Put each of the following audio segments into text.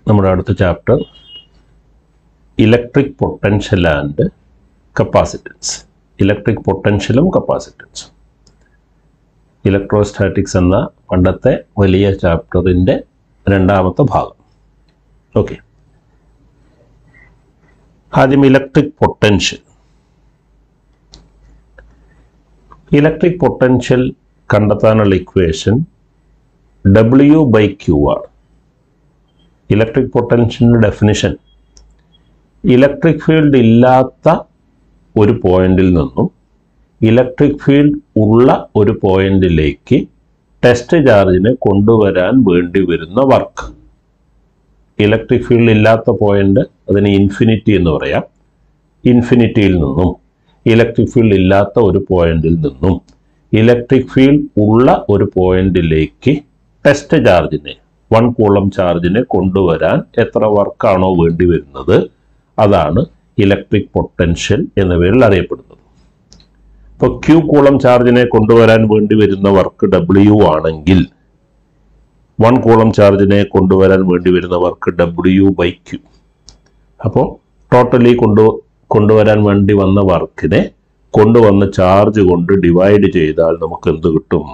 നമ്മുടെ അടുത്ത chapter electric potential and capacitance electric പൊട്ടൻഷ്യലും കപ്പാസിറ്റൻസും ഇലക്ട്രോസ്റ്റാറ്റിക്സ് എന്ന പണ്ടത്തെ വലിയ ചാപ്റ്ററിൻ്റെ രണ്ടാമത്തെ ഭാഗം ഓക്കെ ആദ്യം ഇലക്ട്രിക് പൊട്ടൻഷ്യൽ ഇലക്ട്രിക് പൊട്ടൻഷ്യൽ കണ്ടെത്താനുള്ള ഇക്വേഷൻ ഡബ്ല്യു ബൈ ക്യു ആണ് ഇലക്ട്രിക് പൊട്ടൻഷ്യലിൻ്റെ ഡെഫിനിഷൻ ഇലക്ട്രിക് ഫീൽഡ് ഇല്ലാത്ത ഒരു പോയിന്റിൽ നിന്നും ഇലക്ട്രിക് ഫീൽഡ് ഉള്ള ഒരു പോയിന്റിലേക്ക് ടെസ്റ്റ് ചാർജിനെ കൊണ്ടുവരാൻ വേണ്ടി വരുന്ന വർക്ക് ഇലക്ട്രിക് ഫീൽഡ് ഇല്ലാത്ത പോയിന്റ് അതിന് ഇൻഫിനിറ്റി എന്ന് പറയാം ഇൻഫിനിറ്റിയിൽ നിന്നും ഇലക്ട്രിക് ഫീൽഡ് ഇല്ലാത്ത ഒരു പോയിന്റിൽ നിന്നും ഇലക്ട്രിക് ഫീൽഡ് ഉള്ള ഒരു പോയിന്റിലേക്ക് ടെസ്റ്റ് ചാർജിനെ വൺ കൂളം ചാർജിനെ കൊണ്ടുവരാൻ എത്ര വർക്കാണോ വേണ്ടി വരുന്നത് അതാണ് ഇലക്ട്രിക് പൊട്ടൻഷ്യൽ എന്ന പേരിൽ അറിയപ്പെടുന്നത് ഇപ്പോൾ ക്യൂ കൂളം ചാർജിനെ കൊണ്ടുവരാൻ വേണ്ടി വരുന്ന വർക്ക് ഡബ്ല്യു ആണെങ്കിൽ വൺ കൂളം ചാർജിനെ കൊണ്ടുവരാൻ വേണ്ടി വരുന്ന വർക്ക് ഡബ്ല്യു ബൈ ക്യൂ അപ്പോൾ ടോട്ടലി കൊണ്ടു കൊണ്ടുവരാൻ വേണ്ടി വന്ന വർക്കിനെ കൊണ്ടുവന്ന ചാർജ് കൊണ്ട് ഡിവൈഡ് ചെയ്താൽ നമുക്ക് എന്ത് കിട്ടും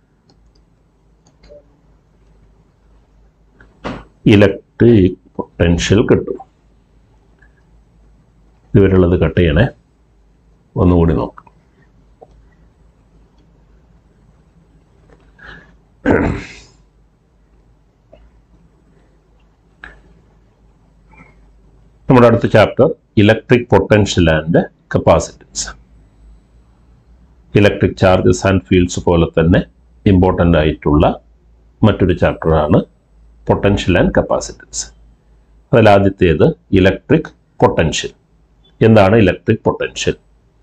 ഇലക്ട്രിക് പൊട്ടൻഷ്യൽ കിട്ടും ഇതുവരെയുള്ളത് കട്ട് ചെയ്യണേ ഒന്നുകൂടി നോക്കാം നമ്മുടെ അടുത്ത chapter electric potential and capacitance electric charges and fields പോലെ തന്നെ ഇമ്പോർട്ടൻ്റ് ആയിട്ടുള്ള മറ്റൊരു ചാപ്റ്ററാണ് പൊട്ടൻഷ്യൽ ആൻഡ് കപ്പാസിറ്റൻസ് അതിൽ ആദ്യത്തേത് ഇലക്ട്രിക് പൊട്ടൻഷ്യൽ എന്താണ് ഇലക്ട്രിക് പൊട്ടൻഷ്യൽ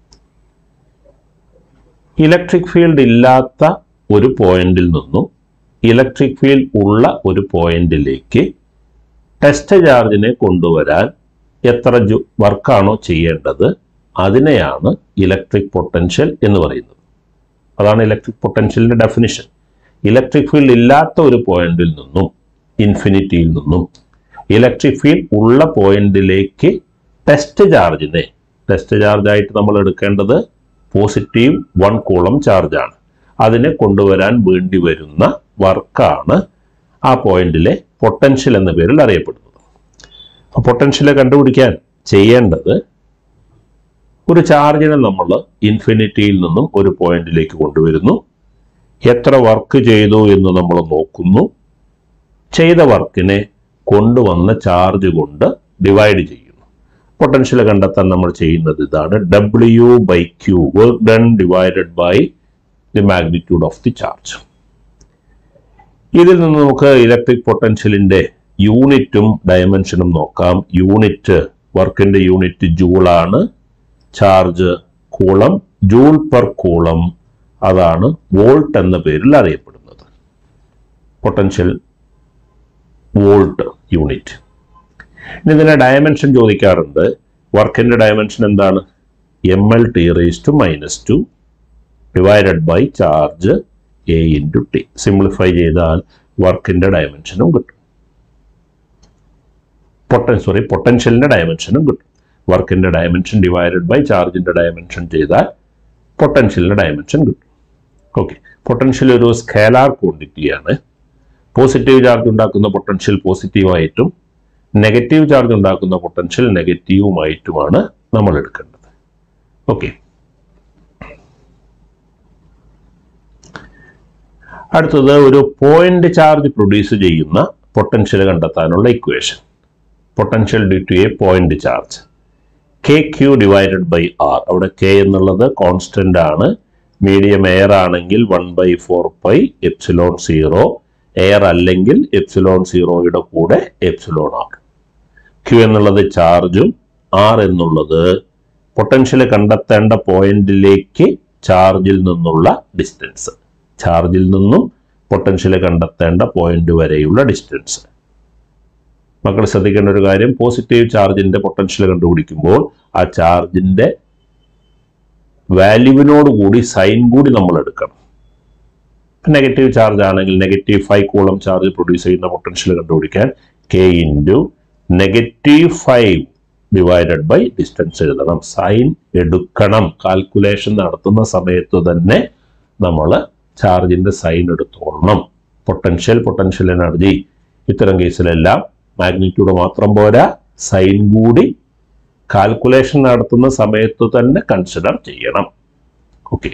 ഇലക്ട്രിക് ഫീൽഡ് ഇല്ലാത്ത ഒരു പോയിന്റിൽ നിന്നും ഇലക്ട്രിക് ഫീൽഡ് ഉള്ള ഒരു പോയിന്റിലേക്ക് ടെസ്റ്റ് ചാർജിനെ കൊണ്ടുവരാൻ എത്ര ജു വർക്കാണോ ചെയ്യേണ്ടത് അതിനെയാണ് ഇലക്ട്രിക് പൊട്ടൻഷ്യൽ എന്ന് പറയുന്നത് അതാണ് ഇലക്ട്രിക് പൊട്ടൻഷ്യലിന്റെ ഡെഫിനിഷൻ ഇലക്ട്രിക് ഫീൽഡ് ഇല്ലാത്ത ഒരു പോയിന്റിൽ നിന്നും ഇൻഫിനിറ്റിയിൽ നിന്നും ഇലക്ട്രിക് ഫീൽഡ് ഉള്ള പോയിന്റിലേക്ക് ടെസ്റ്റ് ചാർജിനെ ടെസ്റ്റ് ചാർജ് ആയിട്ട് നമ്മൾ എടുക്കേണ്ടത് പോസിറ്റീവ് വൺ കൂളം ചാർജാണ് അതിനെ കൊണ്ടുവരാൻ വേണ്ടി വരുന്ന വർക്കാണ് ആ പോയിന്റിലെ പൊട്ടൻഷ്യൽ എന്ന പേരിൽ അറിയപ്പെടുന്നത് അപ്പോൾ പൊട്ടൻഷ്യലെ കണ്ടുപിടിക്കാൻ ചെയ്യേണ്ടത് ഒരു ചാർജിനെ നമ്മൾ ഇൻഫിനിറ്റിയിൽ നിന്നും ഒരു പോയിന്റിലേക്ക് കൊണ്ടുവരുന്നു എത്ര വർക്ക് ചെയ്തു എന്ന് നമ്മൾ നോക്കുന്നു ചെയ്ത വർക്കിനെ കൊണ്ടുവന്ന ചാർജ് കൊണ്ട് ഡിവൈഡ് ചെയ്യുന്നു പൊട്ടൻഷ്യൽ കണ്ടെത്താൻ നമ്മൾ ചെയ്യുന്നത് ഇതാണ് W by Q work done divided by the magnitude of the charge ഇതിൽ നിന്ന് നമുക്ക് ഇലക്ട്രിക് പൊട്ടൻഷ്യലിന്റെ യൂണിറ്റും ഡയമെൻഷനും നോക്കാം യൂണിറ്റ് വർക്കിന്റെ യൂണിറ്റ് ജൂളാണ് charge coulomb joule per coulomb അതാണ് വോൾട്ട് എന്ന പേരിൽ അറിയപ്പെടുന്നത് പൊട്ടൻഷ്യൽ വോൾട്ട് യൂണിറ്റ് ഇനി ഇതിനെ ഡയമെൻഷൻ ചോദിക്കാറുണ്ട് വർക്കിന്റെ ഡയമെൻഷൻ എന്താണ് M L T raise to minus two divided by charge A into T simplify ചെയ്താൽ വർക്കിന്റെ ഡയമെൻഷനും കിട്ടും പൊട്ടൻ സോറി പൊട്ടൻഷ്യലിന്റെ ഡയമെൻഷനും കിട്ടും വർക്കിന്റെ ഡയമെൻഷൻ ഡിവൈഡഡ് ബൈ ചാർജിന്റെ ഡയമെൻഷൻ ചെയ്താൽ പൊട്ടൻഷ്യലിന്റെ ഡയമെൻഷൻ കിട്ടും ഓക്കെ പൊട്ടൻഷ്യൽ ഒരു സ്കേലാർ ക്വാണ്ടിറ്റിയാണ് പോസിറ്റീവ് ചാർജ് ഉണ്ടാക്കുന്ന പൊട്ടൻഷ്യൽ പോസിറ്റീവായിട്ടും നെഗറ്റീവ് ചാർജ് ഉണ്ടാക്കുന്ന പൊട്ടൻഷ്യൽ നെഗറ്റീവുമായിട്ടുമാണ് നമ്മൾ എടുക്കേണ്ടത് ഓക്കെ അടുത്തത് ഒരു പോയിന്റ് ചാർജ് പ്രൊഡ്യൂസ് ചെയ്യുന്ന പൊട്ടൻഷ്യൽ കണ്ടെത്താനുള്ള equation potential due to a point charge K Q divided by R അവിടെ കെ എന്നുള്ളത് കോൺസ്റ്റന്റ് ആണ് മീഡിയം എയർ ആണെങ്കിൽ one by four pi epsilon zero air അല്ലെങ്കിൽ എപ്സിലോൺ സീറോയുടെ കൂടെ എപ്സിലോൺ ആർ ക്യൂ എന്നുള്ളത് ചാർജും ആർ എന്നുള്ളത് പൊട്ടൻഷ്യൽ കണ്ടെത്തേണ്ട പോയിന്റിലേക്ക് ചാർജിൽ നിന്നുള്ള ഡിസ്റ്റൻസ് ചാർജിൽ നിന്നും പൊട്ടൻഷ്യൽ കണ്ടെത്തേണ്ട പോയിന്റ് വരെയുള്ള ഡിസ്റ്റൻസ് മക്കൾ ശ്രദ്ധിക്കേണ്ട ഒരു കാര്യം പോസിറ്റീവ് ചാർജിന്റെ പൊട്ടൻഷ്യൽ കണ്ടുപിടിക്കുമ്പോൾ ആ ചാർജിന്റെ വാല്യൂവിനോട് കൂടി സൈൻ കൂടി നമ്മൾ എടുക്കണം നെഗറ്റീവ് ചാർജ് ആണെങ്കിൽ negative five coulomb charge produce ചെയ്യുന്ന പൊട്ടൻഷ്യൽ കണ്ടുപിടിക്കാൻ K into negative five divided by distance എഴുതണം സൈൻ എടുക്കണം കാൽക്കുലേഷൻ നടത്തുന്ന സമയത്ത് തന്നെ നമ്മൾ ചാർജിന്റെ സൈൻ എടുത്തോളണം പൊട്ടൻഷ്യൽ പൊട്ടൻഷ്യൽ എനർജി ഇത്തരം കേസിലെല്ലാം മാഗ്നിറ്റ്യൂഡ് മാത്രം പോരാ സൈൻ കൂടി കാൽക്കുലേഷൻ നടത്തുന്ന സമയത്ത് തന്നെ കൺസിഡർ ചെയ്യണം ഓക്കെ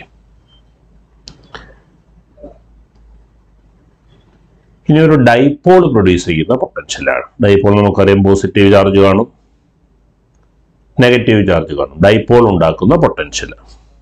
ഇനി ഒരു ഡൈപോൾ പ്രൊഡ്യൂസ് ചെയ്യുന്ന പൊട്ടൻഷ്യലാണ് ഡൈപോൾ നമുക്കറിയാം പോസിറ്റീവ് ചാർജ് കാണും നെഗറ്റീവ് ചാർജ് കാണും ഡൈപോൾ ഉണ്ടാക്കുന്ന പൊട്ടൻഷ്യൽ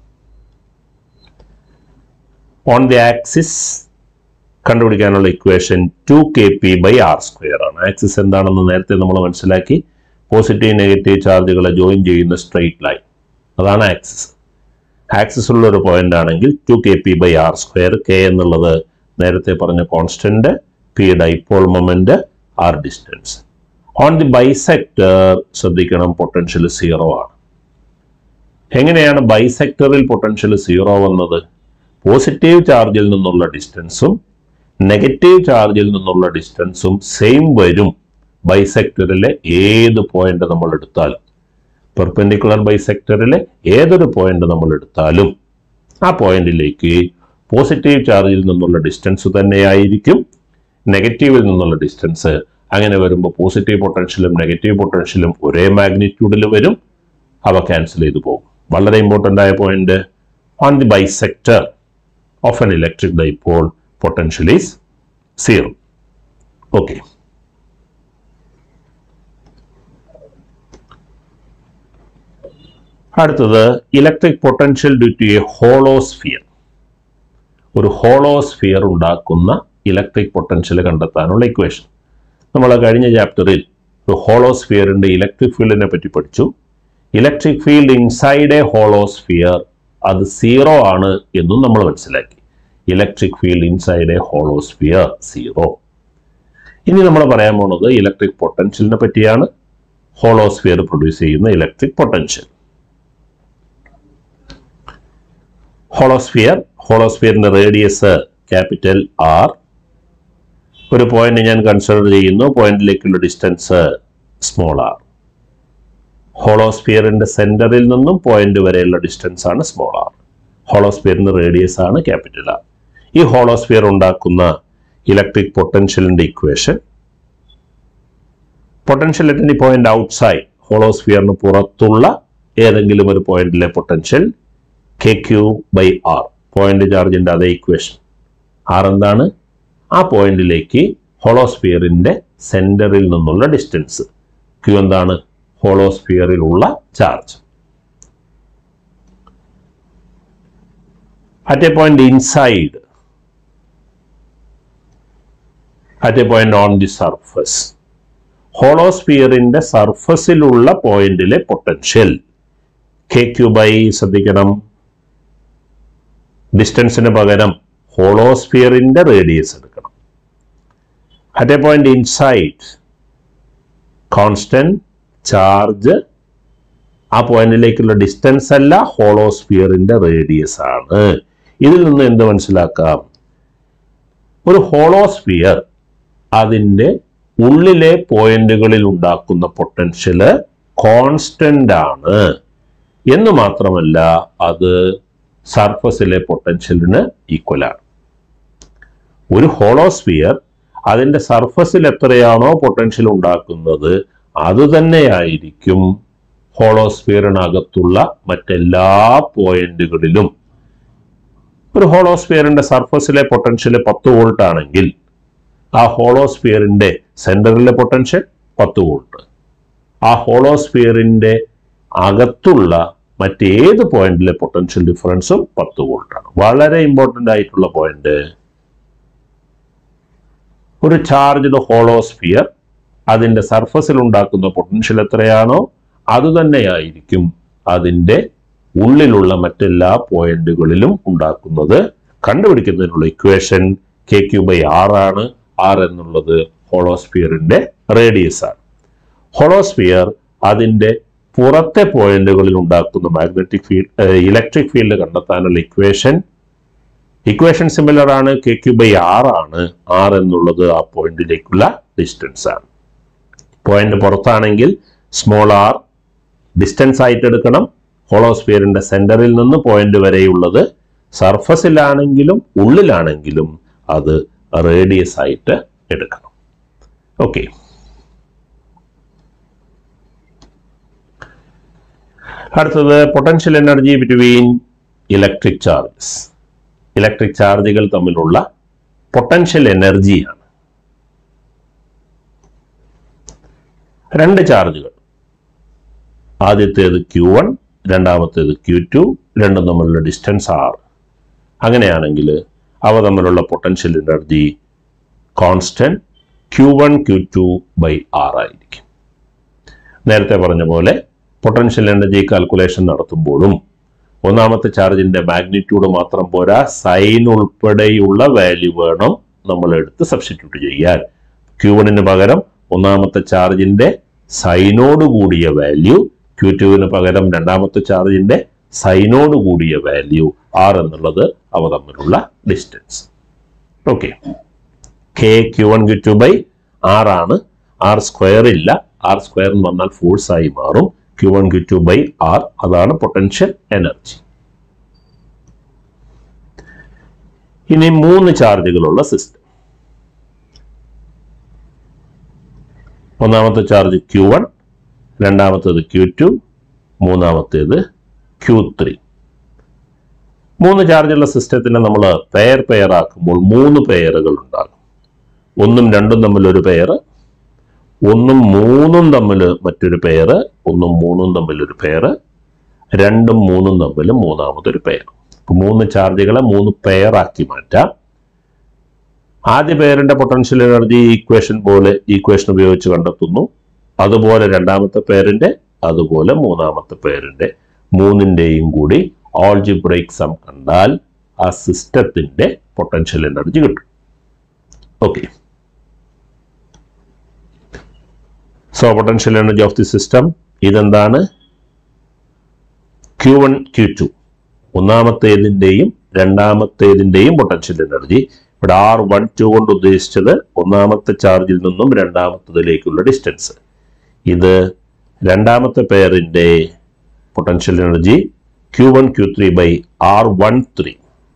ഓൺ ദി ആക്സിസ് കണ്ടുപിടിക്കാനുള്ള equation two K P by R square ആണ് ആക്സിസ് എന്താണെന്ന് നേരത്തെ നമ്മൾ മനസ്സിലാക്കി പോസിറ്റീവ് നെഗറ്റീവ് ചാർജുകളെ ജോയിൻ ചെയ്യുന്ന സ്ട്രെയിറ്റ് ലൈൻ അതാണ് ആക്സിസ് ആക്സിസ് ഉള്ള ഒരു പോയിന്റ് ആണെങ്കിൽ two K P by R square K എന്നുള്ളത് നേരത്തെ പറഞ്ഞ constant P dipole moment R distance on the bisector ശ്രദ്ധിക്കണം പൊട്ടൻഷ്യൽ സീറോ ആണ് എങ്ങനെയാണ് ബൈസെക്ടറിൽ പൊട്ടൻഷ്യൽ സീറോ വന്നത് പോസിറ്റീവ് ചാർജിൽ നിന്നുള്ള ഡിസ്റ്റൻസും നെഗറ്റീവ് ചാർജിൽ നിന്നുള്ള ഡിസ്റ്റൻസും സെയിം വരും ബൈസെക്ടറിലെ ഏത് പോയിന്റ് നമ്മൾ എടുത്താലും പെർപെൻഡിക്കുലർ ബൈസെക്ടറിലെ ഏതൊരു പോയിന്റ് നമ്മൾ എടുത്താലും ആ പോയിന്റിലേക്ക് പോസിറ്റീവ് ചാർജിൽ നിന്നുള്ള ഡിസ്റ്റൻസ് തന്നെയായിരിക്കും നെഗറ്റീവിൽ നിന്നുള്ള ഡിസ്റ്റൻസ് അങ്ങനെ വരുമ്പോൾ പോസിറ്റീവ് പൊട്ടൻഷ്യലും നെഗറ്റീവ് പൊട്ടൻഷ്യലും ഒരേ മാഗ്നിറ്റ്യൂഡിൽ വരും അവ ക്യാൻസൽ ചെയ്തു പോകും വളരെ ഇമ്പോർട്ടൻ്റ് ആയ point on the bisector of an electric dipole potential is zero okay അടുത്തത് electric potential due to a hollow sphere ഒരു ഹോളോസ്ഫിയർ ഉണ്ടാക്കുന്ന ഇലക്ട്രിക് പൊട്ടൻഷ്യൽ കണ്ടെത്താനുള്ള ഇക്വേഷൻ നമ്മൾ കഴിഞ്ഞ ചാപ്റ്ററിൽ ഒരു ഹോളോസ്ഫിയറിന്റെ ഇലക്ട്രിക് ഫീൽഡിനെ പറ്റി പഠിച്ചു electric field inside a hollow sphere അത് സീറോ ആണ് എന്നും നമ്മൾ മനസ്സിലാക്കി electric field inside a hollow sphere zero ഇനി നമ്മൾ പറയാൻ പോകുന്നത് ഇലക്ട്രിക് പൊട്ടൻഷ്യലിനെ പറ്റിയാണ് ഹോളോസ്ഫിയർ പ്രൊഡ്യൂസ് ചെയ്യുന്ന electric potential hollow sphere ഹോളോസ്ഫിയറിന്റെ radius capital R ഒരു പോയിന്റ് ഞാൻ കൺസിഡർ ചെയ്യുന്നു പോയിന്റിലേക്കുള്ള ഡിസ്റ്റൻസ് സ്മോൾ ആർ ഹോളോസ്ഫിയറിന്റെ സെന്ററിൽ നിന്നും പോയിന്റ് വരെയുള്ള ഡിസ്റ്റൻസ് ആണ് സ്മോൾ ആർ ഹോളോസ്ഫിയറിന്റെ റേഡിയസ് ആണ് ക്യാപിറ്റൽ ആർ ഈ ഹോളോസ്ഫിയർ ഉണ്ടാക്കുന്ന ഇലക്ട്രിക് പൊട്ടൻഷ്യലിന്റെ equation potential at any point outside ഹോളോസ്ഫിയറിന് പുറത്തുള്ള ഏതെങ്കിലും ഒരു പോയിന്റിലെ potential K Q by R point ചാർജിന്റെ അതേ ഇക്വേഷൻ ആർ എന്താണ് ആ പോയിന്റിലേക്ക് ഹോളോസ്ഫിയറിന്റെ സെന്ററിൽ നിന്നുള്ള ഡിസ്റ്റൻസ് ക്യൂ എന്താണ് ഹോളോസ്ഫിയറിലുള്ള charge at a point inside at a point on the surface ഹോളോസ്ഫിയറിന്റെ സർഫസിലുള്ള പോയിന്റിലെ പൊട്ടൻഷ്യൽ കെ ക്യൂ ബൈ ശ്രദ്ധിക്കണം ഡിസ്റ്റൻസിന് പകരം ഹോളോസ്ഫിയറിന്റെ റേഡിയസ് എടുക്കണം at a point inside constant charge ആ പോയിന്റിലേക്കുള്ള ഡിസ്റ്റൻസ് അല്ല ഹോളോസ്ഫിയറിന്റെ റേഡിയസ് ആണ് ഇതിൽ നിന്ന് എന്ത് മനസ്സിലാക്കാം ഒരു ഹോളോസ്ഫിയർ അതിൻ്റെ ഉള്ളിലെ പോയിന്റുകളിൽ ഉണ്ടാക്കുന്ന പൊട്ടൻഷ്യല് കോൺസ്റ്റന്റ് ആണ് എന്ന് മാത്രമല്ല അത് സർഫസിലെ പൊട്ടൻഷ്യലിന് ഈക്വൽ ആണ് ഒരു ഹോളോസ്ഫിയർ അതിന്റെ സർഫസിൽ എത്രയാണോ പൊട്ടൻഷ്യൽ ഉണ്ടാക്കുന്നത് അത് തന്നെയായിരിക്കും ഹോളോസ്ഫിയറിനകത്തുള്ള മറ്റെല്ലാ പോയിന്റുകളിലും ഒരു ഹോളോസ്ഫിയറിന്റെ സർഫസിലെ പൊട്ടൻഷ്യൽ പത്ത് വോൾട്ട് ആണെങ്കിൽ ആ ഹോളോസ്ഫിയറിന്റെ സെന്ററിലെ പൊട്ടൻഷ്യൽ പത്ത് വോൾട്ട് ആ ഹോളോസ്ഫിയറിന്റെ അകത്തുള്ള മറ്റേത് പോയിന്റിലെ പൊട്ടൻഷ്യൽ ഡിഫറൻസും പത്ത് വോൾട്ടാണ് വളരെ ഇമ്പോർട്ടൻ്റ് ആയിട്ടുള്ള പോയിന്റ് ഒരു ചാർജ്ഡ് ഹോളോസ്ഫിയർ അതിന്റെ സർഫസിൽ ഉണ്ടാക്കുന്ന പൊട്ടൻഷ്യൽ എത്രയാണോ അതുതന്നെയായിരിക്കും അതിന്റെ ഉള്ളിലുള്ള മറ്റെല്ലാ പോയിന്റുകളിലും ഉണ്ടാക്കുന്നത് കണ്ടുപിടിക്കുന്നതിനുള്ള equation K Q by R ആണ് ആർ എന്നുള്ളത് ഹോളോസ്ഫിയറിന്റെ റേഡിയസ് ആണ് ഹോളോസ്ഫിയർ അതിന്റെ പുറത്തെ പോയിന്റുകളിൽ ഉണ്ടാക്കുന്ന മാഗ്നറ്റിക് ഫീൽഡ് ഇലക്ട്രിക് ഫീൽഡ് കണ്ടെത്താനുള്ള ഇക്വേഷൻ ഇക്വേഷൻ സിമിലർ ആണ് കെ ക്യു ബൈ ആർ ആണ് ആർ എന്നുള്ളത് ആ പോയിന്റിലേക്കുള്ള ഡിസ്റ്റൻസ് ആണ് പോയിന്റ് പുറത്താണെങ്കിൽ സ്മോൾ ആർ ഡിസ്റ്റൻസ് ആയിട്ട് എടുക്കണം ഹോളോസ്ഫിയറിന്റെ സെന്ററിൽ നിന്ന് പോയിന്റ് വരെയുള്ളത് സർഫസിലാണെങ്കിലും ഉള്ളിലാണെങ്കിലും അത് റേഡിയസ് ആയിട്ട് എടുക്കണം ഓക്കെ അടുത്തത് potential energy between electric charges electric ചാർജുകൾ തമ്മിലുള്ള പൊട്ടൻഷ്യൽ എനർജിയാണ് രണ്ട് ചാർജുകൾ ആദ്യത്തേത് ക്യു വൺ രണ്ടാമത്തേത് ക്യു ടു രണ്ടും തമ്മിലുള്ള ഡിസ്റ്റൻസ് ആർ അങ്ങനെയാണെങ്കിൽ അവ തമ്മിലുള്ള potential energy constant Q one Q two by R ആയിരിക്കും നേരത്തെ പറഞ്ഞ പോലെ പൊട്ടൻഷ്യൽ എനർജി കാൽക്കുലേഷൻ നടത്തുമ്പോഴും ഒന്നാമത്തെ ചാർജിന്റെ മാഗ്നിറ്റ്യൂഡ് മാത്രം പോരാ സൈൻ ഉൾപ്പെടെയുള്ള വാല്യൂ വേണം നമ്മൾ എടുത്ത് സബ്സ്റ്റിറ്റ്യൂട്ട് ചെയ്യാൻ ക്യു വണ്ണിന് പകരം ഒന്നാമത്തെ ചാർജിന്റെ സൈനോട് കൂടിയ വാല്യൂ ക്യു ടുവിന് പകരം രണ്ടാമത്തെ ചാർജിന്റെ സൈനോട് കൂടിയ വാല്യൂ ആർ എന്നുള്ളത് അവ തമ്മിലുള്ള distance okay K Q one Q two by R ആണ് ആർ സ്ക്വയർ ഇല്ല ആർ സ്ക്വയർ എന്ന് പറഞ്ഞാൽ ഫോഴ്സ് ആയി മാറും Q one Q two by R അതാണ് പൊട്ടൻഷ്യൽ എനർജി ഇനി മൂന്ന് ചാർജുകളുള്ള സിസ്റ്റം ഒന്നാമത്തെ ചാർജ് ക്യു വൺ രണ്ടാമത്തേത് ക്യു ടു മൂന്നാമത്തേത് ക്യു ത്രീ മൂന്ന് ചാർജുള്ള സിസ്റ്റത്തിനെ നമ്മൾ പെയർ പെയർ ആക്കുമ്പോൾ മൂന്ന് പെയറുകൾ ഉണ്ടാകും ഒന്നും രണ്ടും തമ്മിൽ ഒരു പെയർ ഒന്നും മൂന്നും തമ്മിൽ മറ്റൊരു പെയർ ഒന്നും മൂന്നും തമ്മിൽ ഒരു പെയർ രണ്ടും മൂന്നും തമ്മിൽ മൂന്നാമതൊരു പെയർ അപ്പൊ മൂന്ന് ചാർജുകളെ മൂന്ന് പെയർ ആക്കി മാറ്റാം ആദ്യ പെയറിന്റെ പൊട്ടൻഷ്യൽ എനർജി ഈക്വേഷൻ പോലെ ഈക്വേഷൻ ഉപയോഗിച്ച് കണ്ടെത്തുന്നു അതുപോലെ രണ്ടാമത്തെ പേരിന്റെ അതുപോലെ മൂന്നാമത്തെ പേരിന്റെ മൂന്നിന്റെയും കൂടി ഓൾജിബ്രേക്ക് സം കണ്ടാൽ ആ സിസ്റ്റത്തിന്റെ പൊട്ടൻഷ്യൽ എനർജി കിട്ടും okay so potential energy of the system ഇതെന്താണ് ക്യു വൺ ക്യു ടു ഒന്നാമത്തേതിൻ്റെയും രണ്ടാമത്തേതിൻ്റെയും പൊട്ടൻഷ്യൽ എനർജി ഇവിടെ ആർ വൺ ടു കൊണ്ട് ഉദ്ദേശിച്ചത് ഒന്നാമത്തെ ചാർജിൽ നിന്നും രണ്ടാമത്തതിലേക്കുള്ള ഡിസ്റ്റൻസ് ഇത് രണ്ടാമത്തെ പെയറിൻ്റെ potential energy Q one Q three by R one three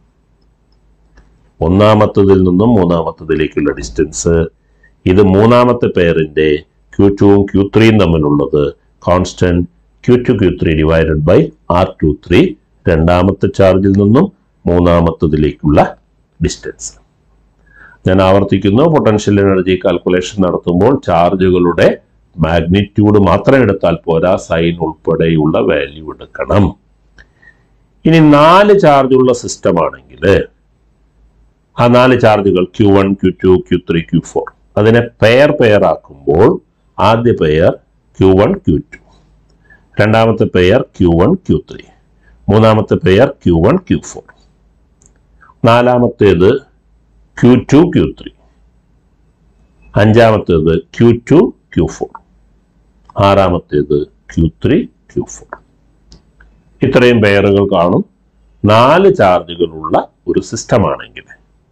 ഒന്നാമത്തതിൽ നിന്നും മൂന്നാമത്തതിലേക്കുള്ള ഡിസ്റ്റൻസ് ഇത് മൂന്നാമത്തെ പെയറിൻ്റെ ക്യു ടുവും ക്യു ത്രീയും തമ്മിലുള്ളത് constant Q two Q three divided by R two three രണ്ടാമത്തെ ചാർജിൽ നിന്നും മൂന്നാമത്തതിലേക്കുള്ള ഡിസ്റ്റൻസ് ഞാൻ ആവർത്തിക്കുന്നു പൊട്ടൻഷ്യൽ എനർജി കാൽക്കുലേഷൻ നടത്തുമ്പോൾ ചാർജുകളുടെ മാഗ്നിറ്റ്യൂഡ് മാത്രം എടുത്താൽ പോരാ സൈൻ ഉൾപ്പെടെയുള്ള വാല്യൂ എടുക്കണം ഇനി നാല് ചാർജുള്ള സിസ്റ്റം ആണെങ്കിൽ ആ നാല് ചാർജുകൾ Q one Q two Q three Q four അതിനെ പെയർ പെയർ ആക്കുമ്പോൾ ആദ്യ pair Q one Q two രണ്ടാമത്തെ pair Q one Q three മൂന്നാമത്തെ pair Q one Q four നാലാമത്തേത് ക്യു ടു ക്യു ത്രീ അഞ്ചാമത്തേത് ക്യു ടു ക്യു ഫോർ ആറാമത്തേത് Q three Q four ഇത്രയും പെയറുകൾ കാണും നാല് ചാർജുകളുള്ള ഒരു സിസ്റ്റമാണെങ്കിൽ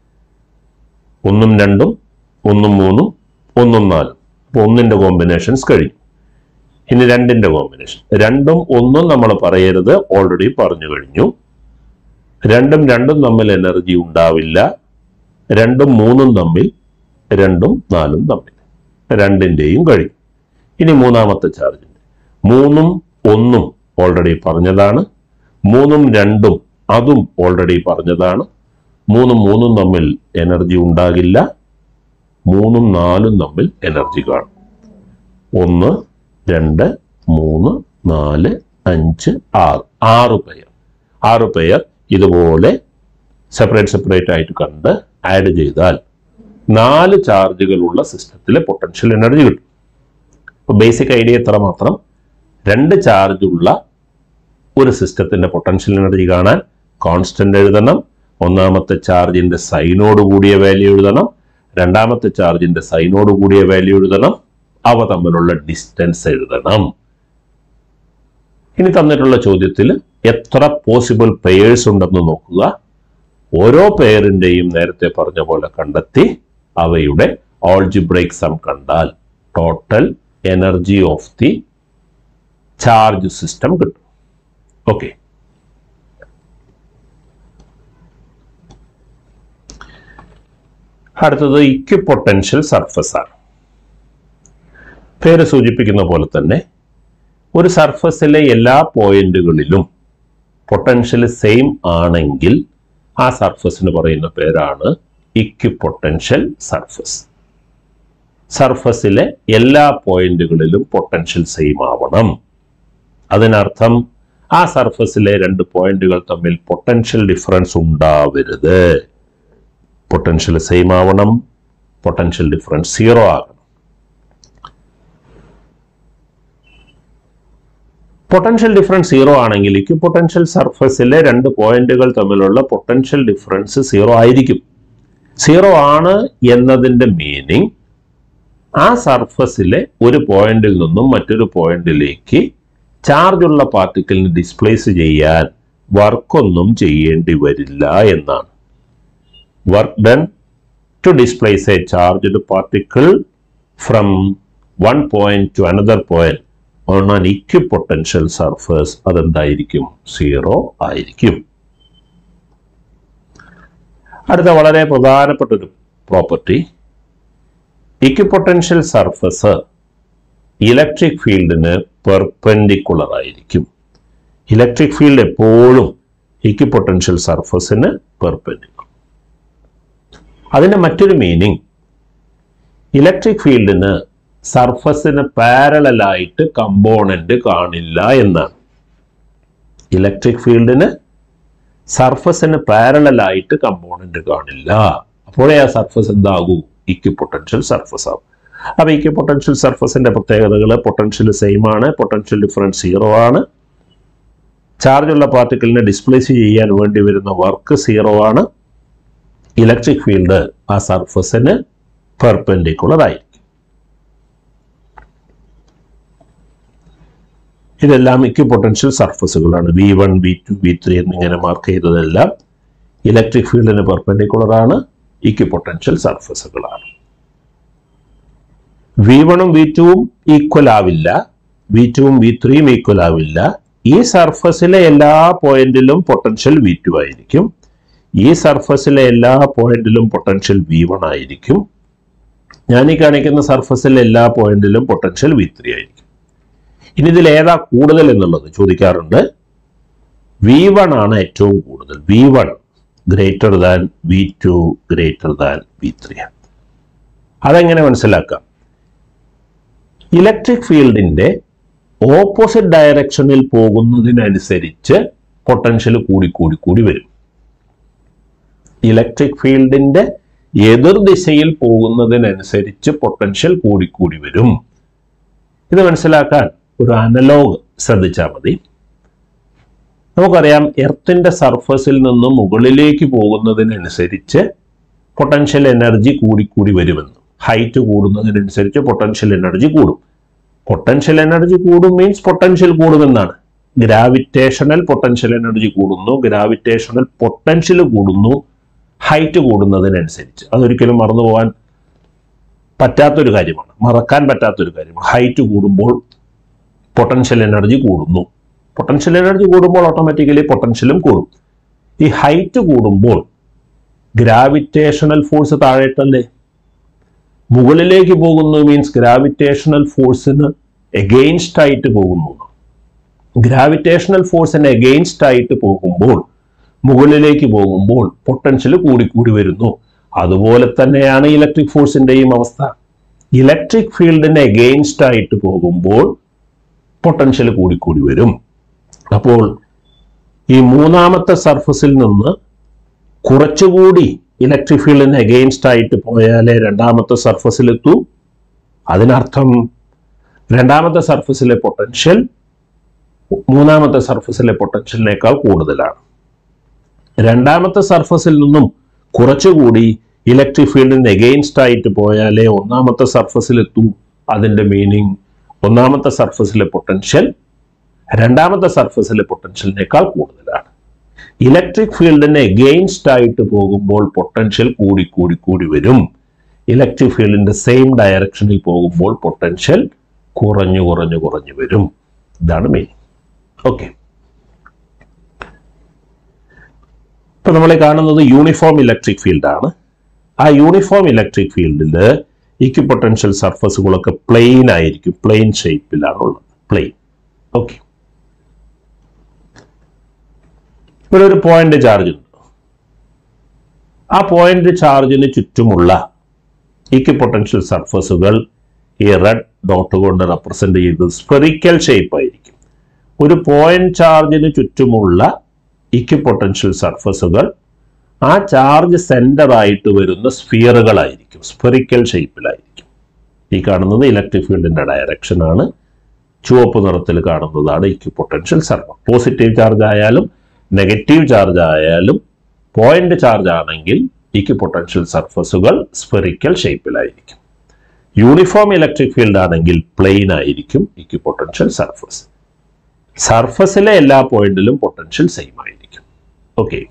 ഒന്നും രണ്ടും ഒന്നും മൂന്നും ഒന്നും നാലും അപ്പോൾ ഒന്നിന്റെ കോമ്പിനേഷൻസ് കഴിഞ്ഞു ഇനി രണ്ടിന്റെ കോമ്പിനേഷൻ രണ്ടും ഒന്നും നമ്മൾ പറയരുത് ഓൾറെഡി പറഞ്ഞു കഴിഞ്ഞു രണ്ടും രണ്ടും തമ്മിൽ എനർജി ഉണ്ടാവില്ല രണ്ടും മൂന്നും തമ്മിൽ രണ്ടും നാലും തമ്മിൽ രണ്ടിന്റെയും കഴിയും ഇനി മൂന്നാമത്തെ ചാർജിന്റെ മൂന്നും ഒന്നും ഓൾറെഡി പറഞ്ഞതാണ് മൂന്നും രണ്ടും അതും ഓൾറെഡി പറഞ്ഞതാണ് മൂന്നും മൂന്നും തമ്മിൽ എനർജി ഉണ്ടാകില്ല മൂന്നും നാലും തമ്മിൽ എനർജി കാണും ഒന്ന് രണ്ട് മൂന്ന് നാല് അഞ്ച് ആറ് ആറ് പെയർ ആറ് പെയർ ഇതുപോലെ സെപ്പറേറ്റ് സെപ്പറേറ്റ് ആയിട്ട് കണ്ട് ആഡ് ചെയ്താൽ നാല് ചാർജുകളുള്ള സിസ്റ്റത്തിലെ പൊട്ടൻഷ്യൽ എനർജി കിട്ടും അപ്പോൾ ബേസിക് ഐഡിയ എത്ര മാത്രം രണ്ട് ചാർജുള്ള ഒരു സിസ്റ്റത്തിന്റെ പൊട്ടൻഷ്യൽ എനർജി കാണാൻ കോൺസ്റ്റന്റ് എഴുതണം ഒന്നാമത്തെ ചാർജിന്റെ സൈനോട് കൂടിയ വാല്യൂ എഴുതണം രണ്ടാമത്തെ ചാർജിന്റെ സൈനോട് കൂടിയ വാല്യൂ എഴുതണം അവ തമ്മിലുള്ള ഡിസ്റ്റൻസ് എഴുതണം ഇനി തന്നിട്ടുള്ള ചോദ്യത്തിൽ എത്ര പോസിബിൾ പെയേഴ്സ് ഉണ്ടെന്ന് നോക്കുക ഓരോ പെയറിന്റെയും നേരത്തെ പറഞ്ഞ പോലെ കണ്ടെത്തി അവയുടെ ഓൾജിബ്രേക്ക് സം കണ്ടാൽ total energy of the charge system കിട്ടും ഓക്കെ അടുത്തത് ഇക്വിപൊട്ടൻഷ്യൽ സർഫസ് ആണ് പേര് സൂചിപ്പിക്കുന്ന പോലെ തന്നെ ഒരു സർഫസിലെ എല്ലാ പോയിന്റുകളിലും പൊട്ടൻഷ്യൽ സെയിം ആണെങ്കിൽ ആ സർഫസിന് പറയുന്ന പേരാണ് ഇക്വിപൊട്ടൻഷ്യൽ സർഫസ് സർഫസിലെ എല്ലാ പോയിന്റുകളിലും പൊട്ടൻഷ്യൽ സെയിം ആവണം അതിനർത്ഥം ആ സർഫസിലെ രണ്ട് പോയിന്റുകൾ തമ്മിൽ പൊട്ടൻഷ്യൽ ഡിഫറൻസ് ഉണ്ടാവരുത് പൊട്ടൻഷ്യൽ സെയിം ആവണം പൊട്ടൻഷ്യൽ ഡിഫറൻസ് സീറോ ആകണം പൊട്ടൻഷ്യൽ ഡിഫറൻസ് സീറോ ആണെങ്കിൽ പൊട്ടൻഷ്യൽ സർഫസിലെ രണ്ട് പോയിന്റുകൾ തമ്മിലുള്ള പൊട്ടൻഷ്യൽ ഡിഫറൻസ് സീറോ ആയിരിക്കും സീറോ ആണ് എന്നതിന്റെ മീനിങ് ആ സർഫസിലെ ഒരു പോയിന്റിൽ നിന്നും മറ്റൊരു പോയിന്റിലേക്ക് ചാർജ് ഉള്ള പാർട്ടിക്കിളിന് ഡിസ്പ്ലേസ് ചെയ്യാൻ വർക്കൊന്നും ചെയ്യേണ്ടി വരില്ല എന്നാണ് work done to displace a charged particle from one point to another point on an equipotential surface അതെന്തായിരിക്കും സീറോ ആയിരിക്കും അടുത്ത വളരെ പ്രധാനപ്പെട്ട ഒരു പ്രോപ്പർട്ടി ഇക്വിപൊട്ടൻഷ്യൽ സർഫസ് ഇലക്ട്രിക് ഫീൽഡിന് പെർപെൻഡിക്കുലർ ആയിരിക്കും ഇലക്ട്രിക് ഫീൽഡ് എപ്പോഴും ഇക്വിപൊട്ടൻഷ്യൽ സർഫസിന് പെർപെൻഡിക്കുലർ അതിന്റെ മറ്റൊരു മീനിങ് ഇലക്ട്രിക് ഫീൽഡിന് സർഫസിന് പാരലായിട്ട് കമ്പോണന്റ് കാണില്ല എന്നാണ് ഇലക്ട്രിക് ഫീൽഡിന് സർഫസിന് പാരലായിട്ട് കമ്പോണന്റ് കാണില്ല അപ്പോഴേ ആ സർഫസ് എന്താകൂ ഇക്വിപൊട്ടൻഷ്യൽ സർഫസ് ആവും അപ്പൊ ഇക്വിപൊട്ടൻഷ്യൽ സർഫസിന്റെ പ്രത്യേകതകൾ പൊട്ടൻഷ്യൽ സെയിം ആണ് പൊട്ടൻഷ്യൽ ഡിഫറൻസ് സീറോ ആണ് ചാർജ് ഉള്ള പാർട്ടിക്കിളിനെ ഡിസ്പ്ലേസ് ചെയ്യാൻ വേണ്ടി വരുന്ന വർക്ക് സീറോ ആണ് ഇലക്ട്രിക് ഫീൽഡ് ആ സർഫസിന് പെർപെൻഡിക്കുലർ ആയിരിക്കും ഇതെല്ലാം ഇക്വിപൊട്ടൻഷ്യൽ സർഫസുകളാണ് V one V two V three എന്നിങ്ങനെ മാർക്ക് ചെയ്തതെല്ലാം ഇലക്ട്രിക് ഫീൽഡിന് പെർപെൻഡിക്കുലർ ആണ് ഇക്വിപൊട്ടൻഷ്യൽ സർഫസുകളാണ് വി വണും വി ടുവും ഈക്വൽ ആവില്ല വി ടുവും വി ത്രീയും ഈക്വൽ ആവില്ല ഈ സർഫസിലെ എല്ലാ പോയിന്റിലും പൊട്ടൻഷ്യൽ വി ടു ആയിരിക്കും ഈ സർഫസിലെ എല്ലാ പോയിന്റിലും പൊട്ടൻഷ്യൽ വി വൺ ആയിരിക്കും ഞാൻ ഈ കാണിക്കുന്ന സർഫസിലെ എല്ലാ പോയിന്റിലും പൊട്ടൻഷ്യൽ വി ത്രീ ആയിരിക്കും ഇനി ഇതിൽ ഏതാ കൂടുതൽ എന്നുള്ളത് ചോദിക്കാറുണ്ട് വി വൺ ആണ് ഏറ്റവും കൂടുതൽ V one greater than V two greater than V three അതെങ്ങനെ മനസ്സിലാക്കാം ഇലക്ട്രിക് ഫീൽഡിന്റെ ഓപ്പോസിറ്റ് ഡയറക്ഷനിൽ പോകുന്നതിനനുസരിച്ച് പൊട്ടൻഷ്യൽ കൂടി കൂടി കൂടി വരും ഇലക്ട്രിക് ഫീൽഡിന്റെ എതിർ ദിശയിൽ പോകുന്നതിനനുസരിച്ച് പൊട്ടൻഷ്യൽ കൂടിക്കൂടി വരും ഇത് മനസ്സിലാക്കാൻ ഒരു അനലോഗ് ശ്രദ്ധിച്ചാൽ മതി നമുക്കറിയാം എർത്തിന്റെ സർഫസിൽ നിന്ന് മുകളിലേക്ക് പോകുന്നതിനനുസരിച്ച് പൊട്ടൻഷ്യൽ എനർജി കൂടിക്കൂടി വരുമെന്ന് ഹൈറ്റ് കൂടുന്നതിനനുസരിച്ച് പൊട്ടൻഷ്യൽ എനർജി കൂടും പൊട്ടൻഷ്യൽ എനർജി കൂടും മീൻസ് പൊട്ടൻഷ്യൽ കൂടുമെന്നാണ് ഗ്രാവിറ്റേഷണൽ പൊട്ടൻഷ്യൽ എനർജി കൂടുന്നു ഗ്രാവിറ്റേഷണൽ പൊട്ടൻഷ്യൽ കൂടുന്നു ഹൈറ്റ് കൂടുന്നതിനനുസരിച്ച് അതൊരിക്കലും മറന്നു പോകാൻ പറ്റാത്തൊരു കാര്യമാണ് മറക്കാൻ പറ്റാത്തൊരു കാര്യമാണ് ഹൈറ്റ് കൂടുമ്പോൾ പൊട്ടൻഷ്യൽ എനർജി കൂടുന്നു പൊട്ടൻഷ്യൽ എനർജി കൂടുമ്പോൾ ഓട്ടോമാറ്റിക്കലി പൊട്ടൻഷ്യലും കൂടും ഈ ഹൈറ്റ് കൂടുമ്പോൾ ഗ്രാവിറ്റേഷണൽ ഫോഴ്സ് താഴേട്ടല്ലേ മുകളിലേക്ക് പോകുന്നു മീൻസ് ഗ്രാവിറ്റേഷണൽ ഫോഴ്സിന് എഗെയിൻസ്റ്റ് ആയിട്ട് പോകുന്നു ഗ്രാവിറ്റേഷണൽ ഫോഴ്സിന് എഗെയിൻസ്റ്റ് ആയിട്ട് പോകുമ്പോൾ മുകളിലേക്ക് പോകുമ്പോൾ പൊട്ടൻഷ്യൽ കൂടിക്കൂടി വരുന്നു അതുപോലെ തന്നെയാണ് ഇലക്ട്രിക് ഫോഴ്സിന്റെയും അവസ്ഥ ഇലക്ട്രിക് ഫീൽഡിന് എഗെയിൻസ്റ്റ് ആയിട്ട് പോകുമ്പോൾ പൊട്ടൻഷ്യൽ കൂടിക്കൂടി വരും അപ്പോൾ ഈ മൂന്നാമത്തെ സർഫസിൽ നിന്ന് കുറച്ചുകൂടി ഇലക്ട്രിക് ഫീൽഡിന് എഗെയിൻസ്റ്റ് ആയിട്ട് പോയാലേ രണ്ടാമത്തെ സർഫസിലെത്തൂ അതിനർത്ഥം രണ്ടാമത്തെ സർഫസിലെ പൊട്ടൻഷ്യൽ മൂന്നാമത്തെ സർഫസിലെ പൊട്ടൻഷ്യലിനേക്കാൾ കൂടുതലാണ് രണ്ടാമത്തെ സർഫസിൽ നിന്നും കുറച്ചുകൂടി ഇലക്ട്രിക് ഫീൽഡിന് എഗെയിൻസ്റ്റ് ആയിട്ട് പോയാലേ ഒന്നാമത്തെ സർഫസിലെത്തൂ അതിന്റെ മീനിങ് ഒന്നാമത്തെ സർഫസിലെ പൊട്ടൻഷ്യൽ രണ്ടാമത്തെ സർഫസിലെ പൊട്ടൻഷ്യലിനേക്കാൾ കൂടുതലാണ് ഇലക്ട്രിക് ഫീൽഡിന് എഗെയിൻസ്റ്റ് ആയിട്ട് പോകുമ്പോൾ പൊട്ടൻഷ്യൽ കൂടി കൂടി കൂടി വരും ഇലക്ട്രിക് ഫീൽഡിന്റെ സെയിം ഡയറക്ഷനിൽ പോകുമ്പോൾ പൊട്ടൻഷ്യൽ കുറഞ്ഞു കുറഞ്ഞു കുറഞ്ഞു വരും ഇതാണ് മെയിൻ ഓക്കെ ഇപ്പൊ നമ്മൾ കാണുന്നത് യൂണിഫോം ഇലക്ട്രിക് ഫീൽഡാണ് ആ യൂണിഫോം ഇലക്ട്രിക് ഫീൽഡിൽ ഇക്വിപൊട്ടൻഷ്യൽ സർഫസുകളൊക്കെ പ്ലെയിൻ ആയിരിക്കും പ്ലെയിൻ ഷേപ്പിലാണ് ഉള്ളത് പ്ലെയിൻ ഓക്കെ ഇവിടെ ഒരു പോയിന്റ് ചാർജ് ഉണ്ട് ആ പോയിന്റ് ചാർജിന് ചുറ്റുമുള്ള ഇക്വിപൊട്ടൻഷ്യൽ സർഫസുകൾ ഈ റെഡ് ഡോട്ട് കൊണ്ട് റെപ്രസെന്റ് ചെയ്തത് സ്പെറിക്കൽ ഷേപ്പ് ആയിരിക്കും ഒരു പോയിന്റ് ചാർജിന് ചുറ്റുമുള്ള ഇക്വിപൊട്ടൻഷ്യൽ സർഫസുകൾ ആ ചാർജ് സെന്റർ ആയിട്ട് വരുന്ന സ്ഫിയറുകളായിരിക്കും സ്പെറിക്കൽ ഷേപ്പിലായിരിക്കും ഈ കാണുന്നത് ഇലക്ട്രിക് ഫീൽഡിന്റെ ഡയറക്ഷൻ ആണ് ചുവപ്പ് നിറത്തിൽ കാണുന്നതാണ് ഇക്വിപൊട്ടൻഷ്യൽ സർഫർ പോസിറ്റീവ് ചാർജ് ആയാലും നെഗറ്റീവ് ചാർജ് ആയാലും പോയിന്റ് ചാർജ് ആണെങ്കിൽ ഇക്വിപൊട്ടൻഷ്യൽ സർഫസുകൾ സ്പെറിക്കൽ ഷേപ്പിലായിരിക്കും യൂണിഫോം ഇലക്ട്രിക് ഫീൽഡ് ആണെങ്കിൽ പ്ലെയിൻ ആയിരിക്കും ഇക്വിപൊട്ടൻഷ്യൽ സർഫസ് സർഫസിലെ എല്ലാ പോയിന്റിലും പൊട്ടൻഷ്യൽ സെയിം ആയിരിക്കും ഓക്കെ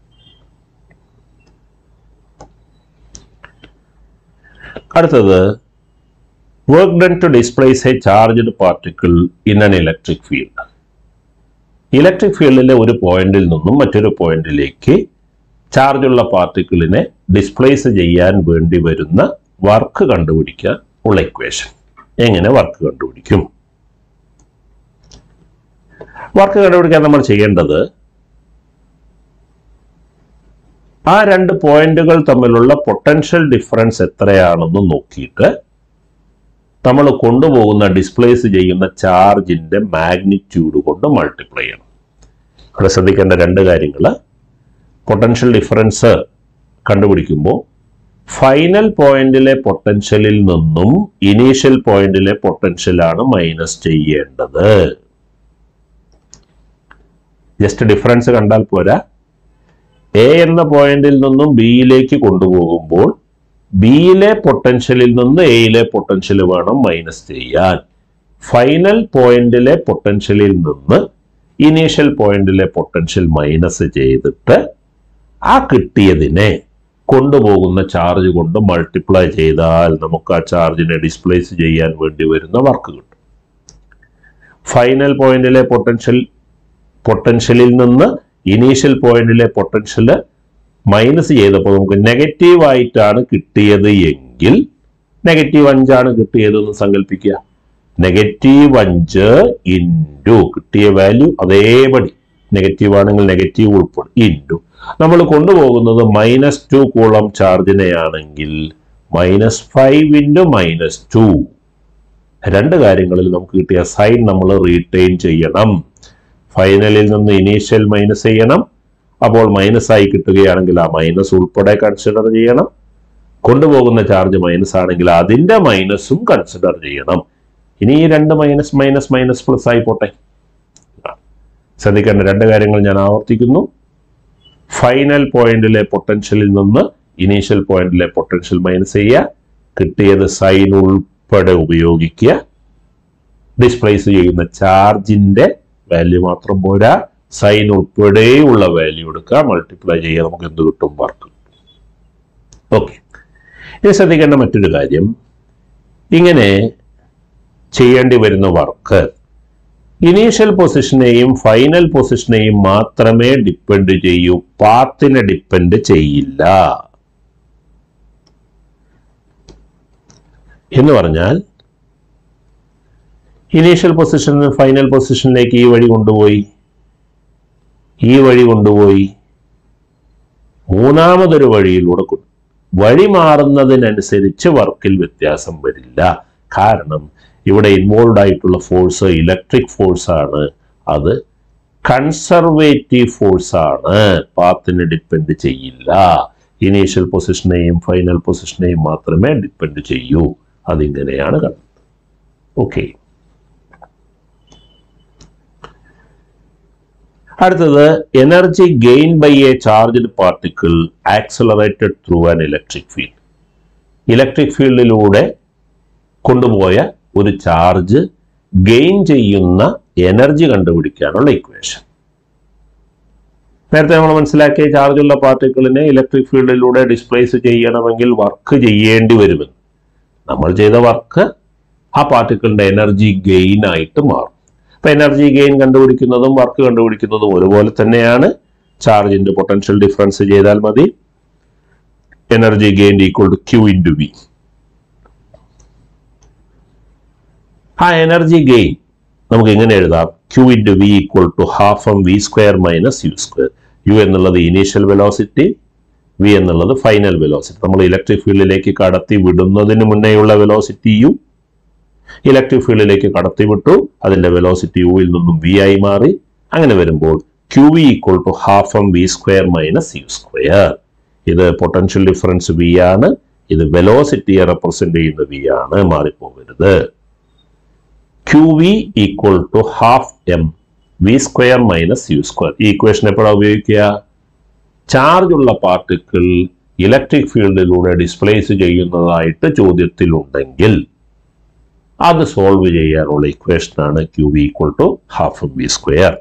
അടുത്തത് work done to displace a charged particle in an electric field electric ഫീൽഡിലെ ഒരു പോയിന്റിൽ നിന്നും മറ്റൊരു പോയിന്റിലേക്ക് ചാർജുള്ള പാർട്ടിക്കിളിനെ ഡിസ്പ്ലേസ് ചെയ്യാൻ വേണ്ടി വരുന്ന വർക്ക് കണ്ടുപിടിക്കാൻ ഉള്ള ഇക്വേഷൻ എങ്ങനെ വർക്ക് കണ്ടുപിടിക്കും വർക്ക് കണ്ടുപിടിക്കാൻ നമ്മൾ ചെയ്യേണ്ടത് ആ രണ്ട് പോയിന്റുകൾ തമ്മിലുള്ള പൊട്ടൻഷ്യൽ ഡിഫറൻസ് എത്രയാണെന്ന് നോക്കിയിട്ട് നമ്മൾ കൊണ്ടുപോകുന്ന ഡിസ്പ്ലേസ് ചെയ്യുന്ന ചാർജിന്റെ മാഗ്നിറ്റ്യൂഡ് കൊണ്ട് മൾട്ടിപ്ലൈ ചെയ്യണം ഇവിടെ ശ്രദ്ധിക്കേണ്ട രണ്ട് കാര്യങ്ങൾ പൊട്ടൻഷ്യൽ ഡിഫറൻസ് കണ്ടുപിടിക്കുമ്പോൾ ഫൈനൽ പോയിന്റിലെ പൊട്ടൻഷ്യലിൽ നിന്നും ഇനീഷ്യൽ പോയിന്റിലെ പൊട്ടൻഷ്യലാണ് മൈനസ് ചെയ്യേണ്ടത് ജസ്റ്റ് ഡിഫറൻസ് കണ്ടാൽ പോരാ എ എന്ന പോയിന്റിൽ നിന്നും ബിയിലേക്ക് കൊണ്ടുപോകുമ്പോൾ ബിയിലെ പൊട്ടൻഷ്യലിൽ നിന്ന് എയിലെ പൊട്ടൻഷ്യൽ വേണം മൈനസ് ചെയ്യാൻ ഫൈനൽ പോയിന്റിലെ പൊട്ടൻഷ്യലിൽ നിന്ന് ഇനീഷ്യൽ പോയിന്റിലെ പൊട്ടൻഷ്യൽ മൈനസ് ചെയ്തിട്ട് ആ കിട്ടിയതിനെ കൊണ്ടുപോകുന്ന ചാർജ് കൊണ്ട് മൾട്ടിപ്ലൈ ചെയ്താൽ നമുക്ക് ആ ചാർജിനെ ഡിസ്പ്ലേസ് ചെയ്യാൻ വേണ്ടി വരുന്ന വർക്ക് കിട്ടും ഫൈനൽ പോയിന്റിലെ പൊട്ടൻഷ്യൽ പൊട്ടൻഷ്യലിൽ നിന്ന് ഇനീഷ്യൽ പോയിന്റിലെ പൊട്ടൻഷ്യൽ മൈനസ് ചെയ്തപ്പോൾ നമുക്ക് നെഗറ്റീവ് ആയിട്ടാണ് കിട്ടിയത് എങ്കിൽ നെഗറ്റീവ് അഞ്ചാണ് കിട്ടിയതെന്ന് സങ്കല്പിക്കുക നെഗറ്റീവ് അഞ്ച് ഇൻറ്റു കിട്ടിയ വാല്യൂ അതേപടി നെഗറ്റീവ് ആണെങ്കിൽ നെഗറ്റീവ് ഉൾപ്പെടും ഇൻറ്റു നമ്മൾ കൊണ്ടുപോകുന്നത് മൈനസ് ടു കൂളം ചാർജിനെയാണെങ്കിൽ minus five into minus two രണ്ട് കാര്യങ്ങളിൽ നമുക്ക് കിട്ടിയ സൈൻ നമ്മൾ റീറ്റെയിൻ ചെയ്യണം ഫൈനലിൽ നിന്ന് ഇനീഷ്യൽ മൈനസ് ചെയ്യണം അപ്പോൾ മൈനസ് ആയി കിട്ടുകയാണെങ്കിൽ ആ മൈനസ് ഉൾപ്പെടെ കൺസിഡർ ചെയ്യണം കൊണ്ടുപോകുന്ന ചാർജ് മൈനസ് ആണെങ്കിൽ അതിന്റെ മൈനസും കൺസിഡർ ചെയ്യണം ഇനി ഈ രണ്ട് മൈനസ് മൈനസ് മൈനസ് പ്ലസ് ആയി പോട്ടെ ശ്രദ്ധിക്കേണ്ട രണ്ട് കാര്യങ്ങൾ ഞാൻ ആവർത്തിക്കുന്നു ഫൈനൽ പോയിന്റിലെ പൊട്ടൻഷ്യലിൽ നിന്ന് ഇനീഷ്യൽ പോയിന്റിലെ പൊട്ടൻഷ്യൽ മൈനസ് ചെയ്യുക കിട്ടിയത് സൈൻ ഉൾപ്പെടെ ഉപയോഗിക്കുക ഡിസ്പ്ലേസ് ചെയ്യുന്ന ചാർജിന്റെ വാല്യൂ മാത്രം പോരാ സൈൻ ഉൾപ്പെടെയുള്ള വാല്യൂ എടുക്കുക മൾട്ടിപ്ലൈ ചെയ്യുക നമുക്ക് എന്ത് കിട്ടും വർക്ക് ഓക്കെ ഇനി ശ്രദ്ധിക്കേണ്ട മറ്റൊരു കാര്യം ഇങ്ങനെ ചെയ്യേണ്ടി വരുന്ന വർക്ക് ഇനീഷ്യൽ പൊസിഷനെയും ഫൈനൽ പൊസിഷനെയും മാത്രമേ ഡിപ്പെൻഡ് ചെയ്യൂ പാത്തിനെ ഡിപ്പെൻഡ് ചെയ്യില്ല എന്ന് പറഞ്ഞാൽ ഇനീഷ്യൽ പൊസിഷനിൽ ഫൈനൽ പൊസിഷനിലേക്ക് ഈ വഴി കൊണ്ടുപോയി ഈ വഴി കൊണ്ടുപോയി മൂന്നാമതൊരു വഴിയിലൂടെ കൊണ്ടു വഴി മാറുന്നതിനനുസരിച്ച് വർക്കിൽ വ്യത്യാസം വരില്ല കാരണം ഇവിടെ ഇൻവോൾവ് ആയിട്ടുള്ള ഫോഴ്സ് ഇലക്ട്രിക് ഫോഴ്സ് ആണ് അത് കൺസർവേറ്റീവ് ഫോഴ്സ് ആണ് പാത്തിന് ഡിപ്പെൻഡ് ചെയ്യില്ല ഇനീഷ്യൽ പൊസിഷനെയും ഫൈനൽ പൊസിഷനെയും മാത്രമേ ഡിപ്പെൻഡ് ചെയ്യൂ അതിങ്ങനെയാണ് കണ്ടത് ഓക്കെ അടുത്തത് energy gain by a charged particle accelerated through an electric field electric ഫീൽഡിലൂടെ കൊണ്ടുപോയ ഒരു ചാർജ് ഗെയിൻ ചെയ്യുന്ന എനർജി കണ്ടുപിടിക്കാനുള്ള ഇക്വേഷൻ നേരത്തെ നമ്മൾ മനസ്സിലാക്കിയ ചാർജുള്ള പാർട്ടിക്കിളിനെ ഇലക്ട്രിക് ഫീൽഡിലൂടെ ഡിസ്പ്ലേസ് ചെയ്യണമെങ്കിൽ വർക്ക് ചെയ്യേണ്ടി വരുമെന്ന് നമ്മൾ ചെയ്ത വർക്ക് ആ പാർട്ടിക്കിളിന്റെ എനർജി ഗെയിൻ ആയിട്ട് മാറും അപ്പൊ എനർജി ഗെയിൻ കണ്ടുപിടിക്കുന്നതും വർക്ക് കണ്ടുപിടിക്കുന്നതും ഒരുപോലെ തന്നെയാണ് ചാർജിന്റെ പൊട്ടൻഷ്യൽ ഡിഫറൻസ് ചെയ്താൽ മതി energy gain equal to Q into V ആ എനർജി ഗെയിൻ നമുക്ക് എങ്ങനെ എഴുതാം Q into V equal to half M V square minus U square U എന്നുള്ളത് ഇനീഷ്യൽ വെലോസിറ്റി വി എന്നുള്ളത് ഫൈനൽ വെലോസിറ്റി നമ്മൾ ഇലക്ട്രിക് ഫീൽഡിലേക്ക് കടത്തി വിടുന്നതിന് മുന്നേയുള്ള വെലോസിറ്റി യു ഇലക്ട്രിക് ഫീൽഡിലേക്ക് കടത്തി വിട്ടു അതിന്റെ വെലോസിറ്റി യുവിൽ നിന്നും വി ആയി മാറി അങ്ങനെ വരുമ്പോൾ Q V equal to half M V square minus U square ഇത് പൊട്ടൻഷ്യൽ ഡിഫറൻസ് വി ആണ് ഇത് വെലോസിറ്റിയെ റെപ്രസെന്റ് ചെയ്യുന്ന വി ആണ് മാറിപ്പോകരുത് Q V equal to half M V square minus U square ഈ ഇക്വേഷൻ എപ്പോഴാണ് ഉപയോഗിക്കുക ചാർജ് ഉള്ള പാർട്ടിക്കിൾ ഇലക്ട്രിക് ഫീൽഡിലൂടെ ഡിസ്പ്ലേസ് ചെയ്യുന്നതായിട്ട് ചോദ്യത്തിലുണ്ടെങ്കിൽ അത് സോൾവ് ചെയ്യാനുള്ള ഇക്വേഷനാണ് Q V equal to half M V square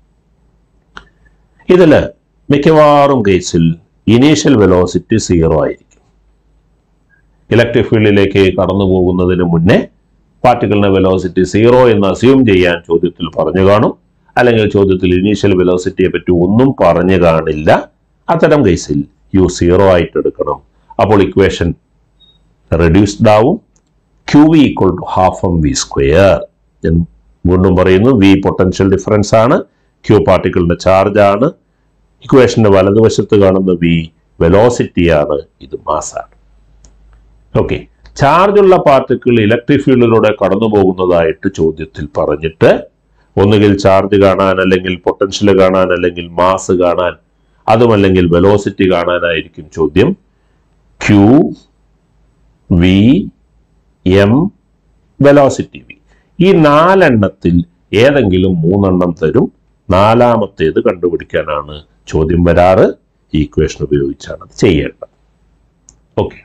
ഇതില് മിക്കവാറും കേസിൽ ഇനീഷ്യൽ വെലോസിറ്റി സീറോ ആയിരിക്കും ഇലക്ട്രിക് ഫീൽഡിലേക്ക് കടന്നു പോകുന്നതിന് മുന്നേ പാർട്ടിക്കിളിന്റെ വെലോസിറ്റി സീറോ എന്ന് അസ്യൂം ചെയ്യാൻ ചോദ്യത്തിൽ പറഞ്ഞു കാണും അല്ലെങ്കിൽ ചോദ്യത്തിൽ ഇനീഷ്യൽ വെലോസിറ്റിയെ പറ്റി ഒന്നും പറഞ്ഞു കാണില്ല അത്തരം കേസിൽ യു സീറോ ആയിട്ട് എടുക്കണം അപ്പോൾ ഇക്വേഷൻ റെഡ്യൂസ്ഡ് ആവും Q V equal to half M V square ഞാൻ വീണ്ടും പറയുന്നു വി പൊട്ടൻഷ്യൽ ഡിഫറൻസ് ആണ് ക്യൂ പാർട്ടിക്കിളിന്റെ ചാർജ് ആണ് ഇക്വേഷന്റെ വലതുവശത്ത് കാണുന്ന വി വെലോസിറ്റി ആണ് ഇത് മാസാണ് ഓക്കെ ചാർജ് ഉള്ള പാർട്ടിക്കിൾ ഇലക്ട്രിക് ഫീൽഡിലൂടെ കടന്നു പോകുന്നതായിട്ട് ചോദ്യത്തിൽ പറഞ്ഞിട്ട് ഒന്നുകിൽ ചാർജ് കാണാൻ അല്ലെങ്കിൽ പൊട്ടൻഷ്യൽ കാണാൻ അല്ലെങ്കിൽ മാസ് കാണാൻ അതുമല്ലെങ്കിൽ വെലോസിറ്റി കാണാനായിരിക്കും ചോദ്യം Q V M velocity V ഈ നാലെണ്ണത്തിൽ ഏതെങ്കിലും മൂന്നെണ്ണം തരും നാലാമത്തേത് കണ്ടുപിടിക്കാനാണ് ചോദ്യം വരാറ് ഈ ഇക്വേഷൻ ഉപയോഗിച്ചാണ് അത് ചെയ്യേണ്ടത് ഓക്കെ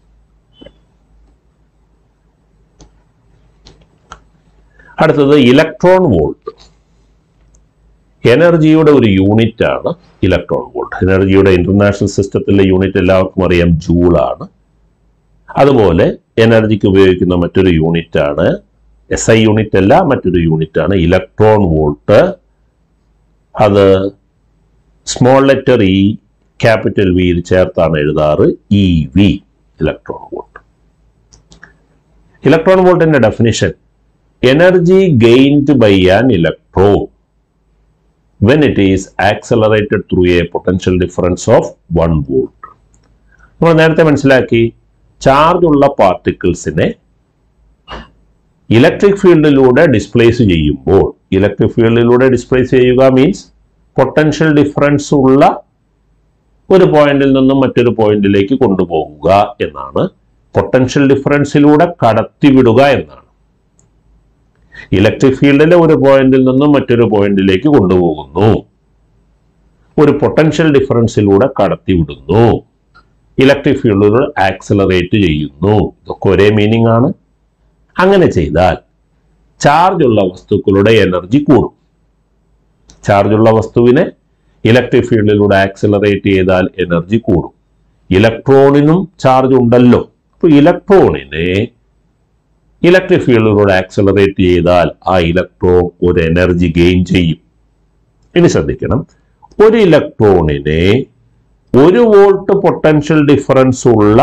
അടുത്തത് ഇലക്ട്രോൺ വോൾട്ട് എനർജിയുടെ ഒരു യൂണിറ്റ് ആണ് ഇലക്ട്രോൺ വോൾട്ട് എനർജിയുടെ ഇന്റർനാഷണൽ സിസ്റ്റത്തിലെ യൂണിറ്റ് എല്ലാവർക്കും അറിയാം ജൂൾ ആണ് അതുപോലെ എനർജിക്ക് ഉപയോഗിക്കുന്ന മറ്റൊരു യൂണിറ്റ് ആണ് എസ് ഐ യൂണിറ്റ് അല്ല മറ്റൊരു യൂണിറ്റ് ആണ് ഇലക്ട്രോൺ വോൾട്ട് അത് സ്മോൾ ലെറ്റർ ഇ ക്യാപിറ്റൽ വിയിൽ ചേർത്താണ് എഴുതാറ് E V electron volt electron വോൾട്ടിന്റെ definition energy gained by an electron when it is accelerated through a potential difference of 1 volt. നമ്മൾ നേരത്തെ മനസ്സിലാക്കി ചാർജ് ഉള്ള പാർട്ടിക്കിൾസിനെ ഇലക്ട്രിക് ഫീൽഡിലൂടെ ഡിസ്പ്ലേസ് ചെയ്യുമ്പോൾ ഇലക്ട്രിക് ഫീൽഡിലൂടെ ഡിസ്പ്ലേസ് ചെയ്യുക മീൻസ് പൊട്ടൻഷ്യൽ ഡിഫറൻസ് ഉള്ള ഒരു പോയിന്റിൽ നിന്നും മറ്റൊരു പോയിന്റിലേക്ക് കൊണ്ടുപോകുക എന്നാണ് പൊട്ടൻഷ്യൽ ഡിഫറൻസിലൂടെ കടത്തിവിടുക എന്നാണ് ഇലക്ട്രിക് ഫീൽഡിലെ ഒരു പോയിന്റിൽ നിന്നും മറ്റൊരു പോയിന്റിലേക്ക് കൊണ്ടുപോകുന്നു ഒരു പൊട്ടൻഷ്യൽ ഡിഫറൻസിലൂടെ കടത്തിവിടുന്നു ഇലക്ട്രിക് ഫീൽഡുകൾ ആക്സലറേറ്റ് ചെയ്യുന്നു ഇതൊക്കെ ഒരേ മീനിങ് ആണ് അങ്ങനെ ചെയ്താൽ ചാർജ് ഉള്ള വസ്തുക്കളുടെ എനർജി കൂടും ചാർജ് ഉള്ള വസ്തുവിനെ ഇലക്ട്രിക് ഫീൽഡിലൂടെ ആക്സലറേറ്റ് ചെയ്താൽ എനർജി കൂടും ഇലക്ട്രോണിനും ചാർജ് ഉണ്ടല്ലോ അപ്പോൾ ഇലക്ട്രോണിനെ ഇലക്ട്രിക് ഫീൽഡിലൂടെ ആക്സലറേറ്റ് ചെയ്താൽ ആ ഇലക്ട്രോൺ ഒരു എനർജി ഗെയിൻ ചെയ്യും ഇനി ശ്രദ്ധിക്കണം ഒരു ഇലക്ട്രോണിനെ ഒരു വോൾട്ട് പൊട്ടൻഷ്യൽ ഡിഫറൻസ് ഉള്ള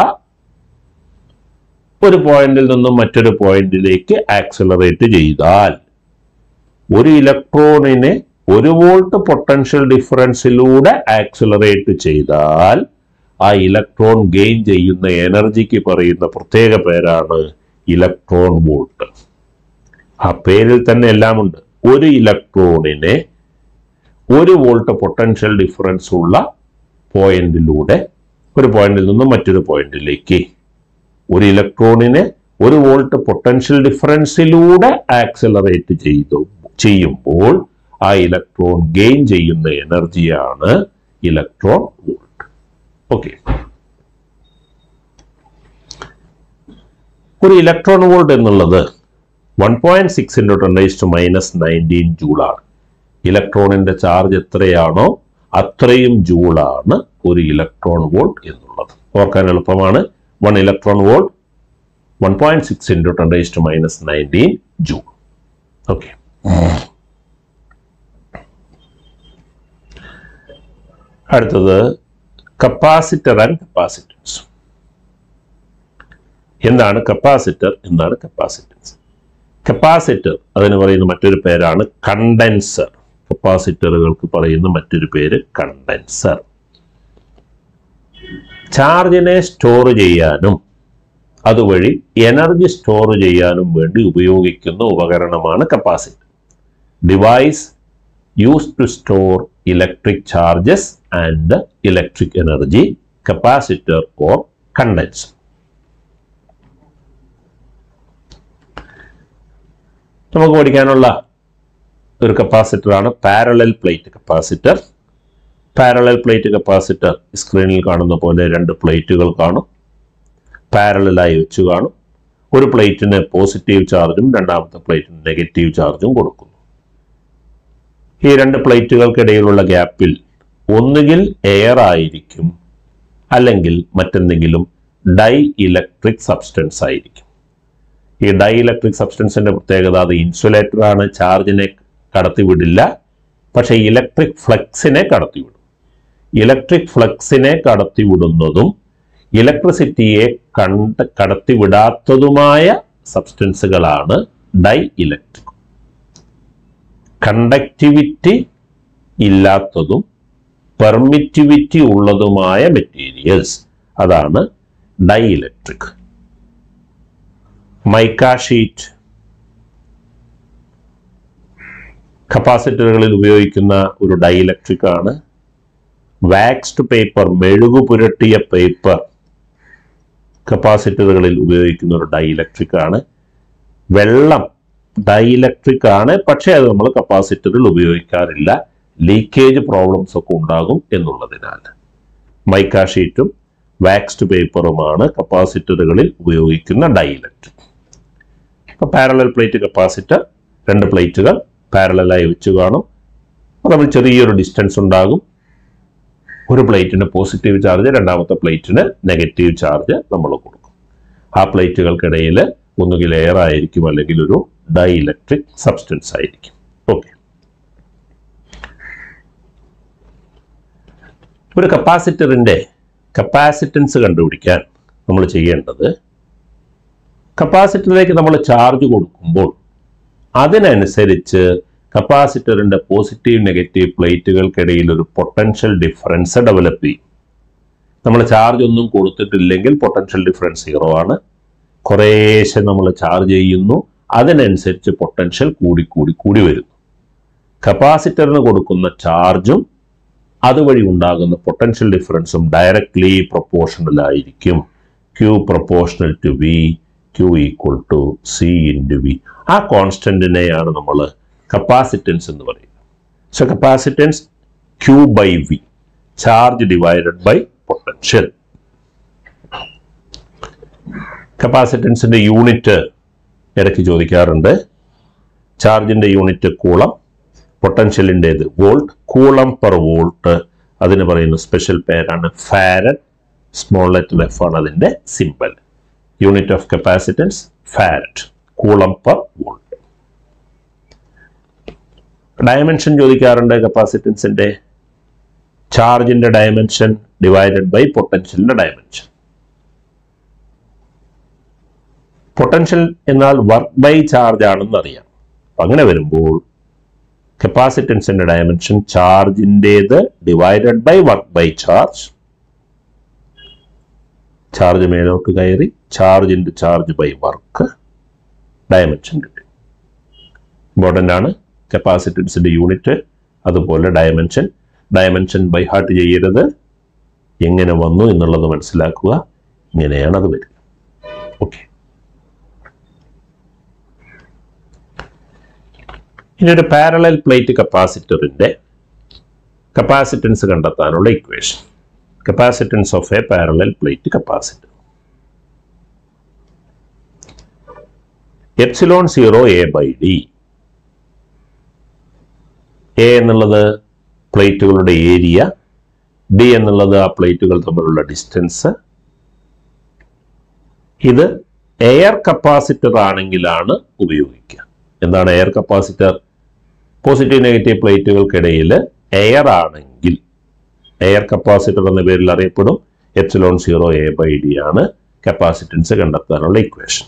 ഒരു പോയിന്റിൽ നിന്നും മറ്റൊരു പോയിന്റിലേക്ക് ആക്സലറേറ്റ് ചെയ്താൽ ഒരു ഇലക്ട്രോണിനെ ഒരു വോൾട്ട് പൊട്ടൻഷ്യൽ ഡിഫറൻസിലൂടെ ആക്സലറേറ്റ് ചെയ്താൽ ആ ഇലക്ട്രോൺ ഗെയിൻ ചെയ്യുന്ന എനർജിക്ക് പറയുന്ന പ്രത്യേക പേരാണ് ഇലക്ട്രോൺ വോൾട്ട് ആ പേരിൽ തന്നെ എല്ലാം ഉണ്ട് ഒരു ഇലക്ട്രോണിനെ ഒരു വോൾട്ട് പൊട്ടൻഷ്യൽ ഡിഫറൻസ് ഉള്ള പോയിന്റിലൂടെ ഒരു പോയിന്റിൽ നിന്നും മറ്റൊരു പോയിന്റിലേക്ക് ഒരു ഇലക്ട്രോണിനെ ഒരു വോൾട്ട് പൊട്ടൻഷ്യൽ ഡിഫറൻസിലൂടെ ആക്സലറേറ്റ് ചെയ്തു ചെയ്യുമ്പോൾ ആ ഇലക്ട്രോൺ ഗെയിൻ ചെയ്യുന്ന എനർജിയാണ് ഇലക്ട്രോൺ വോൾട്ട് ഓക്കെ ഒരു ഇലക്ട്രോൺ വോൾട്ട് എന്നുള്ളത് one point six into ten to minus nineteen ജൂളാണ് ഇലക്ട്രോണിന്റെ ചാർജ് എത്രയാണോ അത്രയും ജൂളാണ് ഒരു ഇലക്ട്രോൺ വോൾട്ട് എന്നുള്ളത് ഓർക്കാൻ എളുപ്പമാണ് one electron volt one point six into ten raise to minus nineteen joule okay അടുത്തത് കപ്പാസിറ്റർ ആൻഡ് കപ്പാസിറ്റൻസ് എന്താണ് കപ്പാസിറ്റർ എന്താണ് കപ്പാസിറ്റൻസ് കപ്പാസിറ്റർ അതിന് പറയുന്ന മറ്റൊരു പേരാണ് കണ്ടൻസർ കപ്പാസിറ്ററുകൾക്ക് പറയുന്ന മറ്റൊരു പേര് കണ്ടൻസർ ചാർജിനെ സ്റ്റോർ ചെയ്യാനും അതുവഴി എനർജി സ്റ്റോർ ചെയ്യാനും വേണ്ടി ഉപയോഗിക്കുന്ന ഉപകരണമാണ് capacitor device use to store electric charges and electric energy capacitor or condenser നമുക്ക് പഠിക്കാനുള്ള ഒരു കപ്പാസിറ്ററാണ് parallel plate capacitor parallel plate capacitor സ്ക്രീനിൽ കാണുന്ന പോലെ രണ്ട് പ്ലേറ്റുകൾ കാണും പാരലായി വെച്ച് കാണും ഒരു പ്ലേറ്റിന് പോസിറ്റീവ് ചാർജും രണ്ടാമത്തെ പ്ലേറ്റിന് നെഗറ്റീവ് ചാർജും കൊടുക്കുന്നു ഈ രണ്ട് പ്ലേറ്റുകൾക്കിടയിലുള്ള ഗ്യാപ്പിൽ ഒന്നുകിൽ എയർ ആയിരിക്കും അല്ലെങ്കിൽ മറ്റെന്തെങ്കിലും ഡൈ ഇലക്ട്രിക് സബ്സ്റ്റൻസ് ആയിരിക്കും ഈ ഡൈ ഇലക്ട്രിക് സബ്സ്റ്റൻസിന്റെ പ്രത്യേകത അത് ഇൻസുലേറ്റർ ആണ് ചാർജിനെ കടത്തിവിടില്ല പക്ഷേ ഇലക്ട്രിക് ഫ്ലക്സിനെ കടത്തിവിടും ഇലക്ട്രിക് ഫ്ലക്സിനെ കടത്തിവിടുന്നതും ഇലക്ട്രിസിറ്റിയെ കണ്ട് കടത്തിവിടാത്തതുമായ സബ്സ്റ്റൻസുകളാണ് ഡൈ ഇലക്ട്രിക് കണ്ടക്ടിവിറ്റി ഇല്ലാത്തതും പെർമിറ്റിവിറ്റി ഉള്ളതുമായ മെറ്റീരിയൽസ് അതാണ് ഡൈ ഇലക്ട്രിക് മൈക്ക ഷീറ്റ് കപ്പാസിറ്ററുകളിൽ ഉപയോഗിക്കുന്ന ഒരു ഡൈഇലക്ട്രിക് ആണ് വാക്സ്ഡ് പേപ്പർ മെഴുകു പുരട്ടിയ പേപ്പർ കപ്പാസിറ്ററുകളിൽ ഉപയോഗിക്കുന്ന ഒരു ഡൈഇലക്ട്രിക് ആണ് വെള്ളം ഡൈഇലക്ട്രിക് ആണ് പക്ഷേ അത് നമ്മൾ കപ്പാസിറ്ററിൽ ഉപയോഗിക്കാറില്ല ലീക്കേജ് പ്രോബ്ലംസ് ഒക്കെ ഉണ്ടാകും എന്നുള്ളതിനാൽ മൈക്ക ഷീറ്റും വാക്സ്ഡ് പേപ്പറുമാണ് കപ്പാസിറ്ററുകളിൽ ഉപയോഗിക്കുന്ന ഡൈഇലക്ട്രിക് അപ്പോൾ പാരലൽ പ്ലേറ്റ് കപ്പാസിറ്റർ രണ്ട് പ്ലേറ്റുകൾ പാരലായി വെച്ച് കാണും അപ്പോൾ നമ്മൾ ചെറിയൊരു ഡിസ്റ്റൻസ് ഉണ്ടാകും ഒരു പ്ലേറ്റിന് പോസിറ്റീവ് ചാർജ് രണ്ടാമത്തെ പ്ലേറ്റിന് നെഗറ്റീവ് ചാർജ് നമ്മൾ കൊടുക്കും ആ പ്ലേറ്റുകൾക്കിടയിൽ ഒന്നുകിൽ എയർ ആയിരിക്കും അല്ലെങ്കിൽ ഒരു ഡൈ ഇലക്ട്രിക് സബ്സ്റ്റൻസ് ആയിരിക്കും ഓക്കെ ഒരു കപ്പാസിറ്ററിന്റെ കപ്പാസിറ്റൻസ് കണ്ടുപിടിക്കാൻ നമ്മൾ ചെയ്യേണ്ടത് കപ്പാസിറ്ററിലേക്ക് നമ്മൾ ചാർജ് കൊടുക്കുമ്പോൾ അതിനനുസരിച്ച് കപ്പാസിറ്ററിന്റെ പോസിറ്റീവ് നെഗറ്റീവ് പ്ലേറ്റുകൾക്കിടയിൽ ഒരു പൊട്ടൻഷ്യൽ ഡിഫറൻസ് ഡെവലപ്പ് ചെയ്യും നമ്മൾ ചാർജ് ഒന്നും കൊടുത്തിട്ടില്ലെങ്കിൽ പൊട്ടൻഷ്യൽ ഡിഫറൻസ് സീറോ ആണ് കുറേശ്ശെ നമ്മൾ ചാർജ് ചെയ്യുന്നു അതിനനുസരിച്ച് പൊട്ടൻഷ്യൽ കൂടി കൂടി കൂടി വരുന്നു കപ്പാസിറ്ററിന് കൊടുക്കുന്ന ചാർജും അതുവഴി ഉണ്ടാകുന്ന പൊട്ടൻഷ്യൽ ഡിഫറൻസും ഡയറക്ട്ലി പ്രൊപ്പോർഷണൽ ആയിരിക്കും Q proportional to V Q equal to C into V ആ കോൺസ്റ്റന്റിനെയാണ് നമ്മൾ കപ്പാസിറ്റൻസ് എന്ന് പറയുന്നത് so capacitance Q by V charge divided by potential കപ്പാസിറ്റൻസിന്റെ യൂണിറ്റ് ഇടയ്ക്ക് ചോദിക്കാറുണ്ട് ചാർജിന്റെ യൂണിറ്റ് കൂളം പൊട്ടൻഷ്യലിൻ്റെത് വോൾട്ട് കൂളം പെർ വോൾട്ട് അതിന് പറയുന്ന സ്പെഷ്യൽ പേരാണ് ഫാരഡ് സ്മോൾ ലെറ്റർ എഫ് ആണ് അതിന്റെ symbol unit of capacitance farad coulomb per volt dimension ചോദിക്കാറുണ്ട് കപ്പാസിറ്റൻസിന്റെ ചാർജിന്റെ ഡയമെൻഷൻ ഡിവൈഡഡ് ബൈ പൊട്ടൻഷ്യലിന്റെ ഡയമെൻഷൻ പൊട്ടൻഷ്യൽ എന്നാൽ വർക്ക് ബൈ ചാർജ് ആണെന്ന് അറിയാം അപ്പൊ അങ്ങനെ വരുമ്പോൾ കപ്പാസിറ്റൻസിന്റെ ഡയമെൻഷൻ ചാർജിൻ്റെത് divided by work by charge charge മേലോട്ട് കയറി charge into charge by work dimension കിട്ടി ഇമ്പോർട്ടൻ്റ് ആണ് കപ്പാസിറ്റൻസിന്റെ യൂണിറ്റ് അതുപോലെ ഡയമെൻഷൻ ഡയമെൻഷൻ ബൈ ഹാർട്ട് ചെയ്യരുത് എങ്ങനെ വന്നു എന്നുള്ളത് മനസ്സിലാക്കുക ഇങ്ങനെയാണ് അത് വരിക ഓക്കെ ഇനി ഒരു പാരലൽ പ്ലേറ്റ് കപ്പാസിറ്ററിന്റെ കപ്പാസിറ്റൻസ് കണ്ടെത്താനുള്ള equation capacitance of a parallel plate capacitor epsilon zero A by D A എന്നുള്ളത് പ്ലേറ്റുകളുടെ ഏരിയ ഡി എന്നുള്ളത് ആ പ്ലേറ്റുകൾ തമ്മിലുള്ള ഡിസ്റ്റൻസ് ഇത് എയർ കപ്പാസിറ്റർ ആണെങ്കിലാണ് ഉപയോഗിക്കുക എന്താണ് എയർ കപ്പാസിറ്റർ പോസിറ്റീവ് നെഗറ്റീവ് പ്ലേറ്റുകൾക്കിടയിൽ എയർ ആണെങ്കിൽ എയർ കപ്പാസിറ്റർ എന്ന പേരിൽ അറിയപ്പെടും epsilon zero A by D ആണ് കപ്പാസിറ്റൻസ് കണ്ടെത്താനുള്ള ഇക്വേഷൻ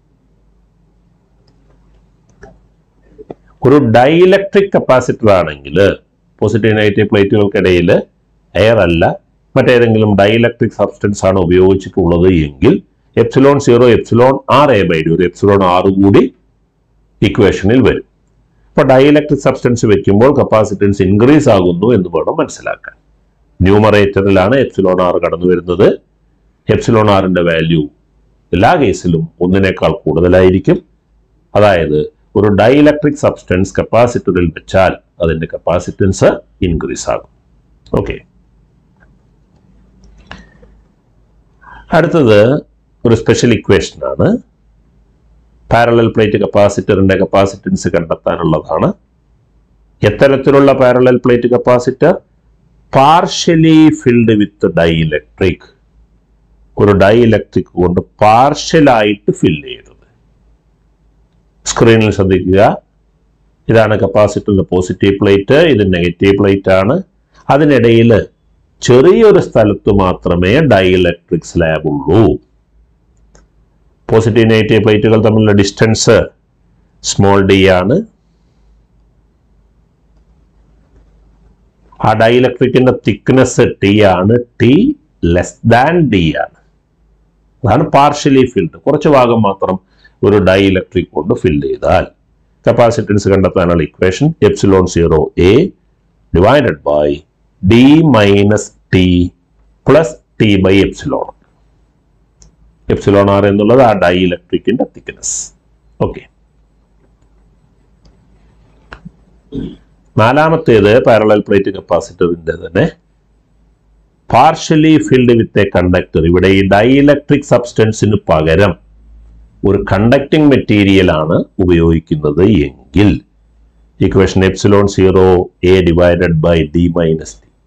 ഒരു ഡൈഇലക്ട്രിക് കപ്പാസിറ്റർ ആണെങ്കിൽ പോസിറ്റീവ് നെഗറ്റീവ് പ്ലേറ്റുകൾക്കിടയിൽ എയർ അല്ല മറ്റേതെങ്കിലും ഡൈഇലക്ട്രിക് സബ്സ്റ്റൻസ് ആണ് ഉപയോഗിച്ചിട്ടുള്ളത് എങ്കിൽ epsilon zero epsilon R A by D ഒരു എപ്സിലോൺ ആറ് കൂടി ഇക്വേഷനിൽ വരും അപ്പോൾ ഡൈഇലക്ട്രിക് സബ്സ്റ്റൻസ് വെക്കുമ്പോൾ കപ്പാസിറ്റൻസ് ഇൻക്രീസ് ആകുന്നു എന്ന് വേണം മനസ്സിലാക്കാൻ ന്യൂമറേറ്ററിലാണ് എപ്സിലോൺ ആർ കടന്നു വരുന്നത് എപ്സിലോൺ ആറിന്റെ വാല്യൂ എല്ലാ കേസിലും ഒന്നിനേക്കാൾ കൂടുതലായിരിക്കും അതായത് ഒരു ഡൈഇലക്ട്രിക് സബ്സ്റ്റൻസ് കപ്പാസിറ്ററിൽ വെച്ചാൽ അതിന്റെ കപ്പാസിറ്റൻസ് ഇൻക്രീസ് ആകും ഓക്കെ അടുത്തത് ഒരു സ്പെഷ്യൽ ഇക്വേഷൻ ആണ് പാരലൽ പ്ലേറ്റ് കപ്പാസിറ്ററിന്റെ കപ്പാസിറ്റൻസ് കണ്ടെത്താനുള്ളതാണ് എത്തരത്തിലുള്ള parallel plate capacitor partially filled with dielectric ഒരു ഡൈഇലക്ട്രിക് കൊണ്ട് പാർഷ്യലായിട്ട് ഫിൽ ചെയ്തത് സ്ക്രീനിൽ ശ്രദ്ധിക്കുക ഇതാണ് കപ്പാസിറ്ററിന്റെ പോസിറ്റീവ് പ്ലേറ്റ് ഇത് നെഗറ്റീവ് പ്ലേറ്റ് ആണ് അതിനിടയിൽ ചെറിയൊരു സ്ഥലത്ത് മാത്രമേ ഡൈഇലക്ട്രിക് സ്ലാബ് ഉള്ളൂ പോസിറ്റീവ് നെഗറ്റീവ് പ്ലേറ്റുകൾ തമ്മിലുള്ള ഡിസ്റ്റൻസ് സ്മോൾ ഡി ആണ് ആ ഡൈഇലക്ട്രിക്കിന്റെ തിക്നെസ് ടി ആണ് ടി ലെസ് ദാൻ ഡി ആണ് അതാണ് പാർഷ്യലി ഫിൽഡ് കുറച്ച് ഭാഗം മാത്രം ഒരു ഡൈഇലക്ട്രിക് കൊണ്ട് ഫിൽ ചെയ്താൽ കപ്പാസിറ്റൻസ് കണ്ടെത്താനുള്ള equation epsilon zero A divided by D minus T plus T by epsilon epsilon R എന്നുള്ളത് ആ ഡൈഇലക്ട്രിക്കിന്റെ തിക്നെസ് ഓക്കെ നാലാമത്തേത് പാരലൽ പ്ലേറ്റ് കപ്പാസിറ്ററിന്റെ തന്നെ partially filled with a conductor ഇവിടെ ഈ ഡൈഇലക്ട്രിക് സബ്സ്റ്റൻസിന് പകരം ഒരു കണ്ടക്ടിങ് മെറ്റീരിയൽ ആണ് ഉപയോഗിക്കുന്നത് എങ്കിൽ equation epsilon zero A divided by D minus D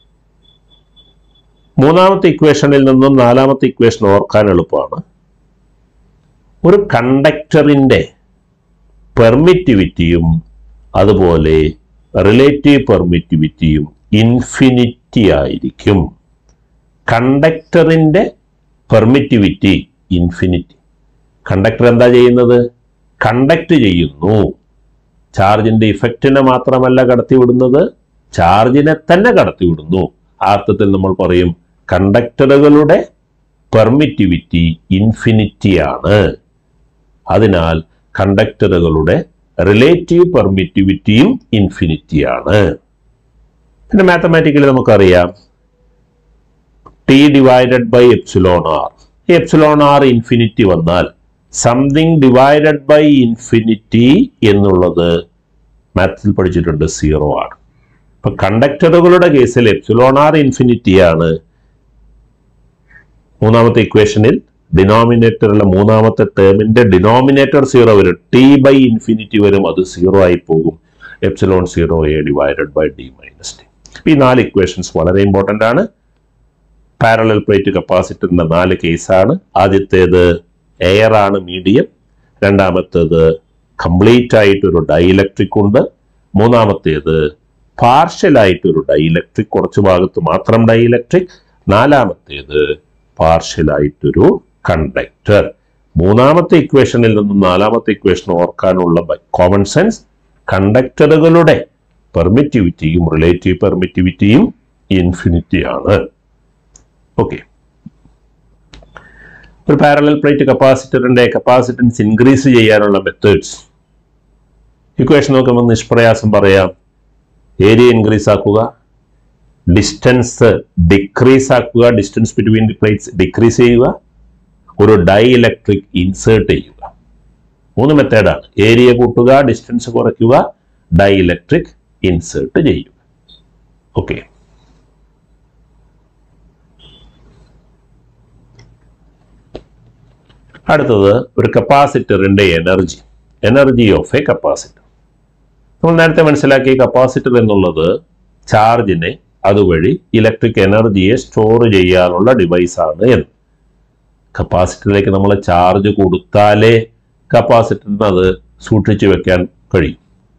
മൂന്നാമത്തെ ഇക്വേഷനിൽ നിന്നും നാലാമത്തെ ഇക്വേഷൻ ഓർക്കാൻ എളുപ്പമാണ് ഒരു കണ്ടക്ടറിന്റെ പെർമിറ്റിവിറ്റിയും അതുപോലെ റിലേറ്റീവ് പെർമിറ്റിവിറ്റിയും ഇൻഫിനിറ്റി ആയിരിക്കും കണ്ടക്ടറിന്റെ പെർമിറ്റിവിറ്റി ഇൻഫിനിറ്റി കണ്ടക്ടർ എന്താ ചെയ്യുന്നത് കണ്ടക്ട് ചെയ്യുന്നു ചാർജിന്റെ ഇഫക്റ്റിനെ മാത്രമല്ല കടത്തിവിടുന്നത് ചാർജിനെ തന്നെ കടത്തിവിടുന്നു ആ അർത്ഥത്തിൽ നമ്മൾ പറയും കണ്ടക്ടറുകളുടെ പെർമിറ്റിവിറ്റി ഇൻഫിനിറ്റി ആണ് അതിനാൽ കണ്ടക്ടറുകളുടെ റിലേറ്റീവ് പെർമിറ്റിവിറ്റിയും ഇൻഫിനിറ്റി ആണ് പിന്നെ മാത്തമാറ്റിക്കലി നമുക്കറിയാം T divided by epsilon R epsilon R infinity വന്നാൽ സംതിങ് ഡിവൈഡഡ് ബൈ ഇൻഫിനിറ്റി എന്നുള്ളത് മാത്സിൽ പഠിച്ചിട്ടുണ്ട് സീറോ ആണ് ഇപ്പൊ കണ്ടക്ടറുകളുടെ കേസിൽ എപ്സിലോൺ ആർ ഇൻഫിനിറ്റി ആണ് മൂന്നാമത്തെ ഇക്വേഷനിൽ ഡിനോമിനേറ്ററിലെ മൂന്നാമത്തെ ടേമിന്റെ ഡിനോമിനേറ്റർ സീറോ വരും ടി ബൈ ഇൻഫിനിറ്റി വരും അത് സീറോ ആയി പോകും epsilon zero A divided by D minus T ഈ നാല് ഇക്വേഷൻസ് വളരെ ഇമ്പോർട്ടൻ്റ് ആണ് പാരലൽ പ്ലേറ്റ് കപ്പാസിറ്ററിന്റെ നാല് കേസാണ് ആദ്യത്തേത് എയർ ആണ് മീഡിയം രണ്ടാമത്തേത് കംപ്ലീറ്റ് ആയിട്ടൊരു ഡൈഇലക്ട്രിക് ഉണ്ട് മൂന്നാമത്തേത് പാർഷ്യൽ ആയിട്ടൊരു ഡൈഇലക്ട്രിക് കുറച്ച് ഭാഗത്ത് മാത്രം ഡൈഇലക്ട്രിക് നാലാമത്തേത് പാർഷ്യൽ ആയിട്ടൊരു കണ്ടക്ടർ മൂന്നാമത്തെ ഇക്വേഷനിൽ നിന്നും നാലാമത്തെ ഇക്വേഷൻ ഓർക്കാനുള്ള കോമൺ സെൻസ് കണ്ടക്ടറുകളുടെ പെർമിറ്റിവിറ്റിയും റിലേറ്റീവ് പെർമിറ്റിവിറ്റിയും ഇൻഫിനിറ്റി ആണ് ഓക്കെ ഒരു പാരലൽ പ്ലേറ്റ് കപ്പാസിറ്ററിന്റെ കപ്പാസിറ്റൻസ് ഇൻക്രീസ് ചെയ്യാനുള്ള മെത്തേഡ്സ് ഇക്വേഷൻ നോക്കുമ്പോൾ നിഷ്പ്രയാസം പറയാം ഏരിയ ഇൻക്രീസ് ആക്കുക ഡിസ്റ്റൻസ് ഡിക്രീസ് ആക്കുക distance between the plates decrease ചെയ്യുക ഒരു ഡൈ ഇലക്ട്രിക് ഇൻസേർട്ട് ചെയ്യുക മൂന്ന് മെത്തേഡാണ് ഏരിയ കൂട്ടുക ഡിസ്റ്റൻസ് കുറയ്ക്കുക ഡൈ ഇലക്ട്രിക് ഇൻസേർട്ട് ചെയ്യുക ഓക്കെ അടുത്തത് ഒരു കപ്പാസിറ്ററിന്റെ energy energy of a capacitor നമ്മൾ നേരത്തെ മനസ്സിലാക്കിയ കപ്പാസിറ്റർ എന്നുള്ളത് ചാർജിനെ അതുവഴി ഇലക്ട്രിക് എനർജിയെ സ്റ്റോർ ചെയ്യാനുള്ള ഡിവൈസ് ആണ് എന്ന് കപ്പാസിറ്ററിലേക്ക് നമ്മൾ ചാർജ് കൊടുത്താലേ കപ്പാസിറ്ററിന് അത് സൂക്ഷിച്ചു വെക്കാൻ കഴിയും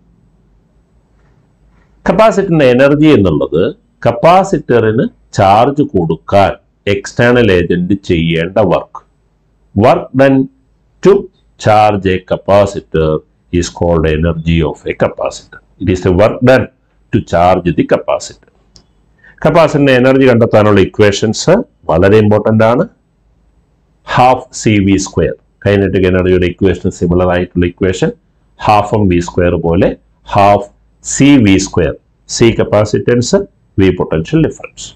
കപ്പാസിറ്ററിന്റെ എനർജി എന്നുള്ളത് കപ്പാസിറ്ററിന് ചാർജ് കൊടുക്കാൻ എക്സ്റ്റേണൽ ഏജന്റ് ചെയ്യേണ്ട work work done to charge a capacitor is called energy of a capacitor it is a work done to charge the capacitor കപ്പാസിറ്ററിന്റെ എനർജി കണ്ടെത്താനുള്ള ഇക്വേഷൻസ് വളരെ ഇമ്പോർട്ടൻ്റ് ആണ് half C V square kinetic എനർജിയുടെ equation similar ആയിട്ടുള്ള equation half M V square പോലെ half C V square C capacitance V potential difference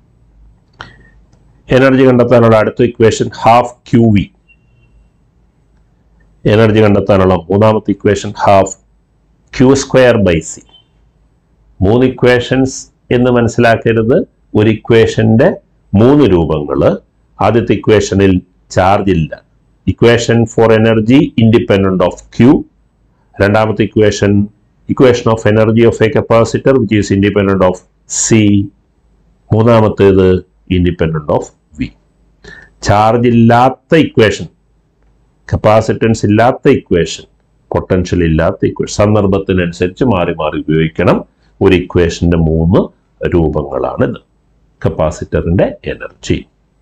energy കണ്ടെത്താനുള്ള അടുത്ത equation half Q V energy കണ്ടെത്താനുള്ള മൂന്നാമത്തെ equation half Q square by C മൂന്ന് equations എന്ന് മനസ്സിലാക്കരുത് ഒരു ഇക്വേഷന്റെ മൂന്ന് രൂപങ്ങൾ ആദ്യത്തെ ഇക്വേഷനിൽ ചാർജ് ഇല്ല equation for energy independent of Q രണ്ടാമത്തെ equation equation of energy of a capacitor which is independent of C മൂന്നാമത്തേത് ഇൻഡിപെൻഡന്റ് ഓഫ് വി ചാർജ് ഇല്ലാത്ത ഇക്വേഷൻ കപ്പാസിറ്റൻസ് ഇല്ലാത്ത ഇക്വേഷൻ പൊട്ടൻഷ്യൽ ഇല്ലാത്ത ഇക്വേഷൻ സന്ദർഭത്തിനനുസരിച്ച് മാറി മാറി ഉപയോഗിക്കണം ഒരു ഇക്വേഷന്റെ മൂന്ന് രൂപങ്ങളാണിത് കപ്പാസിറ്ററിന്റെ എനർജി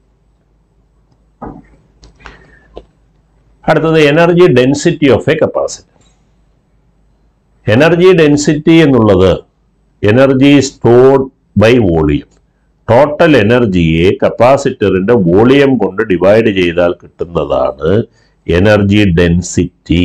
അടുത്തത് energy density of a capacitor energy density എന്നുള്ളത് energy stored by volume total എനർജിയെ കപ്പാസിറ്ററിന്റെ വോളിയം കൊണ്ട് ഡിവൈഡ് ചെയ്താൽ കിട്ടുന്നതാണ് എനർജി ഡെൻസിറ്റി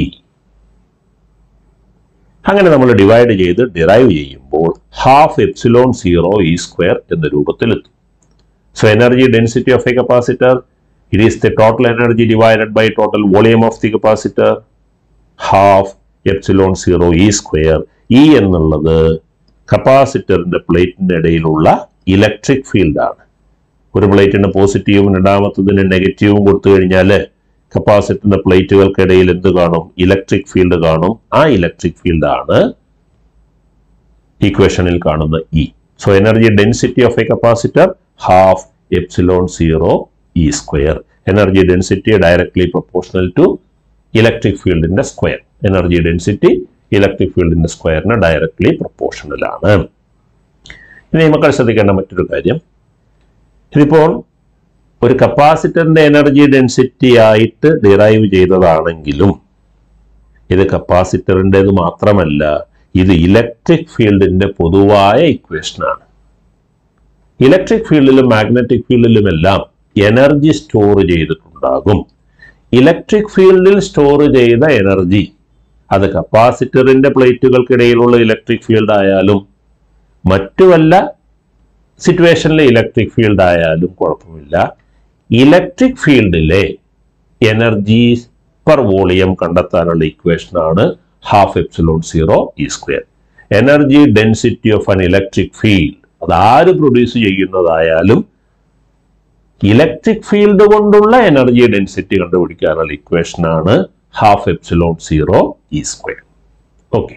അങ്ങനെ നമ്മൾ ഡിവൈഡ് ചെയ്ത് ഡിറൈവ് ചെയ്യുമ്പോൾ half epsilon zero E square എന്ന രൂപത്തിലെത്തും so energy density of a capacitor it is the total energy divided by total volume of the capacitor half epsilon zero E square E എന്നുള്ളത് കപ്പാസിറ്ററിന്റെ പ്ലേറ്റിന്റെ ഇടയിലുള്ള electric ഫീൽഡാണ് ഒരു പ്ലേറ്റിന് പോസിറ്റീവും രണ്ടാമത്തതിന് നെഗറ്റീവും കൊടുത്തു കഴിഞ്ഞാൽ കപ്പാസിറ്ററിന്റെ പ്ലേറ്റുകൾക്കിടയിൽ എന്ത് കാണും ഇലക്ട്രിക് ഫീൽഡ് കാണും ആ ഇലക്ട്രിക് ഫീൽഡാണ് ഇക്വേഷനിൽ കാണുന്ന E so energy density of a capacitor half epsilon zero E square energy density directly proportional to electric ഫീൽഡിന്റെ സ്ക്വയർ എനർജി ഡെൻസിറ്റി ഇലക്ട്രിക് ഫീൽഡിന്റെ സ്ക്വയറിന് ഡയറക്ട്ലി പ്രൊപ്പോർഷണൽ ആണ് ഇനി മക്കൾ ശ്രദ്ധിക്കേണ്ട മറ്റൊരു കാര്യം ഇതിപ്പോൾ ഒരു കപ്പാസിറ്ററിന്റെ എനർജി ഡെൻസിറ്റി ആയിട്ട് ഡിറൈവ് ചെയ്തതാണെങ്കിലും ഇത് കപ്പാസിറ്ററിൻ്റെത് മാത്രമല്ല ഇത് ഇലക്ട്രിക് ഫീൽഡിന്റെ പൊതുവായ ഇക്വേഷനാണ് ഇലക്ട്രിക് ഫീൽഡിലും മാഗ്നറ്റിക് ഫീൽഡിലുമെല്ലാം എനർജി സ്റ്റോർ ചെയ്തിട്ടുണ്ടാകും ഇലക്ട്രിക് ഫീൽഡിൽ സ്റ്റോർ ചെയ്ത എനർജി അത് കപ്പാസിറ്ററിന്റെ പ്ലേറ്റുകൾക്കിടയിലുള്ള ഇലക്ട്രിക് ഫീൽഡ് ആയാലും മറ്റു വല്ല സിറ്റുവേഷനിലെ ഇലക്ട്രിക് ഫീൽഡ് ആയാലും കുഴപ്പമില്ല ഇലക്ട്രിക് ഫീൽഡിലെ എനർജി പെർ വോളിയം കണ്ടെത്താനുള്ള ഇക്വേഷനാണ് half epsilon zero E square energy density of an electric field അത് ആര് പ്രൊഡ്യൂസ് ചെയ്യുന്നതായാലും ഇലക്ട്രിക് ഫീൽഡ് കൊണ്ടുള്ള എനർജി ഡെൻസിറ്റി കണ്ടുപിടിക്കാനുള്ള ഇക്വേഷനാണ് half epsilon zero E square okay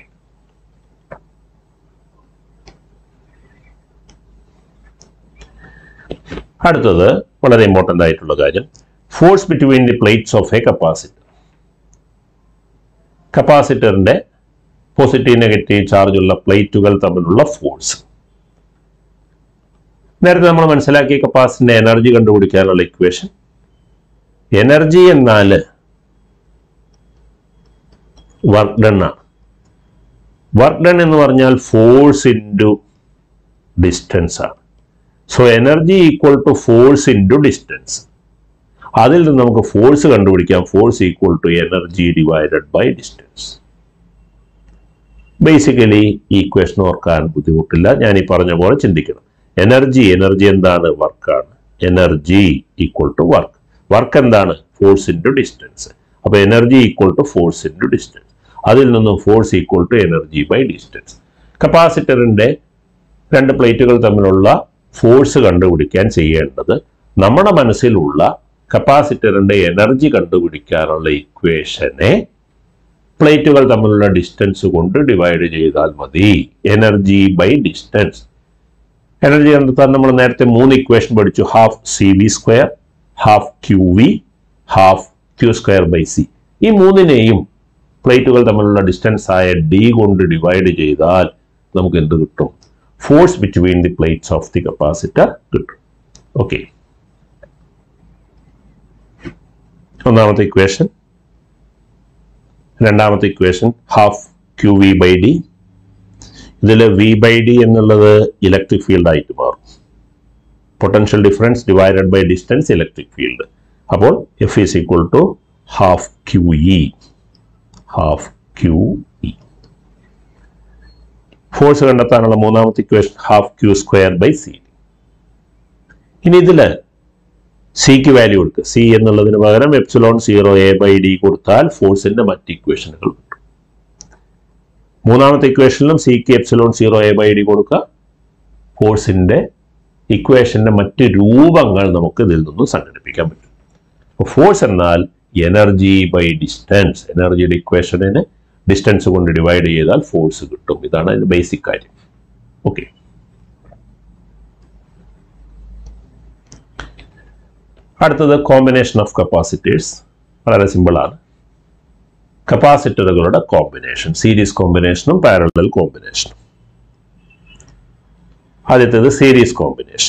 അടുത്തത് വളരെ ഇമ്പോർട്ടൻ്റ് ആയിട്ടുള്ള കാര്യം force between the plates of a capacitor കപ്പാസിറ്ററിന്റെ പോസിറ്റീവ് നെഗറ്റീവ് ചാർജ് ഉള്ള പ്ലേറ്റുകൾ തമ്മിലുള്ള ഫോഴ്സ് നേരത്തെ നമ്മൾ മനസ്സിലാക്കിയ കപ്പാസിറ്റിന്റെ എനർജി കണ്ടുപിടിക്കാനുള്ള ഇക്വേഷൻ എനർജി എന്നാൽ വർക്ക് ഡൺ ആണ് വർക്ക് ഡൺ എന്ന് പറഞ്ഞാൽ ഫോഴ്സ് ഇൻറ്റു ഡിസ്റ്റൻസ് ആണ് so energy equal to force into distance അതിൽ നിന്ന് നമുക്ക് ഫോഴ്സ് കണ്ടുപിടിക്കാം force equal to energy divided by distance basically ഈ ഇക്വേഷൻ ഓർക്കാൻ ബുദ്ധിമുട്ടില്ല ഞാൻ ഈ പറഞ്ഞ പോലെ ചിന്തിക്കണം എനർജി എനർജി എന്താണ് വർക്കാണ് energy equal to work work എന്താണ് ഫോഴ്സ് ഇൻറ്റു ഡിസ്റ്റൻസ് അപ്പോൾ energy equal to force into distance അതിൽ നിന്നും force equal to energy by distance കപ്പാസിറ്ററിന്റെ രണ്ട് പ്ലേറ്റുകൾ തമ്മിലുള്ള ഫോഴ്സ് കണ്ടുപിടിക്കാൻ ചെയ്യേണ്ടത് നമ്മുടെ മനസ്സിലുള്ള കപ്പാസിറ്ററിന്റെ എനർജി കണ്ടുപിടിക്കാനുള്ള ഇക്വേഷനെ പ്ലേറ്റുകൾ തമ്മിലുള്ള ഡിസ്റ്റൻസ് കൊണ്ട് ഡിവൈഡ് ചെയ്താൽ മതി എനർജി ബൈ ഡിസ്റ്റൻസ് എനർജി കണ്ടെത്താൻ നമ്മൾ നേരത്തെ മൂന്ന് ഇക്വേഷൻ പഠിച്ചു half C V square half Q V half Q square by C ഈ മൂന്നിനെയും പ്ലേറ്റുകൾ തമ്മിലുള്ള ഡിസ്റ്റൻസ് ആയ ഡി കൊണ്ട് ഡിവൈഡ് ചെയ്താൽ നമുക്ക് എന്ത് കിട്ടും force between the plates of the capacitor കിട്ടും ഓക്കെ ഒന്നാമത്തെ ഇക്വേഷൻ രണ്ടാമത്തെ equation half Q V by D ഇതിൽ വി ബൈ ഡി എന്നുള്ളത് ഇലക്ട്രിക് ഫീൽഡ് ആയിട്ട് മാറും potential difference divided by distance electric field അപ്പോൾ F is equal to half Q E half Q E force കണ്ടെത്താനുള്ള മൂന്നാമത്തെ equation half Q square by C ഇനി ഇതിൽ സിക്ക് വാല്യൂ കൊടുക്കുക സി എന്നുള്ളതിന് പകരം epsilon zero A by D കൊടുത്താൽ ഫോഴ്സിന്റെ മറ്റ് ഇക്വേഷനുകൾ കിട്ടും മൂന്നാമത്തെ ഇക്വേഷനിലും സിക്ക് epsilon zero A by D കൊടുക്കുക ഫോഴ്സിന്റെ ഇക്വേഷന്റെ മറ്റ് രൂപങ്ങൾ നമുക്ക് ഇതിൽ നിന്ന് സംഘടിപ്പിക്കാൻ പറ്റും അപ്പോൾ ഫോഴ്സ് എന്നാൽ എനർജി ബൈ ഡിസ്റ്റൻസ് എനർജിയുടെ ഇക്വേഷനിന് ഡിസ്റ്റൻസ് കൊണ്ട് ഡിവൈഡ് ചെയ്താൽ ഫോഴ്സ് കിട്ടും ഇതാണ് അതിന്റെ ബേസിക് കാര്യം ഓക്കെ അടുത്തത് കോമ്പിനേഷൻ ഓഫ് കപ്പാസിറ്റേഴ്സ് വളരെ സിമ്പിളാണ് കപ്പാസിറ്ററുകളുടെ കോമ്പിനേഷൻ സീരീസ് കോമ്പിനേഷനും പാരലൽ കോമ്പിനേഷനും ആദ്യത്തേത് സീരീസ് കോമ്പിനേഷൻ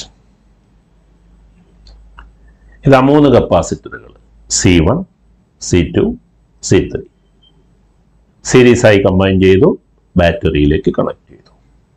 ഇതാ മൂന്ന് കപ്പാസിറ്ററുകൾ C one C two C three series ആയി കമ്പൈൻ ചെയ്തു ബാറ്ററിയിലേക്ക് കണക്ട് ചെയ്തു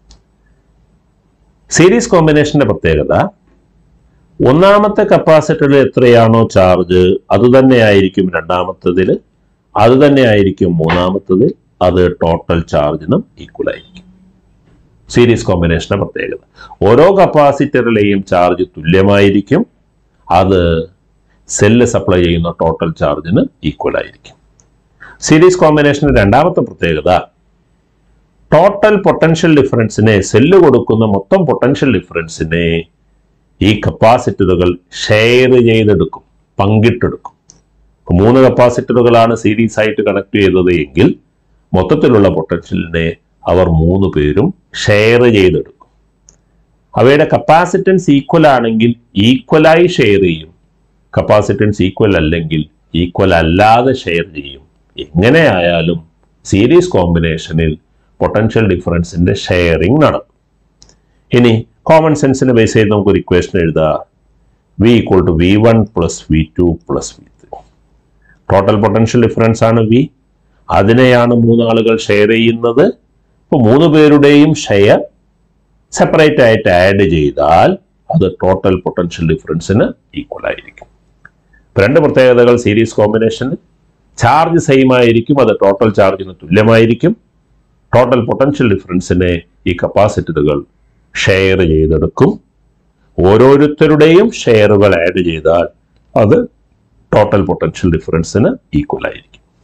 സീരീസ് കോമ്പിനേഷന്റെ പ്രത്യേകത ഒന്നാമത്തെ കപ്പാസിറ്ററിൽ എത്രയാണോ ചാർജ് അത് തന്നെയായിരിക്കും രണ്ടാമത്തതിൽ അത് തന്നെയായിരിക്കും മൂന്നാമത്തതിൽ അത് ടോട്ടൽ ചാർജിനും ഈക്വൽ ആയിരിക്കും സീരീസ് കോമ്പിനേഷന്റെ പ്രത്യേകത ഓരോ കപ്പാസിറ്ററിലെയും ചാർജ് തുല്യമായിരിക്കും അത് സെല്ല് സപ്ലൈ ചെയ്യുന്ന ടോട്ടൽ ചാർജിന് ഈക്വൽ ആയിരിക്കും സീരീസ് കോമ്പിനേഷന്റെ രണ്ടാമത്തെ പ്രത്യേകത ടോട്ടൽ പൊട്ടൻഷ്യൽ ഡിഫറൻസിനെ സെല്ല് കൊടുക്കുന്ന മൊത്തം പൊട്ടൻഷ്യൽ ഡിഫറൻസിനെ ഈ കപ്പാസിറ്ററുകൾ ഷെയർ ചെയ്തെടുക്കും പങ്കിട്ടെടുക്കും ഇപ്പൊ മൂന്ന് കപ്പാസിറ്ററുകളാണ് സീരീസ് ആയിട്ട് കണക്ട് ചെയ്തത് എങ്കിൽ മൊത്തത്തിലുള്ള പൊട്ടൻഷ്യലിനെ അവർ മൂന്ന് പേരും ഷെയർ ചെയ്തെടുക്കും അവയുടെ കപ്പാസിറ്റൻസ് ഈക്വൽ ആണെങ്കിൽ ഈക്വലായി ഷെയർ ചെയ്യും കപ്പാസിറ്റൻസ് ഈക്വൽ അല്ലെങ്കിൽ ഈക്വൽ അല്ലാതെ ഷെയർ ചെയ്യും എങ്ങനെയായാലും സീരീസ് കോമ്പിനേഷനിൽ പൊട്ടൻഷ്യൽ ഡിഫറൻസിന്റെ ഷെയറിംഗ് നടക്കും ഇനി കോമൺ സെൻസിനെ ബേസ് ചെയ്ത് നമുക്ക് ഒരു ഇക്വേഷൻ എഴുതാം V equal to V one plus V two plus V three total potential difference ആണ് വി അതിനെയാണ് മൂന്നാളുകൾ ഷെയർ ചെയ്യുന്നത് ഇപ്പോൾ മൂന്ന് പേരുടെയും ഷെയർ സെപ്പറേറ്റ് ആയിട്ട് ആഡ് ചെയ്താൽ അത് ടോട്ടൽ പൊട്ടൻഷ്യൽ ഡിഫറൻസിന് ഈക്വൽ ആയിരിക്കും ഇപ്പൊ രണ്ട് പ്രത്യേകതകൾ സീരീസ് കോമ്പിനേഷന് ചാർജ് സെയിം ആയിരിക്കും അത് ടോട്ടൽ ചാർജിന് തുല്യമായിരിക്കും ടോട്ടൽ പൊട്ടൻഷ്യൽ ഡിഫറൻസിനെ ഈ കപ്പാസിറ്ററുകൾ ഷെയർ ചെയ്തെടുക്കും ഓരോരുത്തരുടെയും ഷെയറുകൾ ആഡ് ചെയ്താൽ അത് ടോട്ടൽ പൊട്ടൻഷ്യൽ ഡിഫറൻസിന് ഈക്വൽ ആയിരിക്കും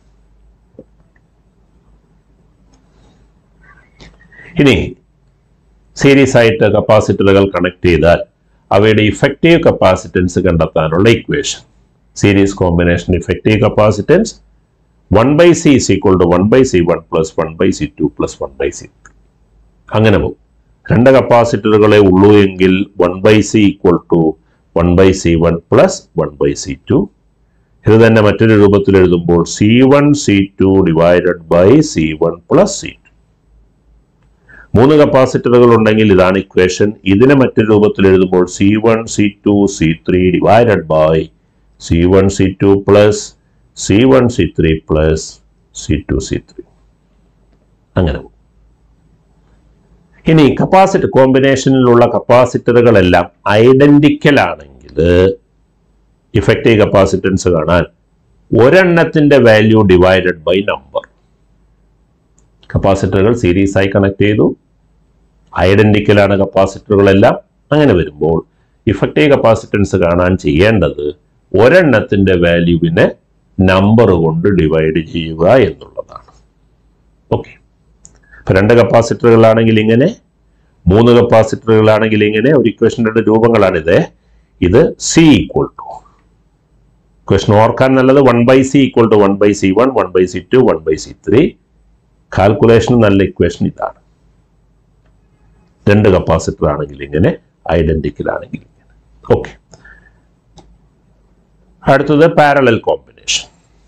ഇനി സീരീസ് ആയിട്ട് കപ്പാസിറ്ററുകൾ കണക്ട് ചെയ്താൽ അവയുടെ ഇഫക്റ്റീവ് കപ്പാസിറ്റൻസ് കണ്ടെത്താനുള്ള equation series combination effective capacitance one by C is equal to one by C one plus one by C two plus one by C അങ്ങനെ പോകും രണ്ട് കപ്പാസിറ്ററുകളെ ഉള്ളൂ എങ്കിൽ one by C equal to one by C one plus one by C two ഇത് തന്നെ മറ്റൊരു രൂപത്തിൽ എഴുതുമ്പോൾ C one C two divided by C one plus C two മൂന്ന് കപ്പാസിറ്ററുകൾ ഉണ്ടെങ്കിൽ ഇതാണ് ഇക്വേഷൻ ഇതിനെ മറ്റൊരു രൂപത്തിൽ എഴുതുമ്പോൾ C one C two C three divided by C one C two plus C one C three plus C two C three അങ്ങനെ പോകും ഇനി കപ്പാസിറ്റർ കോമ്പിനേഷനിലുള്ള കപ്പാസിറ്ററുകളെല്ലാം ഐഡന്റിക്കൽ ആണെങ്കിൽ ഇഫക്റ്റീവ് കപ്പാസിറ്റൻസ് കാണാൻ ഒരെണ്ണത്തിന്റെ വാല്യൂ ഡിവൈഡഡ് ബൈ നമ്പർ കപ്പാസിറ്ററുകൾ സീരീസ് ആയി കണക്ട് ചെയ്തു ഐഡന്റിക്കൽ ആണ് കപ്പാസിറ്ററുകളെല്ലാം അങ്ങനെ വരുമ്പോൾ ഇഫക്റ്റീവ് കപ്പാസിറ്റൻസ് കാണാൻ ചെയ്യേണ്ടത് ഒരെണ്ണത്തിന്റെ വാല്യൂവിനെ നമ്പർ കൊണ്ട് ഡിവൈഡ് ചെയ്യുക എന്നുള്ളതാണ് ഓക്കെ ഇപ്പൊ രണ്ട് കപ്പാസിറ്ററുകളാണെങ്കിൽ ഇങ്ങനെ മൂന്ന് കപ്പാസിറ്ററുകളാണെങ്കിൽ ഇങ്ങനെ ഒരു ഇക്വേഷൻ്റെ രൂപങ്ങളാണിത് ഇത് സി ഈക്വൽ ടു ഇക്വേഷൻ ഓർക്കാൻ നല്ലത് one by C equal to one by C one one by C two one by C three calculation നല്ല ഇക്വേഷൻ ഇതാണ് രണ്ട് കപ്പാസിറ്റർ ആണെങ്കിൽ ഇങ്ങനെ ഐഡന്റിക്കൽ ആണെങ്കിൽ ഇങ്ങനെ ഓക്കെ അടുത്തത് പാരലൽ കോമ്പിനേഷൻ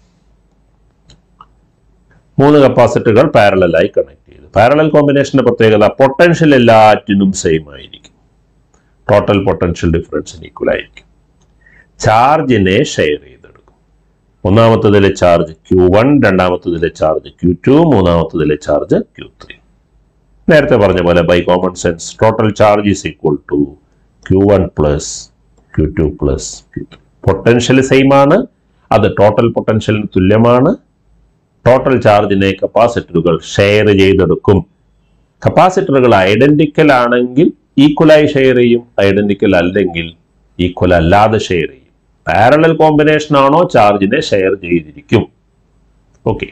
മൂന്ന് കപ്പാസിറ്ററുകൾ പാരലലായി കണക്ട് ചെയ്തു പാരലൽ കോമ്പിനേഷന്റെ പ്രത്യേകത പൊട്ടൻഷ്യൽ എല്ലാറ്റിനും സെയിം ആയിരിക്കും ടോട്ടൽ പൊട്ടൻഷ്യൽ ഡിഫറൻസിന് ഈക്വൽ ആയിരിക്കും ചാർജിനെ ഷെയർ ചെയ്തെടുക്കും ഒന്നാമത്തതിലെ ചാർജ് ക്യൂ വൺ രണ്ടാമത്തതിലെ ചാർജ് ക്യൂ ടു മൂന്നാമത്തതിലെ ചാർജ് ക്യൂ ത്രീ നേരത്തെ പറഞ്ഞ പോലെ by common sense total charge is equal to Q one plus Q two plus Q three potential same ആണ് അത് ടോട്ടൽ പൊട്ടൻഷ്യലിന് തുല്യമാണ് ടോട്ടൽ ചാർജിനെ കപ്പാസിറ്ററുകൾ ഷെയർ ചെയ്തെടുക്കും കപ്പാസിറ്ററുകൾ ഐഡന്റിക്കൽ ആണെങ്കിൽ ഈക്വലായി ഷെയർ ചെയ്യും ഐഡന്റിക്കൽ അല്ലെങ്കിൽ ഈക്വൽ അല്ലാതെ ഷെയർ ചെയ്യും പാരലൽ കോമ്പിനേഷൻ ആണോ ചാർജിനെ ഷെയർ ചെയ്തിരിക്കും ഓക്കെ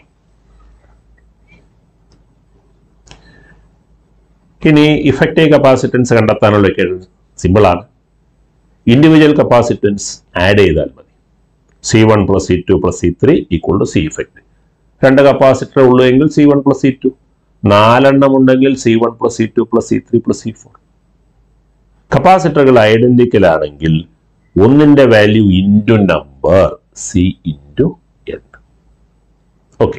ഇനി ഇഫക്റ്റീവ് കപ്പാസിറ്റൻസ് കണ്ടെത്താനുള്ള സിമ്പിളാണ് ഇൻഡിവിജ്വൽ കപ്പാസിറ്റൻസ് ആഡ് ചെയ്താൽ മതി C one plus C two plus C three equal to C effect രണ്ട് കപ്പാസിറ്റർ ഉള്ളൂ എങ്കിൽ C one plus C two നാലെണ്ണം ഉണ്ടെങ്കിൽ C one plus C two plus C three plus C four കപ്പാസിറ്ററുകൾ identical ആണെങ്കിൽ ഒന്നിന്റെ value into number C into N okay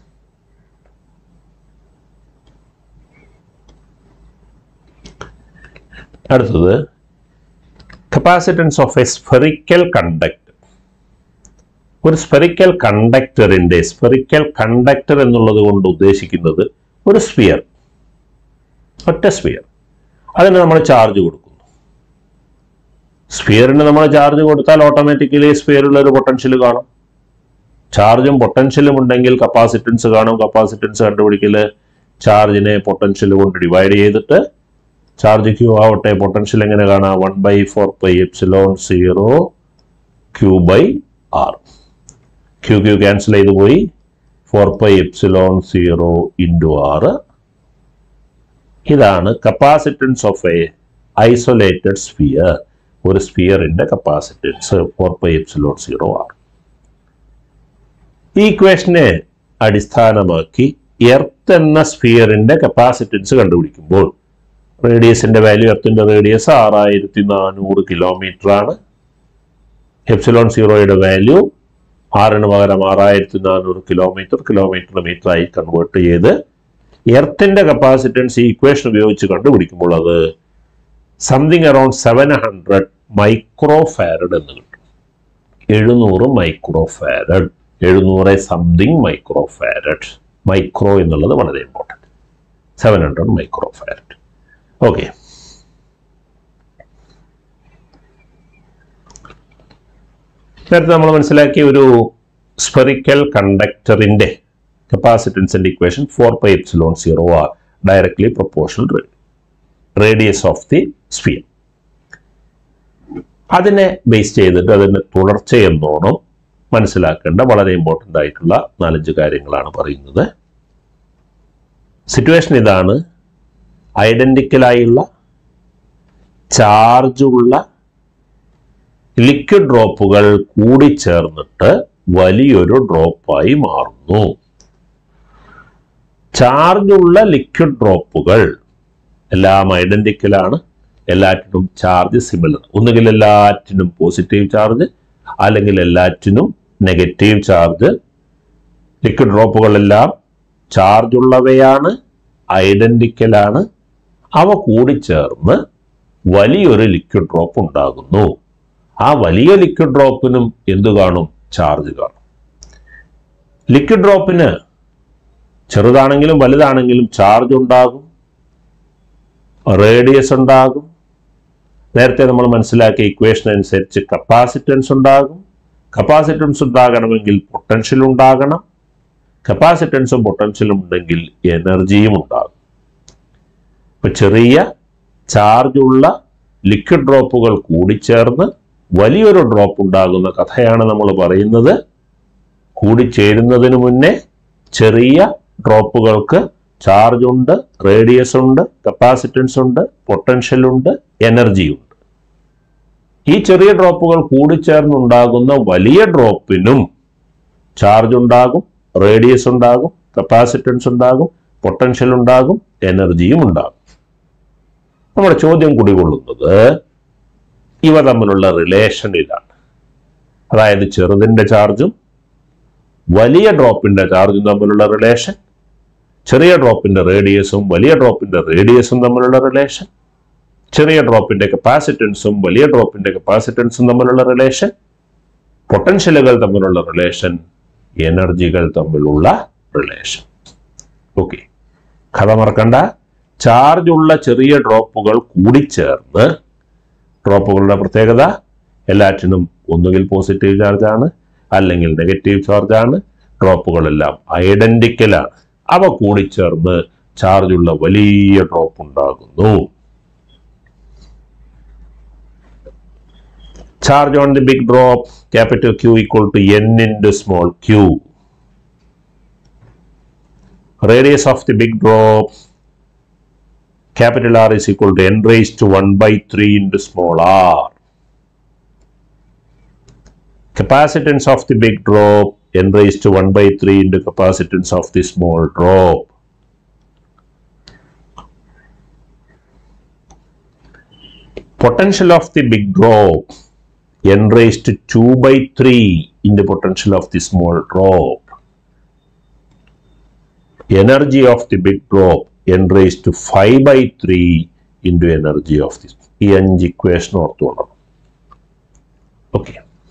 അടുത്തത് capacitance of a spherical conductor ഒരു സ്ഫെറിക്കൽ കണ്ടക്ടറിന്റെ സ്ഫെറിക്കൽ കണ്ടക്ടർ എന്നുള്ളത് കൊണ്ട് ഉദ്ദേശിക്കുന്നത് ഒരു സ്ഫിയർ ഒറ്റ സ്ഫിയർ അതിന് നമ്മൾ ചാർജ് കൊടുക്കുന്നു സ്ഫിയറിന് നമ്മൾ ചാർജ് കൊടുത്താൽ ഓട്ടോമാറ്റിക്കലി സ്ഫിയറിൽ ഒരു പൊട്ടൻഷ്യൽ കാണും ചാർജും പൊട്ടൻഷ്യലും ഉണ്ടെങ്കിൽ കപ്പാസിറ്റൻസ് കാണും കപ്പാസിറ്റൻസ് കണ്ടുപിടിക്കൽ ചാർജിനെ പൊട്ടൻഷ്യൽ കൊണ്ട് ഡിവൈഡ് ചെയ്തിട്ട് ചാർജ് ക്യൂ ആവട്ടെ പൊട്ടൻഷ്യൽ എങ്ങനെ കാണാം one by four by epsilon zero Q by R Q Q cancel ചെയ്ത് പോയി four pi epsilon zero into R ഇതാണ് capacitance of a isolated sphere ഒരു സ്ഫിയറിന്റെ capacitance four pi epsilon zero R ഈ ഇക്വേഷനെ അടിസ്ഥാനമാക്കി എർത്ത് എന്ന സ്ഫിയറിന്റെ കപ്പാസിറ്റൻസ് കണ്ടുപിടിക്കുമ്പോൾ റേഡിയസിന്റെ വാല്യൂ എർത്തിന്റെ റേഡിയസ് ആറായിരത്തി നാനൂറ് കിലോമീറ്റർ ആണ് എപ്സിലോൺ സീറോയുടെ വാല്യൂ ആറിന് പകരം ആറായിരത്തി നാനൂറ് കിലോമീറ്റർ കിലോമീറ്റർ മീറ്റർ ആയി കൺവേർട്ട് ചെയ്ത് എർത്തിന്റെ കപ്പാസിറ്റൻസ് ഈ ഇക്വേഷൻ ഉപയോഗിച്ച് കണ്ടുപിടിക്കുമ്പോൾ അത് something around seven hundred microfarad എന്ന് കിട്ടും എഴുന്നൂറ് മൈക്രോ ഫാരഡ് എഴുന്നൂറ് സംതിങ് മൈക്രോ ഫാരഡ് മൈക്രോ എന്നുള്ളത് വളരെ important seven hundred microfarad okay നേരത്തെ നമ്മൾ മനസ്സിലാക്കിയ ഒരു സ്ഫെറിക്കൽ കണ്ടക്ടറിന്റെ കപ്പാസിറ്റൻസിന്റെ equation four pi epsilon zero R directly proportional radius of the sphere അതിനെ ബേസ് ചെയ്തിട്ട് അതിന്റെ തുടർച്ചയെന്നോണം മനസ്സിലാക്കേണ്ട വളരെ ഇമ്പോർട്ടൻ്റ് ആയിട്ടുള്ള നാലഞ്ച് കാര്യങ്ങളാണ് പറയുന്നത് സിറ്റുവേഷൻ ഇതാണ് ഐഡന്റിക്കലായുള്ള ചാർജുള്ള ലിക്വിഡ് ഡ്രോപ്പുകൾ കൂടിച്ചേർന്നിട്ട് വലിയൊരു ഡ്രോപ്പായി മാറുന്നു ചാർജുള്ള ലിക്വിഡ് ഡ്രോപ്പുകൾ എല്ലാം ഐഡന്റിക്കലാണ് എല്ലാറ്റിനും ചാർജ് സിമിലർ ഒന്നുകിൽ എല്ലാറ്റിനും പോസിറ്റീവ് ചാർജ് അല്ലെങ്കിൽ എല്ലാറ്റിനും നെഗറ്റീവ് ചാർജ് ലിക്വിഡ് ഡ്രോപ്പുകളെല്ലാം ചാർജ് ഉള്ളവയാണ് ഐഡന്റിക്കലാണ് അവ കൂടിച്ചേർന്ന് വലിയൊരു ലിക്വിഡ് ഡ്രോപ്പ് ഉണ്ടാകുന്നു ആ വലിയ ലിക്വിഡ് ഡ്രോപ്പിനും എന്തു കാണും ചാർജ് കാണും ലിക്വിഡ് ഡ്രോപ്പിന് ചെറുതാണെങ്കിലും വലുതാണെങ്കിലും ചാർജ് ഉണ്ടാകും റേഡിയസ് ഉണ്ടാകും നേരത്തെ നമ്മൾ മനസ്സിലാക്കിയ ഇക്വേഷൻ അനുസരിച്ച് കപ്പാസിറ്റൻസ് ഉണ്ടാകും കപ്പാസിറ്റൻസ് ഉണ്ടാകണമെങ്കിൽ പൊട്ടൻഷ്യൽ ഉണ്ടാകണം കപ്പാസിറ്റൻസും പൊട്ടൻഷ്യലും ഉണ്ടെങ്കിൽ എനർജിയും ഉണ്ടാകും ഇപ്പൊ ചെറിയ ചാർജുള്ള ലിക്വിഡ് ഡ്രോപ്പുകൾ കൂടിച്ചേർന്ന് വലിയൊരു ഡ്രോപ്പ് ഉണ്ടാകുന്ന കഥയാണ് നമ്മൾ പറയുന്നത് കൂടിച്ചേരുന്നതിന് മുന്നേ ചെറിയ ഡ്രോപ്പുകൾക്ക് ചാർജ് ഉണ്ട് റേഡിയസ് ഉണ്ട് കപ്പാസിറ്റൻസ് ഉണ്ട് പൊട്ടൻഷ്യൽ ഉണ്ട് എനർജി ഉണ്ട് ഈ ചെറിയ ഡ്രോപ്പുകൾ കൂടിച്ചേർന്നുണ്ടാകുന്ന വലിയ ഡ്രോപ്പിനും ചാർജ് ഉണ്ടാകും റേഡിയസ് ഉണ്ടാകും കപ്പാസിറ്റൻസ് ഉണ്ടാകും പൊട്ടൻഷ്യൽ ഉണ്ടാകും എനർജിയും ഉണ്ടാകും നമ്മുടെ ചോദ്യം കുടികൊള്ളുന്നത് ഇവ തമ്മിലുള്ള റിലേഷൻ ഇതാണ് അതായത് ചെറുതിൻ്റെ ചാർജും വലിയ ഡ്രോപ്പിൻ്റെ ചാർജും തമ്മിലുള്ള റിലേഷൻ ചെറിയ ഡ്രോപ്പിൻ്റെ റേഡിയസും വലിയ ഡ്രോപ്പിൻ്റെ റേഡിയസും തമ്മിലുള്ള റിലേഷൻ ചെറിയ ഡ്രോപ്പിൻ്റെ കപ്പാസിറ്റൻസും വലിയ ഡ്രോപ്പിൻ്റെ കപ്പാസിറ്റൻസും തമ്മിലുള്ള റിലേഷൻ പൊട്ടൻഷ്യലുകൾ തമ്മിലുള്ള റിലേഷൻ എനർജികൾ തമ്മിലുള്ള റിലേഷൻ ഓക്കെ കഥ മറക്കണ്ട ചാർജ് ഉള്ള ചെറിയ ഡ്രോപ്പുകൾ കൂടിച്ചേർന്ന് ഡ്രോപ്പുകളുടെ പ്രത്യേകത എല്ലാറ്റിനും ഒന്നുകിൽ പോസിറ്റീവ് ചാർജാണ് അല്ലെങ്കിൽ നെഗറ്റീവ് ചാർജാണ് ഡ്രോപ്പുകളെല്ലാം ഐഡന്റിക്കലാണ് അവ കൂടിച്ചേർന്ന് ചാർജുള്ള വലിയ ഡ്രോപ്പ് ഉണ്ടാകുന്നു charge on the big drop capital Q equal to N into small Q radius of the big drop capital R is equal to n raised to 1 by 3 into small r. Capacitance of the big drop n raised to 1 by 3 into capacitance of the small drop. Potential of the big drop n raised to 2 by 3 into potential of the small drop. Energy of the big drop n raised to 5 by 3 into energy of this. ഈ അഞ്ച് equation ഓർത്തുകൊള്ളണം okay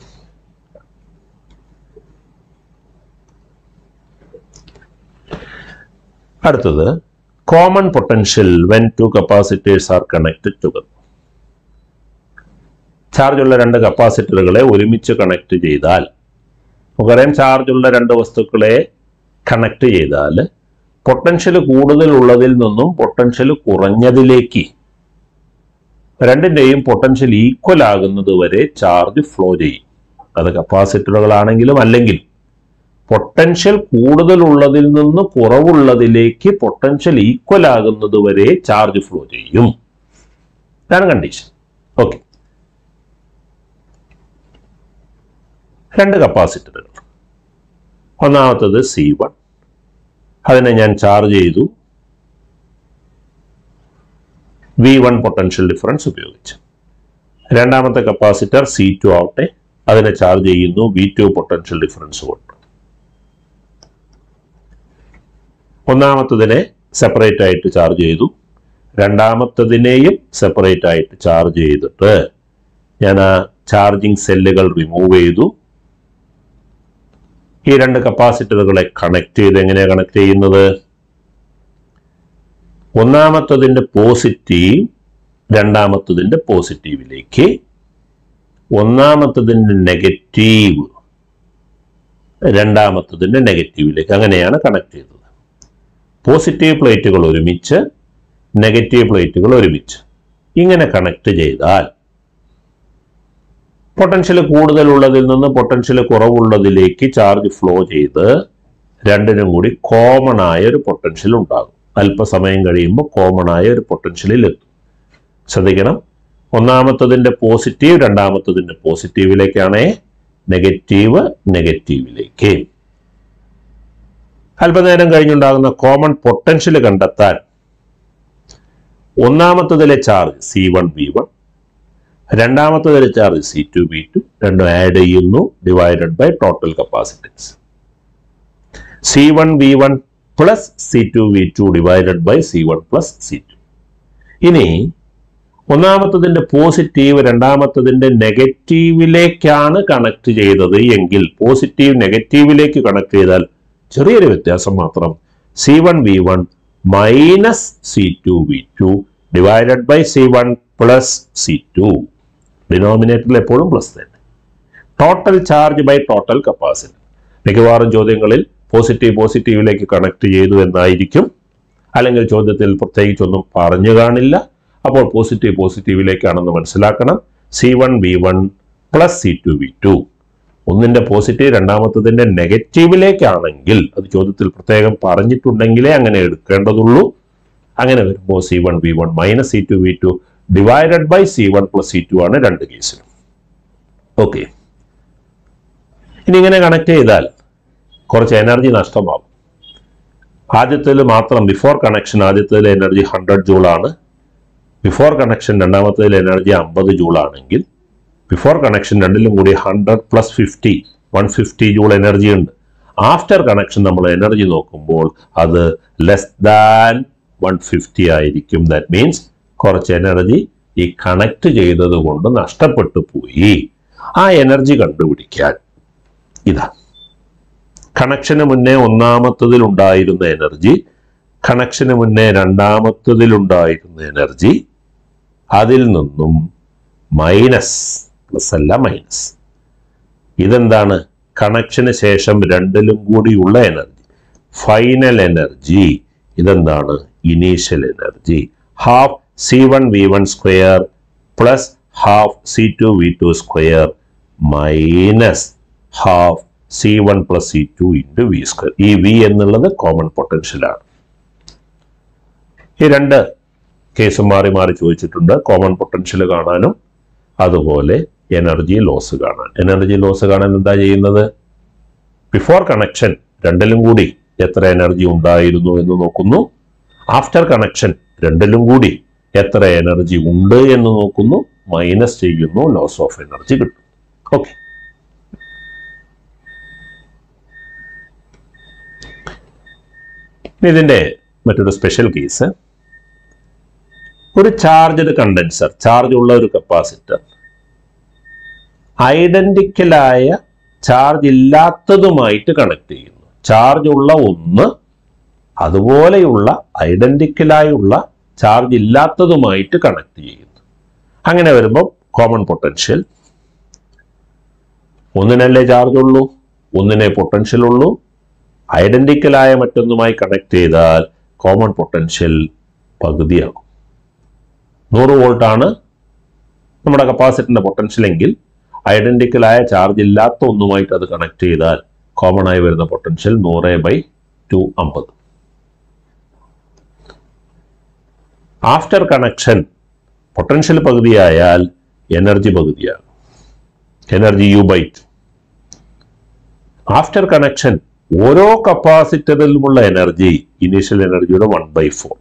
അടുത്തത് common potential when two capacitors are connected together ചാർജുള്ള രണ്ട് കപ്പാസിറ്ററുകളെ ഒരുമിച്ച് connect ചെയ്താൽ നമുക്കറിയാം ചാർജുള്ള രണ്ട് വസ്തുക്കളെ കണക്ട് ചെയ്താൽ പൊട്ടൻഷ്യൽ കൂടുതൽ ഉള്ളതിൽ നിന്നും പൊട്ടൻഷ്യൽ കുറഞ്ഞതിലേക്ക് രണ്ടിൻ്റെയും പൊട്ടൻഷ്യൽ ഈക്വൽ ആകുന്നത് വരെ ചാർജ് ഫ്ലോ ചെയ്യും അത് കപ്പാസിറ്ററുകളാണെങ്കിലും അല്ലെങ്കിൽ പൊട്ടൻഷ്യൽ കൂടുതൽ ഉള്ളതിൽ നിന്ന് കുറവുള്ളതിലേക്ക് പൊട്ടൻഷ്യൽ ഈക്വൽ ആകുന്നത് വരെ ചാർജ് ഫ്ലോ ചെയ്യും ഇതാണ് കണ്ടീഷൻ ഓക്കെ രണ്ട് കപ്പാസിറ്ററുകൾ ഒന്നാമത്തത് സി വൺ അതിനെ ഞാൻ ചാർജ് ചെയ്തു വി വൺ പൊട്ടൻഷ്യൽ ഡിഫറൻസ് ഉപയോഗിച്ച് രണ്ടാമത്തെ കപ്പാസിറ്റർ സി ടു ആവട്ടെ അതിനെ ചാർജ് ചെയ്യുന്നു വി ടു പൊട്ടൻഷ്യൽ ഡിഫറൻസ് കൊണ്ട് ഒന്നാമത്തതിനെ സെപ്പറേറ്റ് ആയിട്ട് ചാർജ് ചെയ്തു രണ്ടാമത്തതിനെയും സെപ്പറേറ്റ് ആയിട്ട് ചാർജ് ചെയ്തിട്ട് ഞാൻ ആ ചാർജിങ് സെല്ലുകൾ റിമൂവ് ചെയ്തു ഈ രണ്ട് കപ്പാസിറ്ററുകളെ കണക്ട് ചെയ്ത് എങ്ങനെയാണ് കണക്ട് ചെയ്യുന്നത് ഒന്നാമത്തതിന്റെ പോസിറ്റീവ് രണ്ടാമത്തതിന്റെ പോസിറ്റീവിലേക്ക് ഒന്നാമത്തതിന്റെ നെഗറ്റീവ് രണ്ടാമത്തതിന്റെ നെഗറ്റീവിലേക്ക് അങ്ങനെയാണ് കണക്ട് ചെയ്തത് പോസിറ്റീവ് പ്ലേറ്റുകൾ ഒരുമിച്ച് നെഗറ്റീവ് പ്ലേറ്റുകൾ ഒരുമിച്ച് ഇങ്ങനെ കണക്ട് ചെയ്താൽ പൊട്ടൻഷ്യൽ കൂടുതലുള്ളതിൽ നിന്ന് പൊട്ടൻഷ്യൽ കുറവുള്ളതിലേക്ക് ചാർജ് ഫ്ലോ ചെയ്ത് രണ്ടിനും കൂടി കോമൺ ആയ ഒരു പൊട്ടൻഷ്യൽ ഉണ്ടാകും അല്പസമയം കഴിയുമ്പോൾ കോമൺ ആയ ഒരു പൊട്ടൻഷ്യലിൽ എത്തും ശ്രദ്ധിക്കണം ഒന്നാമത്തതിന്റെ പോസിറ്റീവ് രണ്ടാമത്തതിന്റെ പോസിറ്റീവിലേക്കാണ് നെഗറ്റീവ് നെഗറ്റീവിലേക്ക് അല്പനേരം കഴിഞ്ഞുണ്ടാകുന്ന കോമൺ പൊട്ടൻഷ്യൽ കണ്ടെത്താൻ ഒന്നാമത്തതിലെ charge C one V one രണ്ടാമത്തതിലെ charge C two B two രണ്ടും ആഡ് ചെയ്യുന്നു divided by total capacitance C one V one plus C two V two divided by C one plus C two ഇനി ഒന്നാമത്തതിന്റെ positive രണ്ടാമത്തതിന്റെ നെഗറ്റീവിലേക്കാണ് connect ചെയ്തത് എങ്കിൽ positive നെഗറ്റീവിലേക്ക് connect ചെയ്താൽ ചെറിയൊരു വ്യത്യാസം മാത്രം C one V one minus C two V two divided by C one plus C two ഡിനോമിനേറ്ററിൽ എപ്പോഴും പ്ലസ് തന്നെ total charge by total capacity മിക്കവാറും ചോദ്യങ്ങളിൽ പോസിറ്റീവ് പോസിറ്റീവിലേക്ക് കണക്ട് ചെയ്തു എന്നായിരിക്കും അല്ലെങ്കിൽ ചോദ്യത്തിൽ പ്രത്യേകിച്ചൊന്നും പറഞ്ഞു കാണില്ല അപ്പോൾ പോസിറ്റീവ് പോസിറ്റീവിലേക്കാണെന്ന് മനസ്സിലാക്കണം C one V one plus C two V two ഒന്നിന്റെ പോസിറ്റീവ് രണ്ടാമത്തതിന്റെ നെഗറ്റീവിലേക്കാണെങ്കിൽ അത് ചോദ്യത്തിൽ പ്രത്യേകം പറഞ്ഞിട്ടുണ്ടെങ്കിലേ അങ്ങനെ എടുക്കേണ്ടതുള്ളൂ അങ്ങനെ വരുമ്പോൾ C one V one minus C two V two divided by C one plus C two ആണ് രണ്ട് കേസിലും ഓക്കെ ഇനി ഇങ്ങനെ കണക്ട് ചെയ്താൽ കുറച്ച് എനർജി നഷ്ടമാകും ആദ്യത്തിൽ മാത്രം ബിഫോർ കണക്ഷൻ ആദ്യത്തിൽ എനർജി ഹൺഡ്രഡ് ജൂൾ ആണ് ബിഫോർ കണക്ഷൻ രണ്ടാമത്തേതിൽ എനർജി അമ്പത് ജൂൾ ആണെങ്കിൽ ബിഫോർ കണക്ഷൻ രണ്ടിലും കൂടി hundred plus fifty one fifty joule energy ഉണ്ട് ആഫ്റ്റർ കണക്ഷൻ നമ്മൾ എനർജി നോക്കുമ്പോൾ അത് ലെസ് ദാൻ വൺ ഫിഫ്റ്റി ആയിരിക്കും ദാറ്റ് മീൻസ് കുറച്ച് എനർജി ഈ കണക്ട് ചെയ്തത് കൊണ്ട് നഷ്ടപ്പെട്ടു പോയി ആ എനർജി കണ്ടുപിടിക്കാൻ ഇതാ കണക്ഷന് മുന്നേ ഒന്നാമത്തതിൽ ഉണ്ടായിരുന്ന എനർജി കണക്ഷന് മുന്നേ രണ്ടാമത്തതിൽ ഉണ്ടായിരുന്ന എനർജി അതിൽ നിന്നും മൈനസ് പ്ലസ് അല്ല മൈനസ് ഇതെന്താണ് കണക്ഷന് ശേഷം രണ്ടിലും കൂടിയുള്ള എനർജി ഫൈനൽ എനർജി ഇതെന്താണ് initial energy half C one V one square plus half C two V two square minus half C one plus C two into V square ഈ V എന്നുള്ളത് common പൊട്ടൻഷ്യലാണ് ഈ രണ്ട് കേസ് മാറി മാറി ചോദിച്ചിട്ടുണ്ട് common potential കാണാനും അതുപോലെ എനർജി ലോസ് കാണാൻ എനർജി ലോസ് കാണാൻ എന്താ ചെയ്യുന്നത് ബിഫോർ കണക്ഷൻ രണ്ടിലും കൂടി എത്ര എനർജി ഉണ്ടായിരുന്നു എന്ന് നോക്കുന്നു ആഫ്റ്റർ കണക്ഷൻ രണ്ടിലും കൂടി എത്ര എനർജി ഉണ്ട് എന്ന് നോക്കുന്നു മൈനസ് ചെയ്യുന്നു ലോസ് ഓഫ് എനർജി കിട്ടും ഓക്കെ ഇതിന്റെ മറ്റൊരു സ്പെഷ്യൽ കേസ് ഒരു ചാർജ്ഡ് കണ്ടൻസർ ചാർജ് ഉള്ള ഒരു കപ്പാസിറ്റർ ഐഡന്റിക്കലായ ചാർജ് ഇല്ലാത്തതുമായിട്ട് കണക്ട് ചെയ്യുന്നു ചാർജ് ഉള്ള ഒന്ന് അതുപോലെയുള്ള ഐഡന്റിക്കലായുള്ള ചാർജ് ഇല്ലാത്തതുമായിട്ട് കണക്ട് ചെയ്യുന്നു അങ്ങനെ വരുമ്പോൾ കോമൺ പൊട്ടൻഷ്യൽ ഒന്നിനല്ലേ ചാർജ് ഉള്ളൂ ഒന്നിനെ പൊട്ടൻഷ്യൽ ഉള്ളൂ ഐഡന്റിക്കലായ മറ്റൊന്നുമായി കണക്ട് ചെയ്താൽ കോമൺ പൊട്ടൻഷ്യൽ പകുതിയാകും നൂറ് വോൾട്ട് ആണ് നമ്മുടെ കപ്പാസിറ്ററിന്റെ പൊട്ടൻഷ്യൽ എങ്കിൽ ഐഡന്റിക്കലായ ചാർജ് ഇല്ലാത്ത ഒന്നുമായിട്ട് അത് കണക്ട് ചെയ്താൽ കോമൺ ആയി വരുന്ന പൊട്ടൻഷ്യൽ നൂറ് ബൈ ടു അമ്പത് ആഫ്റ്റർ കണക്ഷൻ പൊട്ടൻഷ്യൽ പകുതിയായാൽ എനർജി പകുതിയാകും energy U by two after connection ഓരോ കപ്പാസിറ്ററിലുമുള്ള എനർജി ഇനീഷ്യൽ എനർജിയുടെ one by four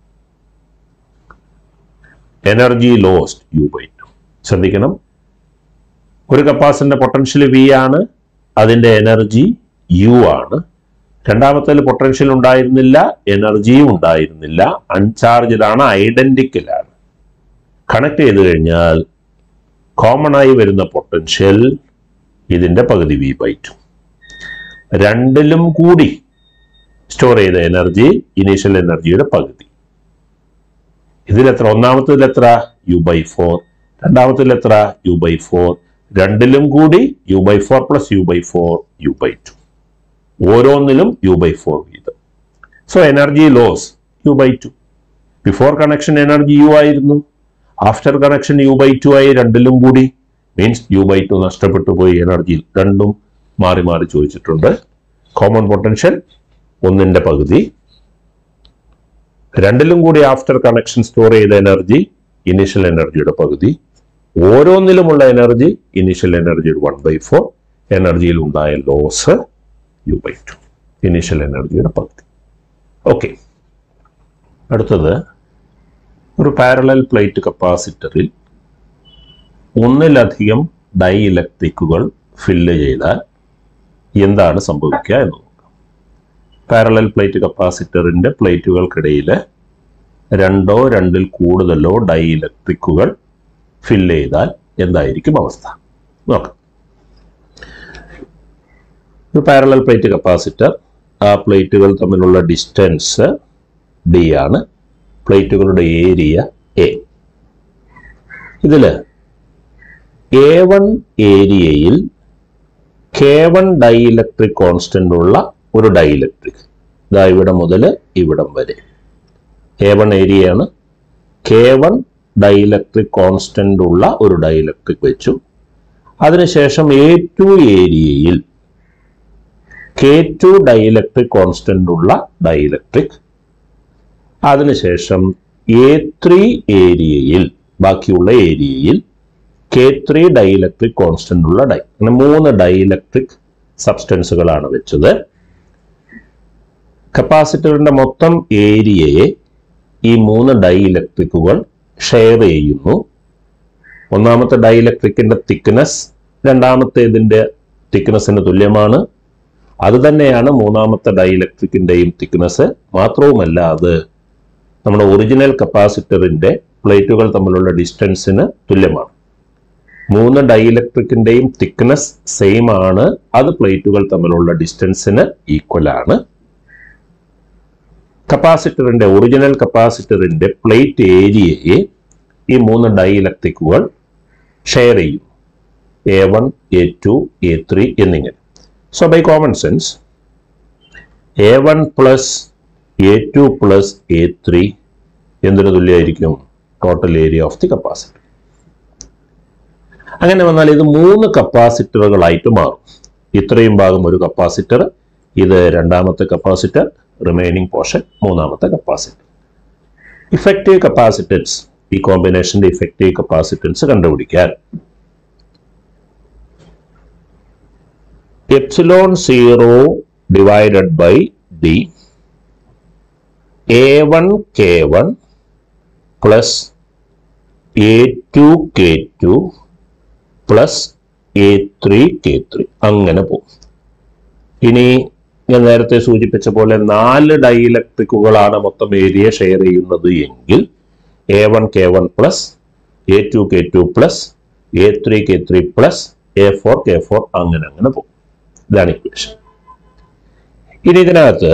energy lost U by two ശ്രദ്ധിക്കണം ഒരു കപ്പാസിറ്ററിന്റെ പൊട്ടൻഷ്യൽ വി ആണ് അതിന്റെ എനർജി യു ആണ് രണ്ടാമത്തേൽ പൊട്ടൻഷ്യൽ ഉണ്ടായിരുന്നില്ല എനർജിയും ഉണ്ടായിരുന്നില്ല അൺചാർജഡ് ആണ് ഐഡന്റിക്കൽ ആണ് കണക്ട് ചെയ്ത് കഴിഞ്ഞാൽ കോമൺ ആയി വരുന്ന പൊട്ടൻഷ്യൽ ഇതിന്റെ പകുതി വി ബൈ ടു രണ്ടിലും കൂടി സ്റ്റോർ ചെയ്ത എനർജി ഇനീഷ്യൽ എനർജിയുടെ പകുതി ഇതിലെത്ര ഒന്നാമത്തതിൽ എത്ര യു ബൈ ഫോർ രണ്ടാമത്തിൽ എത്ര യു ബൈ ഫോർ രണ്ടിലും കൂടി U by four plus U by four U by two ഓരോന്നിലും യു ബൈ ഫോർ വീതം so energy loss U by two before connection energy U ആയിരുന്നു after connection U by two ആയി രണ്ടിലും കൂടി means you by to നഷ്ടപ്പെട്ടു പോയി energy രണ്ടും മാറി മാറി ചോദിച്ചിട്ടുണ്ട് കോമൺ പൊട്ടൻഷ്യൽ ഒന്നിന്റെ പകുതി രണ്ടിലും കൂടി ആഫ്റ്റർ കണക്ഷൻ സ്റ്റോർ ചെയ്ത എനർജി ഇനീഷ്യൽ എനർജിയുടെ പകുതി ഓരോന്നിലുമുള്ള എനർജി ഇനീഷ്യൽ എനർജിയുടെ വൺ ബൈ ഫോർ എനർജിയിൽ ഉണ്ടായ loss U by two initial എനർജിയുടെ പകുതി ഓക്കെ അടുത്തത് ഒരു പാരലൽ പ്ലേറ്റ് കപ്പാസിറ്ററിൽ ഒന്നിലധികം ഡൈ ഇലക്ട്രിക്കുകൾ ഫില്ല് ചെയ്താൽ എന്താണ് സംഭവിക്കുക എന്ന് നോക്കാം പാരലൽ പ്ലേറ്റ് കപ്പാസിറ്ററിന്റെ പ്ലേറ്റുകൾക്കിടയിൽ രണ്ടോ രണ്ടിൽ കൂടുതലോ ഡൈ ഇലക്ട്രിക്കുകൾ ഫില്ല് ചെയ്താൽ എന്തായിരിക്കും അവസ്ഥ നോക്കാം ഒരു പാരലൽ പ്ലേറ്റ് കപ്പാസിറ്റർ ആ പ്ലേറ്റുകൾ തമ്മിലുള്ള ഡിസ്റ്റൻസ് ഡി ആണ് പ്ലേറ്റുകളുടെ ഏരിയ എ ഇതില് എ വൺ ഏരിയയിൽ K one dielectric constant ഉള്ള ഒരു ഡൈ ഇലക്ട്രിക് ഇതാ ഇവിടെ മുതൽ ഇവിടം വരെ എ വൺ ഏരിയയാണ് K one dielectric constant ഉള്ള ഒരു ഡൈ ഇലക്ട്രിക് വെച്ചു അതിനുശേഷം എ ടു ഏരിയയിൽ K two dielectric constant ഉള്ള ഡൈ ഇലക്ട്രിക് അതിനുശേഷം എ ത്രീ ഏരിയയിൽ ബാക്കിയുള്ള ഏരിയയിൽ K three dielectric constant ഉള്ള ഡൈ അങ്ങനെ മൂന്ന് ഡൈ ഇലക്ട്രിക് സബ്സ്റ്റൻസുകളാണ് വെച്ചത് കപ്പാസിറ്ററിന്റെ മൊത്തം ഏരിയയെ ഈ മൂന്ന് ഡൈ ഇലക്ട്രിക്കുകൾ ഷെയർ ചെയ്യുന്നു ഒന്നാമത്തെ ഡൈഇലക്ട്രിക്കിന്റെ തിക്നെസ് രണ്ടാമത്തേതിന്റെ തിക്നെസ്സിന് തുല്യമാണ് അത് തന്നെയാണ് മൂന്നാമത്തെ ഡൈഇലക്ട്രിക്കിന്റെയും തിക്നെസ് മാത്രവുമല്ല അത് നമ്മുടെ ഒറിജിനൽ കപ്പാസിറ്ററിന്റെ പ്ലേറ്റുകൾ തമ്മിലുള്ള ഡിസ്റ്റൻസിന് തുല്യമാണ് മൂന്ന് ഡൈഇലക്ട്രിക്കിന്റെയും തിക്നെസ് സെയിം ആണ് അത് പ്ലേറ്റുകൾ തമ്മിലുള്ള ഡിസ്റ്റൻസിന് ഈക്വൽ ആണ് കപ്പാസിറ്ററിന്റെ ഒറിജിനൽ കപ്പാസിറ്ററിന്റെ പ്ലേറ്റ് ഏരിയയെ ഈ മൂന്ന് ഡൈഇലക്ട്രിക്കുകൾ ഷെയർ ചെയ്യും A one A two A three എന്നിങ്ങനെ so by common sense A one plus A two plus A three എന്തിനു തുല്യമായിരിക്കും total area of the capacitor അങ്ങനെ വന്നാൽ ഇത് മൂന്ന് കപ്പാസിറ്ററുകളായിട്ട് മാറും ഇത്രയും ഭാഗം ഒരു കപ്പാസിറ്റർ ഇത് രണ്ടാമത്തെ കപ്പാസിറ്റർ റിമൈനിങ് പോർഷൻ മൂന്നാമത്തെ കപ്പാസിറ്റർ ഇഫക്റ്റീവ് കപ്പാസിറ്റൻസ് ഈ കോമ്പിനേഷന്റെ ഇഫക്റ്റീവ് കപ്പാസിറ്റൻസ് കണ്ടുപിടിക്കാൻ epsilon zero divided by D A one K one plus A two K two plus A three K three അങ്ങനെ പോകും ഇനി ഞാൻ നേരത്തെ സൂചിപ്പിച്ച പോലെ നാല് ഡൈഇലക്ട്രിക്കുകളാണ് മൊത്തം ഏരിയ ഷെയർ ചെയ്യുന്നത് എങ്കിൽ A one K one plus A two K two plus A three K three plus A four K four അങ്ങനെ അങ്ങനെ പോകും ഇതാണ് ഇക്വേഷൻ ഇനി ഇതിനകത്ത്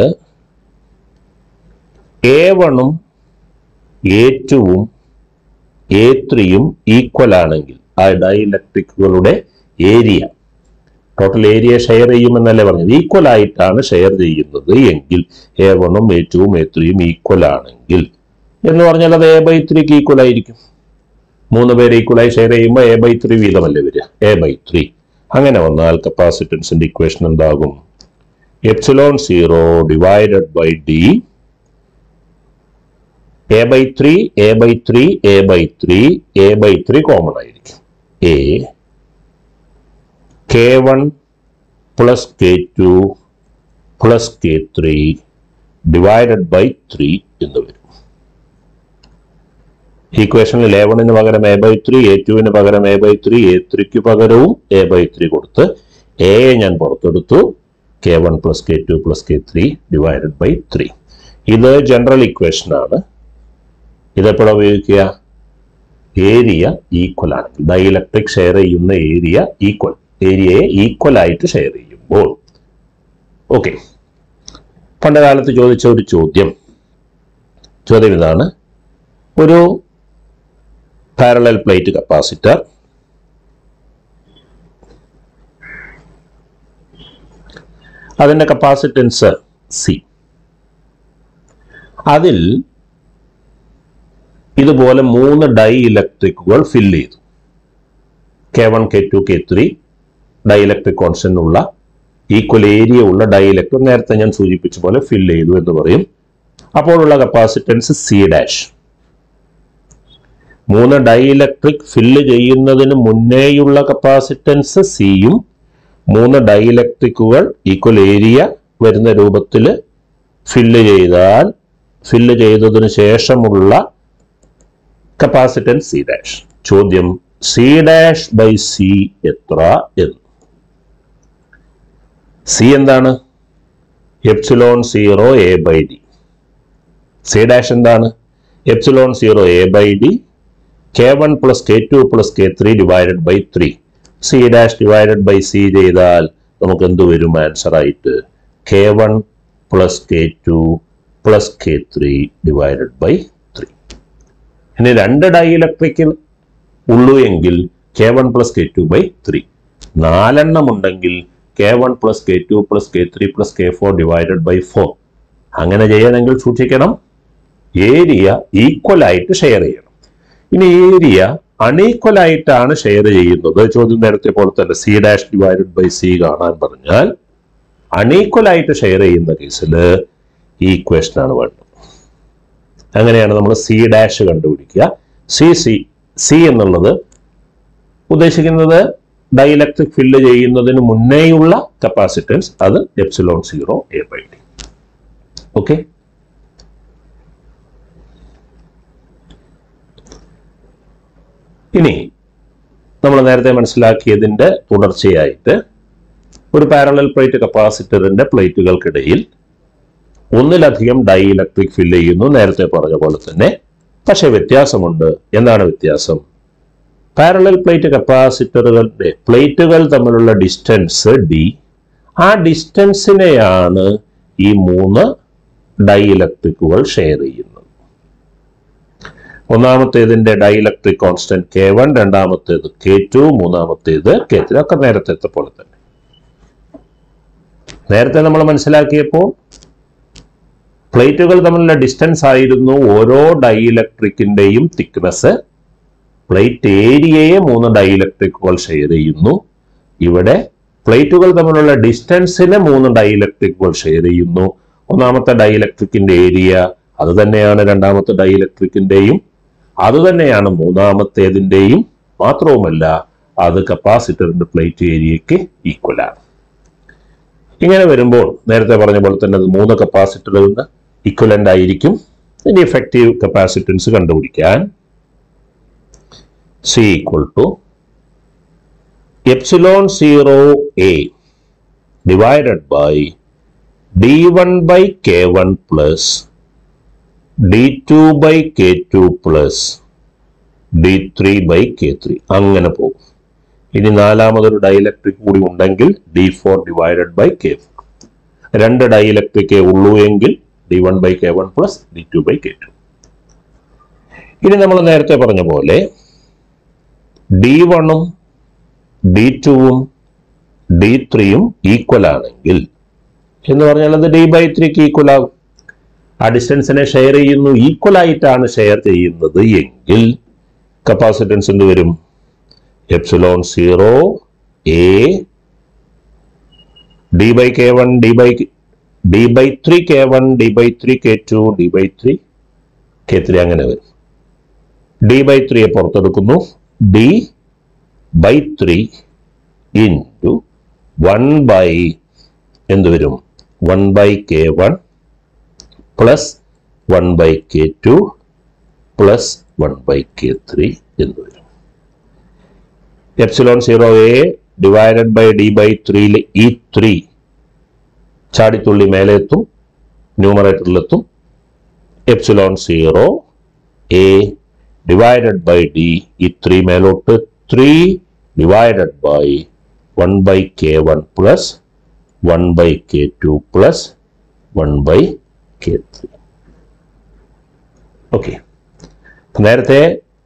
എ വണ്ണും എ ടുവും എ ത്രീയും ഈക്വൽ ആണെങ്കിൽ ആ ഡൈഇലക്ട്രിക്കുകളുടെ ഏരിയ ടോട്ടൽ ഏരിയ ഷെയർ ചെയ്യുമെന്നല്ലേ പറഞ്ഞത് ഈക്വൽ ആയിട്ടാണ് ഷെയർ ചെയ്യുന്നത് എങ്കിൽ എ വണ്ണും എ ടുവും എ ത്രീയും ഈക്വൽ ആണെങ്കിൽ എന്ന് പറഞ്ഞാൽ അത് എ ബൈ ത്രീക്ക് ഈക്വൽ ആയിരിക്കും മൂന്ന് പേര് ഈക്വലായി ഷെയർ ചെയ്യുമ്പോൾ എ ബൈ ത്രീ വീതമല്ലേ വരിക എ ബൈ ത്രീ അങ്ങനെ വന്നാൽ കപ്പാസിറ്റൻസിന്റെ ഇക്വേഷൻ എന്താകും epsilon zero divided by D A by three A by three A by three A by three common ആയിരിക്കും A K one plus K two plus K three divided by three എന്ന് വരും ഈക്വേഷനിൽ A വണ്ണിന് പകരം A by three A ടുവിന് പകരം A by three A ത്രീക്ക് പകരവും A by three കൊടുത്ത് എ ഞാൻ പുറത്തെടുത്തു K one plus K two plus K three divided by three ഇത് ജനറൽ ഇക്വേഷൻ ആണ് ഇതെപ്പോഴാണ് ഉപയോഗിക്കുക ഏരിയ ഈക്വൽ ആണ് ഡൈഇലക്ട്രിക് ഷെയർ ചെയ്യുന്ന ഏരിയ ഈക്വൽ ഏരിയയെ ഈക്വൽ ആയിട്ട് ഷെയർ ചെയ്യുമ്പോൾ ഓക്കെ പണ്ട് കാലത്ത് ചോദിച്ച ഒരു ചോദ്യം ചോദ്യം ഇതാണ് ഒരു പാരലൽ പ്ലേറ്റ് കപ്പാസിറ്റർ അതിന്റെ കപ്പാസിറ്റൻസ് സി അതിൽ ഇതുപോലെ മൂന്ന് ഡൈ ഇലക്ട്രിക്കുകൾ ഫിൽ ചെയ്തു K one K two K three dielectric constant ഉള്ള ഈക്വൽ ഏരിയ ഉള്ള ഡൈ ഇലക്ട്രിക് നേരത്തെ ഞാൻ സൂചിപ്പിച്ച പോലെ ഫിൽ ചെയ്തു എന്ന് പറയും അപ്പോഴുള്ള കപ്പാസിറ്റൻസ് സി ഡാഷ് മൂന്ന് ഡൈ ഇലക്ട്രിക് ഫില്ല് ചെയ്യുന്നതിന് മുന്നേയുള്ള കപ്പാസിറ്റൻസ് സിയും മൂന്ന് ഡൈ ഇലക്ട്രിക്കുകൾ ഈക്വൽ ഏരിയ വരുന്ന രൂപത്തിൽ ഫില്ല് ചെയ്താൽ ഫില്ല് ചെയ്തതിന് ശേഷമുള്ള കപ്പാസിറ്റൻസ് സി ഡാഷ് ചോദ്യം സി ഡാഷ് ബൈ സി എത്ര എന്ന് സി എന്താണ് epsilon zero A by D C dash എന്താണ് epsilon zero A by D K one plus K two plus K three divided by three C dash divided by C ചെയ്താൽ നമുക്ക് എന്ത് വരും answer ആയിട്ട് K one plus K two plus K three divided by three ഇനി രണ്ട് dielectrical ഉള്ളൂ എങ്കിൽ K one plus K two by three നാലെണ്ണം ഉണ്ടെങ്കിൽ K one plus K two plus K three plus K four divided by four അങ്ങനെ ചെയ്യണമെങ്കിൽ സൂക്ഷിക്കണം area equal ആയിട്ട് ഷെയർ ചെയ്യണം ഇനി ഏരിയ അൺഈക്വൽ ആയിട്ടാണ് ഷെയർ ചെയ്യുന്നത് ചോദ്യം നേരത്തെ പോലെ തന്നെ C dash divided by C കാണാൻ പറഞ്ഞാൽ അൺഈക്വൽ ആയിട്ട് ഷെയർ ചെയ്യുന്ന കേസിൽ ഈ ഇക്വേഷൻ ആണ് വേണ്ടത് അങ്ങനെയാണ് നമ്മൾ സി ഡാഷ് കണ്ടുപിടിക്കുക സി സി സി എന്നുള്ളത് ഉദ്ദേശിക്കുന്നത് ഡൈഇലക്ട്രിക് ഫില്ല് ചെയ്യുന്നതിന് മുന്നേയുള്ള കപ്പാസിറ്റൻസ് അത് epsilon zero A by D okay ഇനി നമ്മൾ നേരത്തെ മനസ്സിലാക്കിയതിന്റെ തുടർച്ചയായിട്ട് ഒരു പാരലൽ പ്ലേറ്റ് കപ്പാസിറ്ററിന്റെ പ്ലേറ്റുകൾക്കിടയിൽ ഒന്നിലധികം ഡൈ ഇലക്ട്രിക് ഫില്ല് ചെയ്യുന്നു നേരത്തെ പറഞ്ഞ പോലെ തന്നെ പക്ഷേ വ്യത്യാസമുണ്ട് എന്താണ് വ്യത്യാസം പാരലൽ പ്ലേറ്റ് കപ്പാസിറ്ററുകളുടെ പ്ലേറ്റുകൾ തമ്മിലുള്ള ഡിസ്റ്റൻസ് ഡി ആ ഡിസ്റ്റൻസിനെയാണ് ഈ മൂന്ന് ഡൈ ഇലക്ട്രിക്കുകൾ ഷെയർ ചെയ്യുന്നത് ഒന്നാമത്തേതിന്റെ dielectric constant K one രണ്ടാമത്തേത് കെ ടു മൂന്നാമത്തേത് കെ ത്രീ ഒക്കെ നേരത്തെ പോലെ തന്നെ നേരത്തെ നമ്മൾ മനസ്സിലാക്കിയപ്പോൾ പ്ലേറ്റുകൾ തമ്മിലുള്ള ഡിസ്റ്റൻസ് ആയിരുന്നു ഓരോ ഡൈ ഇലക്ട്രിക്കിന്റെയും തിക്നെസ് പ്ലേറ്റ് ഏരിയയെ മൂന്ന് ഡൈ ഇലക്ട്രിക്കുകൾ ഷെയർ ചെയ്യുന്നു ഇവിടെ പ്ലേറ്റുകൾ തമ്മിലുള്ള ഡിസ്റ്റൻസിനെ മൂന്ന് ഡൈ ഇലക്ട്രിക്കുകൾ ഷെയർ ചെയ്യുന്നു ഒന്നാമത്തെ ഡൈ ഇലക്ട്രിക്കിന്റെ ഏരിയ അത് തന്നെയാണ് രണ്ടാമത്തെ ഡൈ ഇലക്ട്രിക്കിന്റെയും അത് തന്നെയാണ് മൂന്നാമത്തേതിന്റെയും മാത്രവുമല്ല അത് കപ്പാസിറ്ററിന്റെ പ്ലേറ്റ് ഏരിയയ്ക്ക് ഈക്വൽ ആണ് ഇങ്ങനെ വരുമ്പോൾ നേരത്തെ പറഞ്ഞ പോലെ തന്നെ അത് മൂന്ന് കപ്പാസിറ്ററുകളുടെ ഇക്വലന്റ് ആയിരിക്കും ഇനി എഫക്റ്റീവ് കപ്പാസിറ്റൻസ് കണ്ടുപിടിക്കാൻ C equal to epsilon zero A divided by D one by K one plus D two by K two plus D three by K three അങ്ങനെ പോകും ഇനി നാലാമതൊരു ഡൈലക്ട്രിക് കൂടി ഉണ്ടെങ്കിൽ D four divided by K four രണ്ട് ഡൈലക്ട്രിക്കേ ഉള്ളൂ എങ്കിൽ D one by K one plus D two by K two ഇനി നമ്മൾ നേരത്തെ പറഞ്ഞ പോലെ ഡി വണ്ണും ഡി ടുവും ഡി ത്രീയും ഈക്വൽ ആണെങ്കിൽ എന്ന് പറഞ്ഞാൽ അത് ഡി ബൈ ത്രീക്ക് ഈക്വൽ ആകും ആ ഡിസ്റ്റൻസിനെ ഷെയർ ചെയ്യുന്നു ഈക്വൽ ആയിട്ടാണ് ഷെയർ ചെയ്യുന്നത് എങ്കിൽ കപ്പാസിറ്റൻസ് എന്ത് വരും epsilon zero A D by K one D by D by three K one D by three K two D by three K three അങ്ങനെ വരും ഡി ബൈ ത്രീയെ പുറത്തെടുക്കുന്നു D by three into one by എന്ത് വരും one by K one plus one by K two plus one by K three എന്ന് വരും epsilon zero A divided by D by ത്രീയിൽ ഈ ത്രീ ചാടിത്തുള്ളി മേലെ എത്തും ന്യൂമറേറ്ററിലെത്തും epsilon zero A divided by D ഈ ത്രീ മേലോട്ട് three divided by one by K one plus one by K two plus one by K three okay നേരത്തെ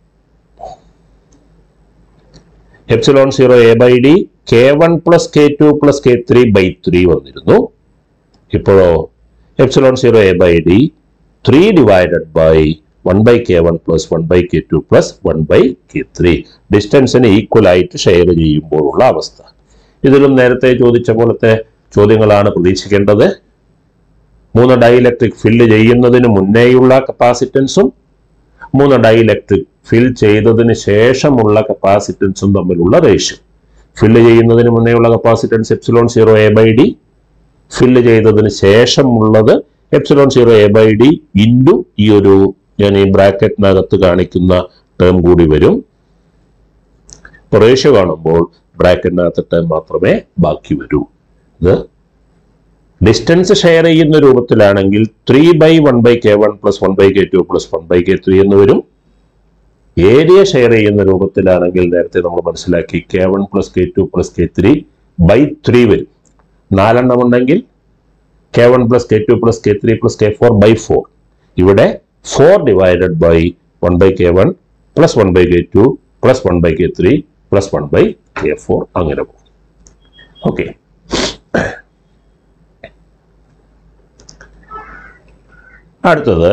epsilon zero A by D K one plus K two plus K three by three വന്നിരുന്നു ഇപ്പോഴോ epsilon zero A by D three divided by one by K one plus one by K two plus one by K three ഡിസ്റ്റൻസിന് equal ആയിട്ട് share ചെയ്യുമ്പോഴുള്ള അവസ്ഥ ഇതിലും നേരത്തെ ചോദിച്ച പോലത്തെ ചോദ്യങ്ങളാണ് പ്രതീക്ഷിക്കേണ്ടത് മൂന്ന് ഡൈഇലക്ട്രിക് ഫില്ല് ചെയ്യുന്നതിന് മുന്നേയുള്ള കപ്പാസിറ്റൻസും മൂന്ന് ഡൈഇലക്ട്രിക് ഫിൽ ചെയ്തതിന് ശേഷമുള്ള കപ്പാസിറ്റൻസും തമ്മിലുള്ള റേഷ്യോ ഫില്ല് ചെയ്യുന്നതിന് മുന്നേയുള്ള capacitance epsilon zero A by D fill ചെയ്തതിന് ശേഷമുള്ളത് epsilon zero A by D into ഈ ഒരു ഞാൻ ഈ ബ്രാക്കറ്റിനകത്ത് കാണിക്കുന്ന ടേം കൂടി വരും റേഷ്യോ കാണുമ്പോൾ ബ്രാക്കറ്റിനകത്ത് ടേം മാത്രമേ ബാക്കി വരൂ ഇത് ഡിസ്റ്റൻസ് ഷെയർ ചെയ്യുന്ന രൂപത്തിലാണെങ്കിൽ three by one by K one plus one by K two plus one by K three എന്ന് വരും ഏരിയ ഷെയർ ചെയ്യുന്ന രൂപത്തിലാണെങ്കിൽ നേരത്തെ നമ്മൾ മനസ്സിലാക്കി K one plus K two plus K three by three വരും നാലെണ്ണം ഉണ്ടെങ്കിൽ K one plus K two plus K three plus K four by four ഇവിടെ four divided by one by K one plus one by K two plus one by K three plus one by K four അങ്ങനെ പോകും okay അടുത്തത്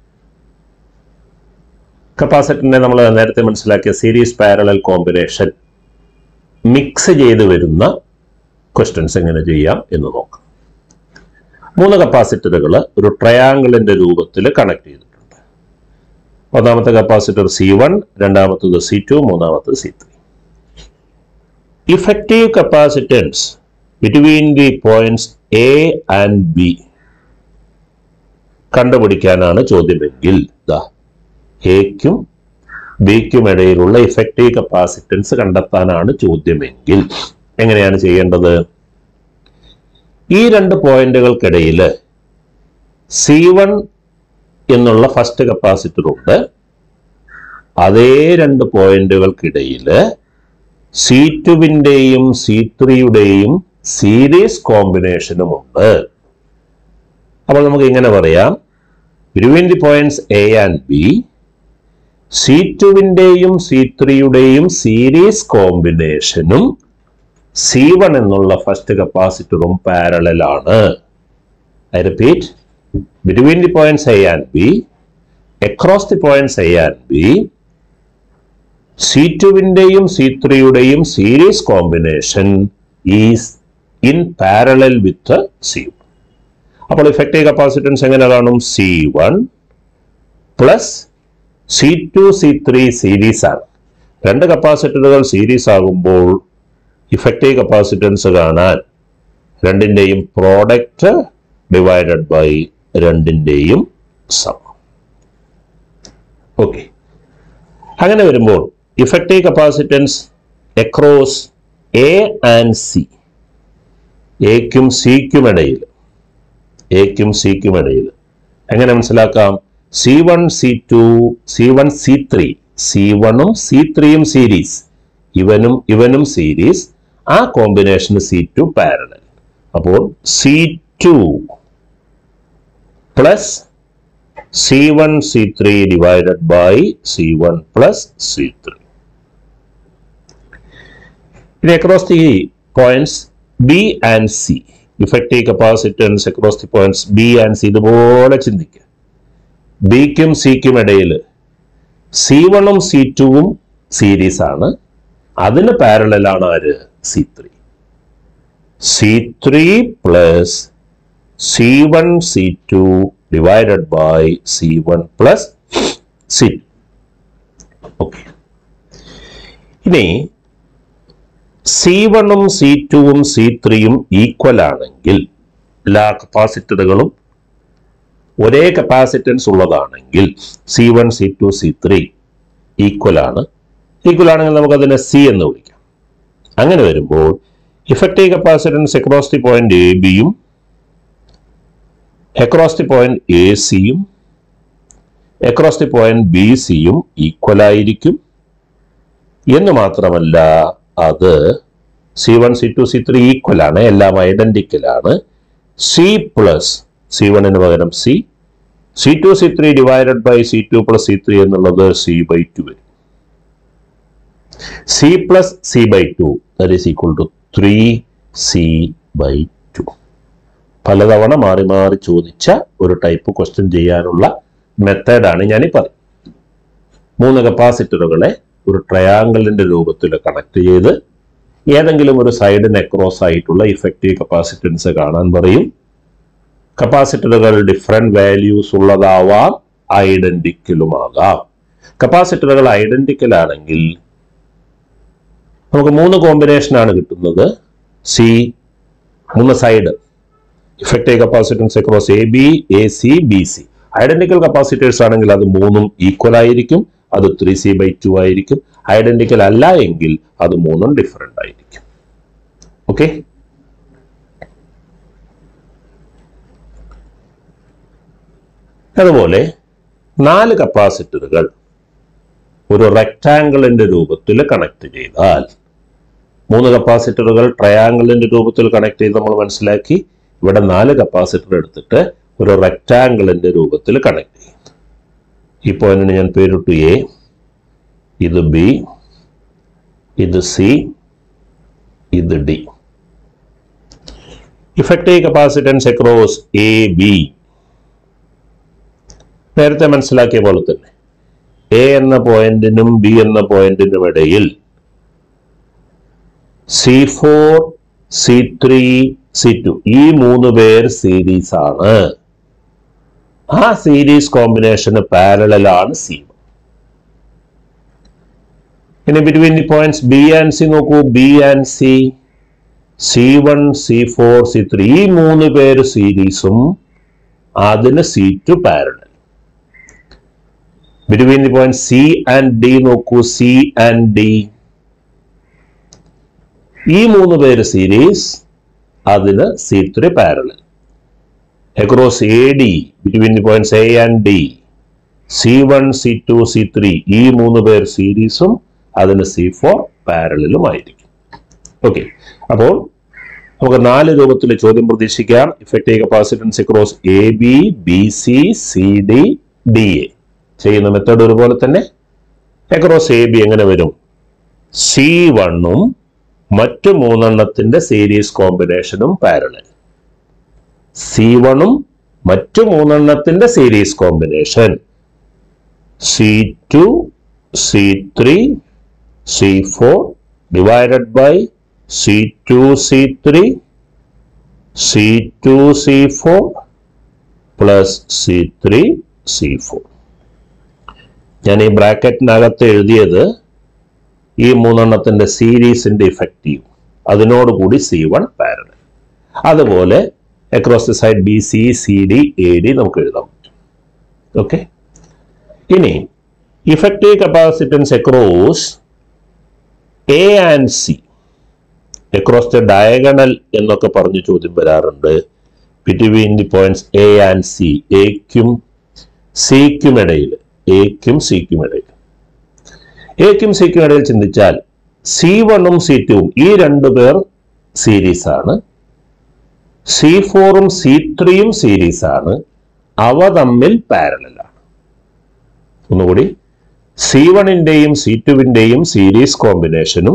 കപ്പാസിറ്ററിനെ നമ്മൾ നേരത്തെ മനസ്സിലാക്കിയ series parallel combination mix ചെയ്ത് വരുന്ന questions എങ്ങനെ ചെയ്യാം എന്ന് നോക്കാം മൂന്ന് കപ്പാസിറ്ററുകൾ ഒരു ട്രയാങ്കിളിന്റെ രൂപത്തിൽ കണക്ട് ചെയ്തിട്ടുണ്ട് ഒന്നാമത്തെ കപ്പാസിറ്റർ സി വൺ രണ്ടാമത്തത് സി ടു മൂന്നാമത്തത് C three effective capacitance between the points A and B കണ്ടുപിടിക്കാനാണ് ചോദ്യമെങ്കിൽ ദാ എക്കും ബിക്കും ഇടയിലുള്ള ഇഫക്റ്റീവ് കപ്പാസിറ്റൻസ് കണ്ടെത്താനാണ് ചോദ്യമെങ്കിൽ എങ്ങനെയാണ് ചെയ്യേണ്ടത് ഈ രണ്ട് പോയിന്റുകൾക്കിടയിൽ സി വൺ എന്നുള്ള ഫസ്റ്റ് കപ്പാസിറ്റർ ഉണ്ട് അതേ രണ്ട് പോയിന്റുകൾക്കിടയിൽ സി ടുവിൻ്റെയും സി ത്രീയുടെയും സീരീസ് കോമ്പിനേഷനുമുണ്ട് അപ്പോൾ നമുക്ക് ഇങ്ങനെ പറയാം between the points A and B C ടുവിൻ്റെയും സി ത്രീയുടെയും സീരീസ് കോമ്പിനേഷനും സി വൺ എന്നുള്ള ഫസ്റ്റ് കപ്പാസിറ്ററും പാരലലാണ് I repeat between the points A and B across the points A and B C ടുവിൻ്റെയും സി ത്രീയുടെയും series combination is in parallel with C അപ്പോൾ effective capacitance എങ്ങനെ കാണും C one plus C two C three series ആണ് രണ്ട് കപ്പാസിറ്ററുകൾ series ആകുമ്പോൾ effective capacitance കാണാൻ രണ്ടിൻ്റെയും പ്രോഡക്റ്റ് ഡിവൈഡഡ് ബൈ രണ്ടിൻ്റെയും സം ഓക്കെ അങ്ങനെ വരുമ്പോൾ effective capacitance across A and C എക്കും സിക്കും ഇടയിൽ എക്കും സിക്കും ഇടയിൽ എങ്ങനെ മനസ്സിലാക്കാം C one C two C one C three C വണ്ണും സി ത്രീയും സീരീസ് ഇവനും ഇവനും സീരീസ് ആ കോമ്പിനേഷൻ സി ടു പാരലൽ അപ്പോൾ C two plus C one C three divided by C one plus C three ഇനി across the points B and C effective capacitance across the points B and C ഇതുപോലെ ചിന്തിക്കുക ബിക്കും സിക്കും ഇടയിൽ C വണ്ണും C ടുവും series ആണ് അതിന് പാരലാണ് ആര് C three C three plus C one C two divided by C one plus C okay ഇനി സി വണ്ണും സി ടുവും സി ത്രീയും ഈക്വൽ ആണെങ്കിൽ എല്ലാ കപ്പാസിറ്ററുകളും ഒരേ കപ്പാസിറ്റൻസ് ഉള്ളതാണെങ്കിൽ C one C two C three equal ആണ് ഈക്വൽ ആണെങ്കിൽ നമുക്ക് അതിനെ സി എന്ന് വിളിക്കാം അങ്ങനെ വരുമ്പോൾ effective capacitance across the point A ബിയും അക്രോസ് ദി പോയിന്റ് എ സിയും അക്രോസ് ദി പോയിന്റ് ബി സിയും ഈക്വൽ ആയിരിക്കും എന്ന് മാത്രമല്ല അത് C one C two C three equal ആണ് എല്ലാം ഐഡന്റിക്കൽ ആണ് സി പ്ലസ് സി വണ്ണിന് പകരം C C two C three divided by C two plus C three എന്നുള്ളത് സി ബൈ ടു വരും C plus C by two that is equal to three C by two പലതവണ മാറി മാറി ചോദിച്ച ഒരു type question ചെയ്യാനുള്ള മെത്തേഡാണ് ഞാനീ പറയും മൂന്ന് കപ്പാസിറ്ററുകളെ ഒരു ട്രയാങ്കിളിന്റെ രൂപത്തിൽ കണക്ട് ചെയ്ത് ഏതെങ്കിലും ഒരു സൈഡിന് അക്രോസ് ആയിട്ടുള്ള ഇഫക്റ്റീവ് കപ്പാസിറ്റൻസ് കാണാൻ പറയും കപ്പാസിറ്ററുകൾ ഡിഫറെന്റ് വാല്യൂസ് ഉള്ളതാവാം ഐഡന്റിക്കലുമാകാം കപ്പാസിറ്ററുകൾ ഐഡന്റിക്കൽ ആണെങ്കിൽ നമുക്ക് മൂന്ന് കോമ്പിനേഷൻ ആണ് കിട്ടുന്നത് സി മൂന്ന് side effective capacitance across A B A C B C identical capacitors ആണെങ്കിൽ അത് മൂന്നും ഈക്വൽ ആയിരിക്കും അത് ത്രീ സി ബൈ ടു ആയിരിക്കും ഐഡന്റിക്കൽ അല്ല എങ്കിൽ അത് മൂന്നും ഡിഫറെന്റ് ആയിരിക്കും ഓക്കെ അതുപോലെ നാല് കപ്പാസിറ്ററുകൾ ഒരു റെക്ടാങ്കിളിന്റെ രൂപത്തിൽ കണക്ട് ചെയ്താൽ മൂന്ന് കപ്പാസിറ്ററുകൾ ട്രയാങ്കിളിന്റെ രൂപത്തിൽ കണക്ട് ചെയ്ത് നമ്മൾ മനസ്സിലാക്കി ഇവിടെ നാല് കപ്പാസിറ്റർ എടുത്തിട്ട് ഒരു റെക്ടാങ്കിളിന്റെ രൂപത്തിൽ കണക്ട് ചെയ്യും ഈ പോയിന്റിന് ഞാൻ പേരിട്ടു എ ഇത് ബി ഇത് സി ഇത് D effective capacitance across A B നേരത്തെ മനസ്സിലാക്കിയ പോലെ തന്നെ എ എന്ന പോയിന്റിനും ബി എന്ന പോയിന്റിനും ഇടയിൽ C four C three C two ഈ മൂന്ന് പേർ സീരീസ് ആണ് ആ സീരീസ് കോമ്പിനേഷന് പാരലാണ് സി ഇനി between the points B and C നോക്കൂ B and C C one C four C three ഈ മൂന്ന് പേര് സീരീസും അതിന് C two parallel between the point C and D നോക്കൂ സി ആൻഡ് ഡി ഈ മൂന്ന് പേര് സീരീസ് അതിന് C three parallel across A D between the points A and D C one C two C three ഈ മൂന്ന് പേർ സീരീസും അതിന് സി ഫോർ പാരലലും ആയിരിക്കും ഓക്കെ അപ്പോൾ നമുക്ക് നാല് രൂപത്തിൽ ചോദ്യം പ്രതീക്ഷിക്കാം effective capacitance across A B B C C D D A ചെയ്യുന്ന മെത്തേഡ് ഒരുപോലെ തന്നെ അക്രോസ് എ ബി എങ്ങനെ വരും സി വണ്ണും മറ്റു മൂന്നെണ്ണത്തിന്റെ സീരീസ് കോമ്പിനേഷനും പാരലൽ സി വണ്ണും മറ്റു മൂന്നെണ്ണത്തിന്റെ series combination C two C three C four divided by C two C three C two C four plus C three C four ഞാൻ ഈ ബ്രാക്കറ്റിനകത്ത് എഴുതിയത് ഈ മൂന്നെണ്ണത്തിന്റെ സീരീസിന്റെ ഇഫക്റ്റീവ് അതിനോടുകൂടി സി വൺ പാരലൽ അതുപോലെ across the side B C C D A D നമുക്ക് എഴുതാൻ പറ്റും ഓക്കെ ഇനി effective capacitance across A and C across the diagonal എന്നൊക്കെ പറഞ്ഞ് ചോദ്യം വരാറുണ്ട് between the points A and C എക്കും സിക്കും ഇടയിൽ എക്കും സിക്കും ഇടയിൽ എക്കും സിക്കും ഇടയിൽ ചിന്തിച്ചാൽ സി വണ്ണും സി ടുവും ഈ രണ്ടു പേർ സീരീസ് ആണ് സി ഫോറും സി ത്രീയും സീരീസ് ആണ് അവ തമ്മിൽ പാരലലാണ് ഒന്നുകൂടി സി വണിന്റെയും സി ടുവിന്റെയും സീരീസ് കോമ്പിനേഷനും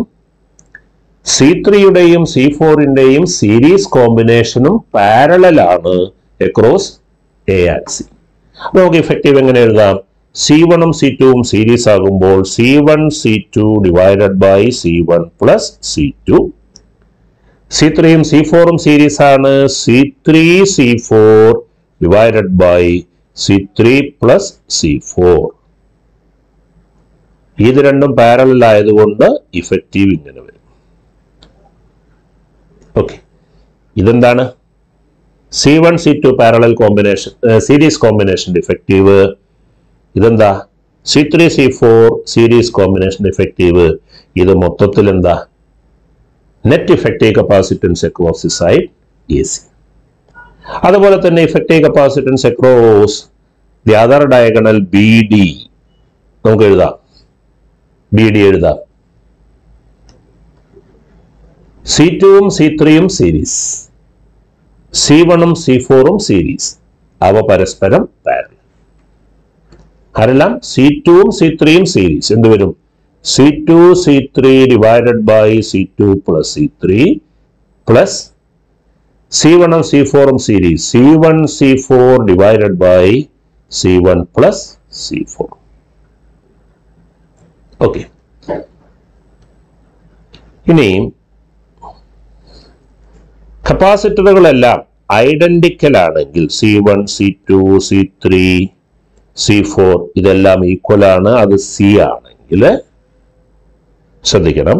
സി ത്രീയുടെയും സി ഫോറിന്റെയും സീരീസ് കോമ്പിനേഷനും പാരലലാണ് എക്രോസ് എ ആൻഡ് സി നമുക്ക് ഇഫക്റ്റീവ് എങ്ങനെ എഴുതാം സി വണ്ണും സി ടുവും സീരീസ് ആകുമ്പോൾ C one C two divided by C one plus C two C ത്രീയും സി ഫോറും സീരീസ് ആണ് C three C four divided by C three plus C four ഇത് രണ്ടും പാരലൽ ആയതുകൊണ്ട് ഇഫക്റ്റീവ് ഇങ്ങനെ വരും ഓക്കെ ഇതെന്താണ് C one C two parallel combination series combination effective ഇതെന്താ C three C four series combination effective ഇത് മൊത്തത്തിൽ എന്താ net effective capacitance across the side A C അതുപോലെ തന്നെ effective capacitance across the other diagonal B D നമുക്ക് എഴുതാം B D എഴുതാം C ടുവും സി ത്രീയും സീരീസ് സി വണ്ണും സി ഫോറും സീരീസ് അവ പരസ്പരം പാരൽ ആരെല്ലാം സി ടുവും സി ത്രീയും സീരീസ് എന്തുവരും C two C three divided by C two plus C three plus C വണ്ണും സി ഫോറും series C one C four divided by C one plus C four okay ഇനി കപ്പാസിറ്ററുകളെല്ലാം identical ആണെങ്കിൽ C one C two C three C four ഇതെല്ലാം equal ആണ് അത് C ആണെങ്കിൽ ശ്രദ്ധിക്കണം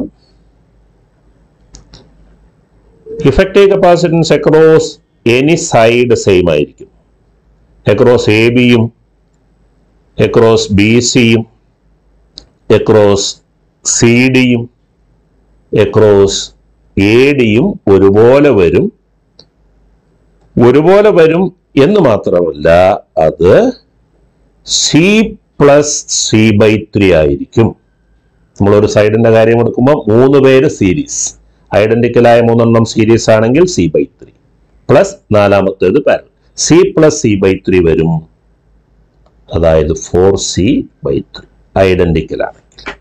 effective capacitance across any side same ആയിരിക്കും അക്രോസ് എ ബിയും അക്രോസ് ബി സിയും അക്രോസ് സി ഡിയും അക്രോസ് എ ഡിയും ഒരുപോലെ വരും ഒരുപോലെ വരും എന്ന് മാത്രമല്ല അത് C plus C by three ആയിരിക്കും നമ്മളൊരു സൈഡിന്റെ കാര്യം എടുക്കുമ്പോൾ മൂന്ന് പേര് സീരീസ് ഐഡന്റിക്കലായ മൂന്നെണ്ണം സീരീസ് ആണെങ്കിൽ സി ബൈ ത്രീ പ്ലസ് നാലാമത്തേത് parallel C plus C by three വരും അതായത് four C by three identical ആണെങ്കിൽ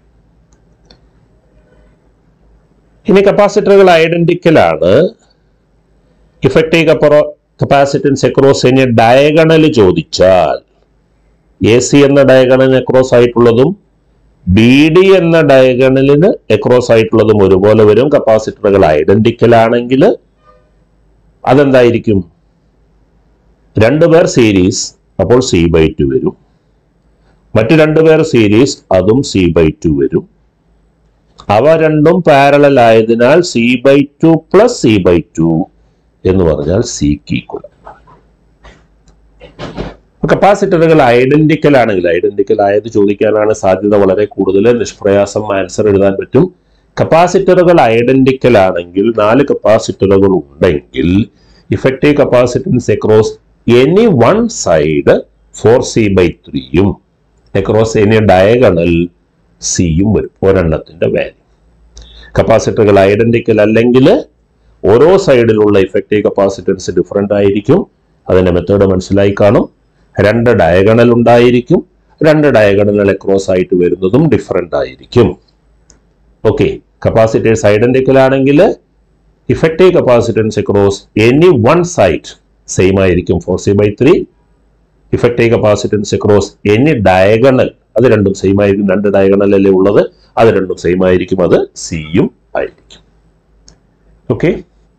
ഇനി കപ്പാസിറ്ററുകൾ ഐഡന്റിക്കൽ ആണ് ഇഫക്റ്റീവ് കപ്പറോ കപ്പാസിറ്റൻസ് അക്രോസ് ഇനി ഡയഗണൽ ചോദിച്ചാൽ എ സി എന്ന ഡയഗണലിന് അക്രോസ് ആയിട്ടുള്ളതും ബി ഡി എന്ന ഡയഗണലിന് അക്രോസ് ആയിട്ടുള്ളതും ഒരുപോലെ വരും കപ്പാസിറ്ററുകൾ ഐഡന്റിക്കൽ ആണെങ്കിൽ അതെന്തായിരിക്കും രണ്ടുപേർ സീരീസ് അപ്പോൾ സി ബൈ ടു വരും മറ്റു രണ്ടുപേർ സീരീസ് അതും സി ബൈ ടു വരും അവ രണ്ടും പാരലൽ ആയതിനാൽ C by two plus C by two എന്ന് പറഞ്ഞാൽ സിക്ക് ഈക്വൽ കപ്പാസിറ്ററുകൾ ഐഡന്റിക്കൽ ആണെങ്കിൽ ഐഡന്റിക്കൽ ആയത് ചോദിക്കാനാണ് സാധ്യത വളരെ കൂടുതൽ നിഷ്പ്രയാസം ആൻസർ എഴുതാൻ പറ്റും കപ്പാസിറ്ററുകൾ ഐഡന്റിക്കൽ ആണെങ്കിൽ നാല് കപ്പാസിറ്ററുകൾ ഉണ്ടെങ്കിൽ effective capacitance across any one side four C by ത്രീയും അക്രോസ് എനി ഡയഗണൽ സിയും വരും ഒരെണ്ണത്തിന്റെ വാല്യൂ കപ്പാസിറ്ററുകൾ ഐഡന്റിക്കൽ അല്ലെങ്കിൽ ഓരോ സൈഡിലുള്ള ഇഫക്റ്റീവ് കപ്പാസിറ്റൻസ് ഡിഫറെൻ്റ് ആയിരിക്കും അതിന്റെ മെത്തേഡ് മനസ്സിലായി കാണും രണ്ട് ഡയഗണൽ ഉണ്ടായിരിക്കും രണ്ട് ഡയഗണൽ അക്രോസ് ആയിട്ട് വരുന്നതും ഡിഫറെൻ്റ് ആയിരിക്കും ഓക്കെ കപ്പാസിറ്റേഴ്സ് ഐഡന്റിക്കൽ ആണെങ്കിൽ effective capacitance across any one side same ആയിരിക്കും four C by three effective capacitance across any diagonal അത് രണ്ടും സെയിം ആയിരിക്കും രണ്ട് ഡയഗണൽ അല്ലേ ഉള്ളത് അത് രണ്ടും സെയിം ആയിരിക്കും അത് സിയും ആയിരിക്കും ഓക്കെ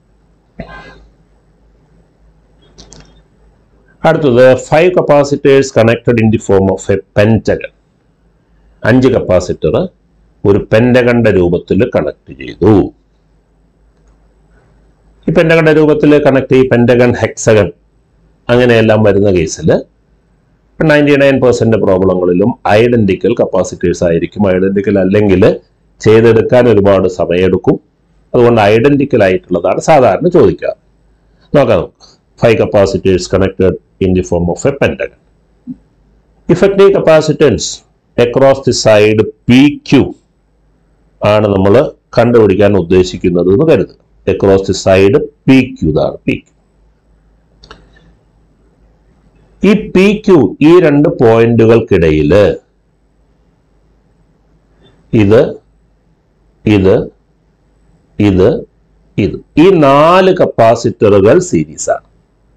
അടുത്തത് five capacitors connected in the form of a pentagon അഞ്ച് കപ്പാസിറ്റർ ഒരു പെൻറ്റഗണ്ട രൂപത്തിൽ കണക്ട് ചെയ്തു ഈ പെൻറ്റഗണ്ട രൂപത്തിൽ കണക്ട് ചെയ്ത് പെൻറ്റഗൺ ഹെക്സഗൺ അങ്ങനെയെല്ലാം വരുന്ന കേസിൽ നയൻറ്റി നയൻ പെർസെന്റ് പ്രോബ്ലങ്ങളിലും ഐഡന്റിക്കൽ കപ്പാസിറ്റേഴ്സ് ആയിരിക്കും ഐഡന്റിക്കൽ അല്ലെങ്കിൽ ചെയ്തെടുക്കാൻ ഒരുപാട് സമയമെടുക്കും അതുകൊണ്ട് ഐഡന്റിക്കൽ ആയിട്ടുള്ളതാണ് സാധാരണ ചോദിക്കുക നോക്കാം five capacitors connected in the form of a pentagon effective capacitance across the side P Q ആണ് നമ്മൾ കണ്ടുപിടിക്കാൻ ഉദ്ദേശിക്കുന്നത് എന്ന് കരുതുക across the side P Q ഇതാണ് പി ക്യു ഈ പി ക്യു ഈ രണ്ട് പോയിന്റുകൾക്കിടയിൽ ഇത് ഇത് ഇത് ഇത് ഈ നാല് കപ്പാസിറ്ററുകൾ സീരീസ് ആണ്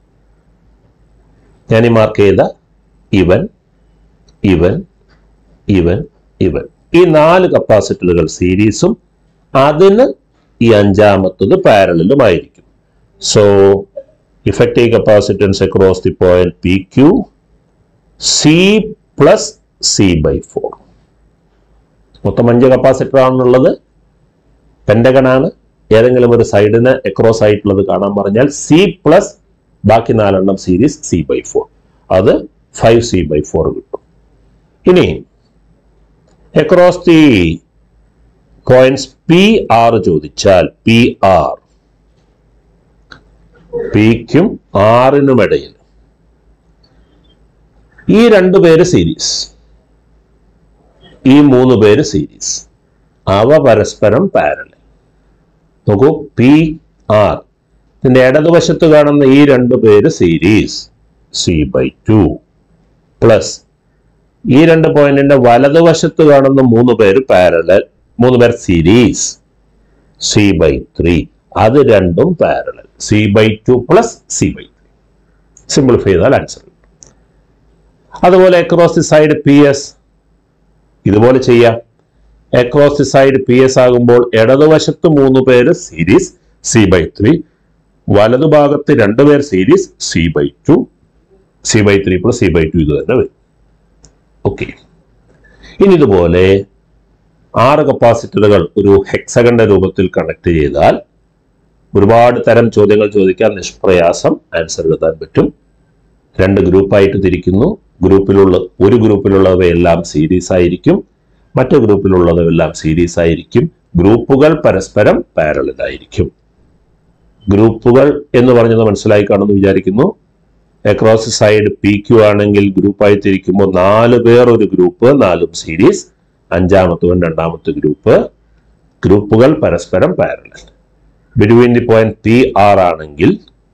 ഞാൻ ഈ മാർക്ക് ചെയ്ത ഇവൻ ഇവൻ ഇവൻ ഇവൻ ഈ നാല് കപ്പാസിറ്ററുകൾ സീരീസും അതിന് ഈ അഞ്ചാമത്തത് പാരലലുമായിരിക്കും so effective capacitance across the point P Q C plus C by four മൊത്തം അഞ്ച് കപ്പാസിറ്റർ ആണെന്നുള്ളത് പെൻഡഗണാണ് ഏതെങ്കിലും ഒരു സൈഡിന് അക്രോസ് ആയിട്ടുള്ളത് കാണാൻ പറഞ്ഞാൽ സി പ്ലസ് ബാക്കി നാലെണ്ണം സീരീസ് സി ബൈ ഫോർ അത് ഫൈവ് സി ബൈ ഫോർ കിട്ടും ഇനി across the points P R ചോദിച്ചാൽ പി ആർ പിക്കും ആറിനും ഇടയിൽ ഈ രണ്ടു പേര് സീരീസ് ഈ മൂന്ന് പേര് സീരീസ് അവ പരസ്പരം പാരലൽ നോക്കൂ പി ആർ ഇതിന്റെ ഇടതുവശത്ത് കാണുന്ന ഈ രണ്ടു പേര് series C by two plus ഈ രണ്ട് പോയിന്റിന്റെ വലതുവശത്ത് കാണുന്ന മൂന്ന് പേര് പാരലൽ മൂന്ന് പേർ സീരീസ് സി ബൈ ത്രീ അത് രണ്ടും parallel C by two plus C by three simplify ചെയ്താൽ ആൻസർ അതുപോലെ across the side P S ഇതുപോലെ ചെയ്യാം across the side P S ആകുമ്പോൾ ഇടതുവശത്ത് മൂന്ന് പേര് സീരീസ് സി ബൈ ത്രീ വലതുഭാഗത്ത് രണ്ട് പേർ series C by two C by three plus C by two ഇത് തന്നെ വരും ഓക്കെ ഇനി ഇതുപോലെ ആറ് കപ്പാസിറ്ററുകൾ ഒരു ഹെക്സകണ്ട രൂപത്തിൽ കണക്ട് ചെയ്താൽ ഒരുപാട് തരം ചോദ്യങ്ങൾ ചോദിക്കാൻ നിഷ്പ്രയാസം ആൻസർ എഴുതാൻ പറ്റും രണ്ട് ഗ്രൂപ്പായിട്ട് തിരിക്കുന്നു ഗ്രൂപ്പിലുള്ള ഒരു ഗ്രൂപ്പിലുള്ളവയെല്ലാം സീരീസ് ആയിരിക്കും മറ്റു ഗ്രൂപ്പിലുള്ളവയെല്ലാം സീരീസ് ആയിരിക്കും ഗ്രൂപ്പുകൾ പരസ്പരം പാരലൽ ആയിരിക്കും ഗ്രൂപ്പുകൾ എന്ന് പറഞ്ഞത് മനസ്സിലായി കാണുമെന്ന് വിചാരിക്കുന്നു അക്രോസ് സൈഡ് പി ക്യു ആണെങ്കിൽ ഗ്രൂപ്പായി തിരിക്കുമ്പോൾ നാല് പേർ ഒരു ഗ്രൂപ്പ് നാലും സീരീസ് അഞ്ചാമത്തവൻ രണ്ടാമത്തെ ഗ്രൂപ്പ് ഗ്രൂപ്പുകൾ പരസ്പരം parallel between the point P R ആണെങ്കിൽ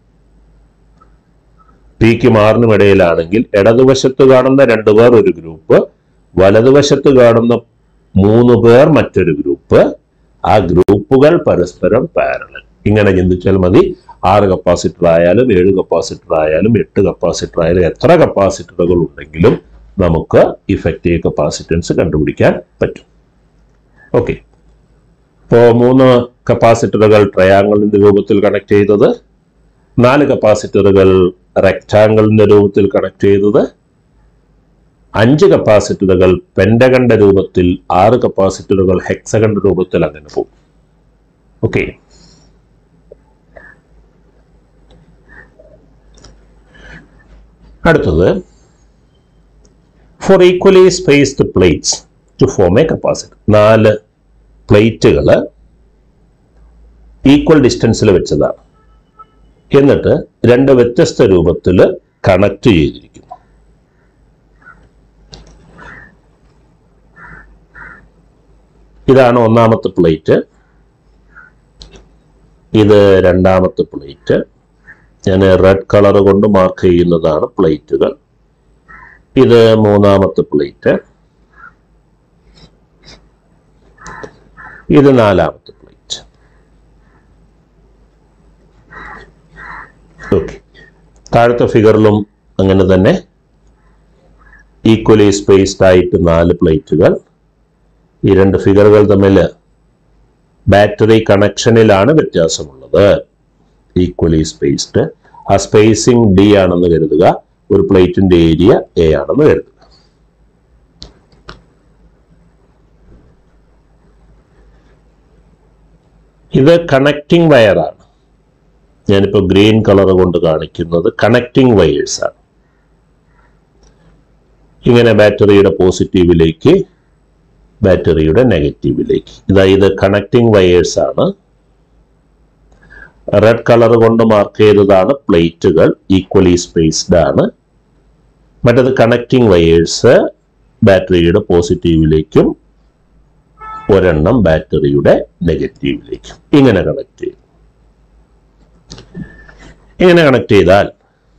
പിക്കും ആറിനും ഇടയിലാണെങ്കിൽ ഇടതുവശത്ത് കാണുന്ന രണ്ടു പേർ ഒരു ഗ്രൂപ്പ് വലതുവശത്ത് കാണുന്ന മൂന്ന് പേർ മറ്റൊരു ഗ്രൂപ്പ് ആ ഗ്രൂപ്പുകൾ പരസ്പരം പാരലൽ ഇങ്ങനെ ചിന്തിച്ചാൽ മതി ആറ് കപ്പാസിറ്റർ ആയാലും ഏഴ് കപ്പാസിറ്റർ ആയാലും എട്ട് കപ്പാസിറ്റർ ആയാലും എത്ര കപ്പാസിറ്ററുകൾ ഉണ്ടെങ്കിലും നമുക്ക് ഇഫക്റ്റീവ് കപ്പാസിറ്റൻസ് കണ്ടുപിടിക്കാൻ പറ്റും ഓക്കെ ഇപ്പോൾ മൂന്ന് കപ്പാസിറ്ററുകൾ ട്രയാങ്കിളിന്റെ രൂപത്തിൽ കണക്ട് ചെയ്തത് നാല് കപ്പാസിറ്ററുകൾ റെക്ടാങ്കിളിന്റെ രൂപത്തിൽ കണക്ട് ചെയ്തത് അഞ്ച് കപ്പാസിറ്ററുകൾ പെൻഡകണ്ട രൂപത്തിൽ ആറ് കപ്പാസിറ്ററുകൾ ഹെക്സകണ്ട രൂപത്തിൽ അങ്ങനെ പോകും ഓക്കെ അടുത്തത് four equally spaced plates to form a capacitor നാല് പ്ലേറ്റുകൾ ഈക്വൽ ഡിസ്റ്റൻസിൽ വെച്ചതാണ് എന്നിട്ട് രണ്ട് വ്യത്യസ്ത രൂപത്തിൽ കണക്ട് ചെയ്തിരിക്കുന്നു ഇതാണ് ഒന്നാമത്തെ പ്ലേറ്റ് ഇത് രണ്ടാമത്തെ പ്ലേറ്റ് ഞാൻ റെഡ് കളർ കൊണ്ട് മാർക്ക് ചെയ്യുന്നതാണ് പ്ലേറ്റുകൾ ഇത് മൂന്നാമത്തെ പ്ലേറ്റ് ഇത് നാലാമത്തെ പ്ലേറ്റ് ഓക്കെ താഴത്തെ ഫിഗറിലും അങ്ങനെ തന്നെ ഈക്വലി സ്പേസ്ഡ് ആയിട്ട് നാല് പ്ലേറ്റുകൾ ഈ രണ്ട് ഫിഗറുകൾ തമ്മിൽ ബാറ്ററി കണക്ഷനിലാണ് വ്യത്യാസമുള്ളത് ഈക്വലി സ്പേസ്ഡ് ആ സ്പേസിംഗ് ഡി ആണെന്ന് കരുതുക ഒരു പ്ലേറ്റിന്റെ ഏരിയ എ ആണെന്ന് കരുതുക ഇത് കണക്റ്റിംഗ് വയറാണ് ഞാനിപ്പോൾ ഗ്രീൻ കളർ കൊണ്ട് കാണിക്കുന്നത് കണക്റ്റിംഗ് വയേഴ്സ് ആണ് ഇങ്ങനെ ബാറ്ററിയുടെ പോസിറ്റീവിലേക്ക് ബാറ്ററിയുടെ നെഗറ്റീവിലേക്ക് ഇതാ ഇത് കണക്റ്റിംഗ് വയേഴ്സ് ആണ് റെഡ് കളർ കൊണ്ട് മാർക്ക് ചെയ്തതാണ് പ്ലേറ്റുകൾ ഈക്വലി സ്പേസ്ഡ് ആണ് മറ്റത് കണക്റ്റിംഗ് വയേഴ്സ് ബാറ്ററിയുടെ പോസിറ്റീവിലേക്കും ഒരെണ്ണം ബാറ്ററിയുടെ നെഗറ്റീവിലേക്കും ഇങ്ങനെ കണക്ട് ചെയ്യും ഇങ്ങനെ കണക്ട് ചെയ്താൽ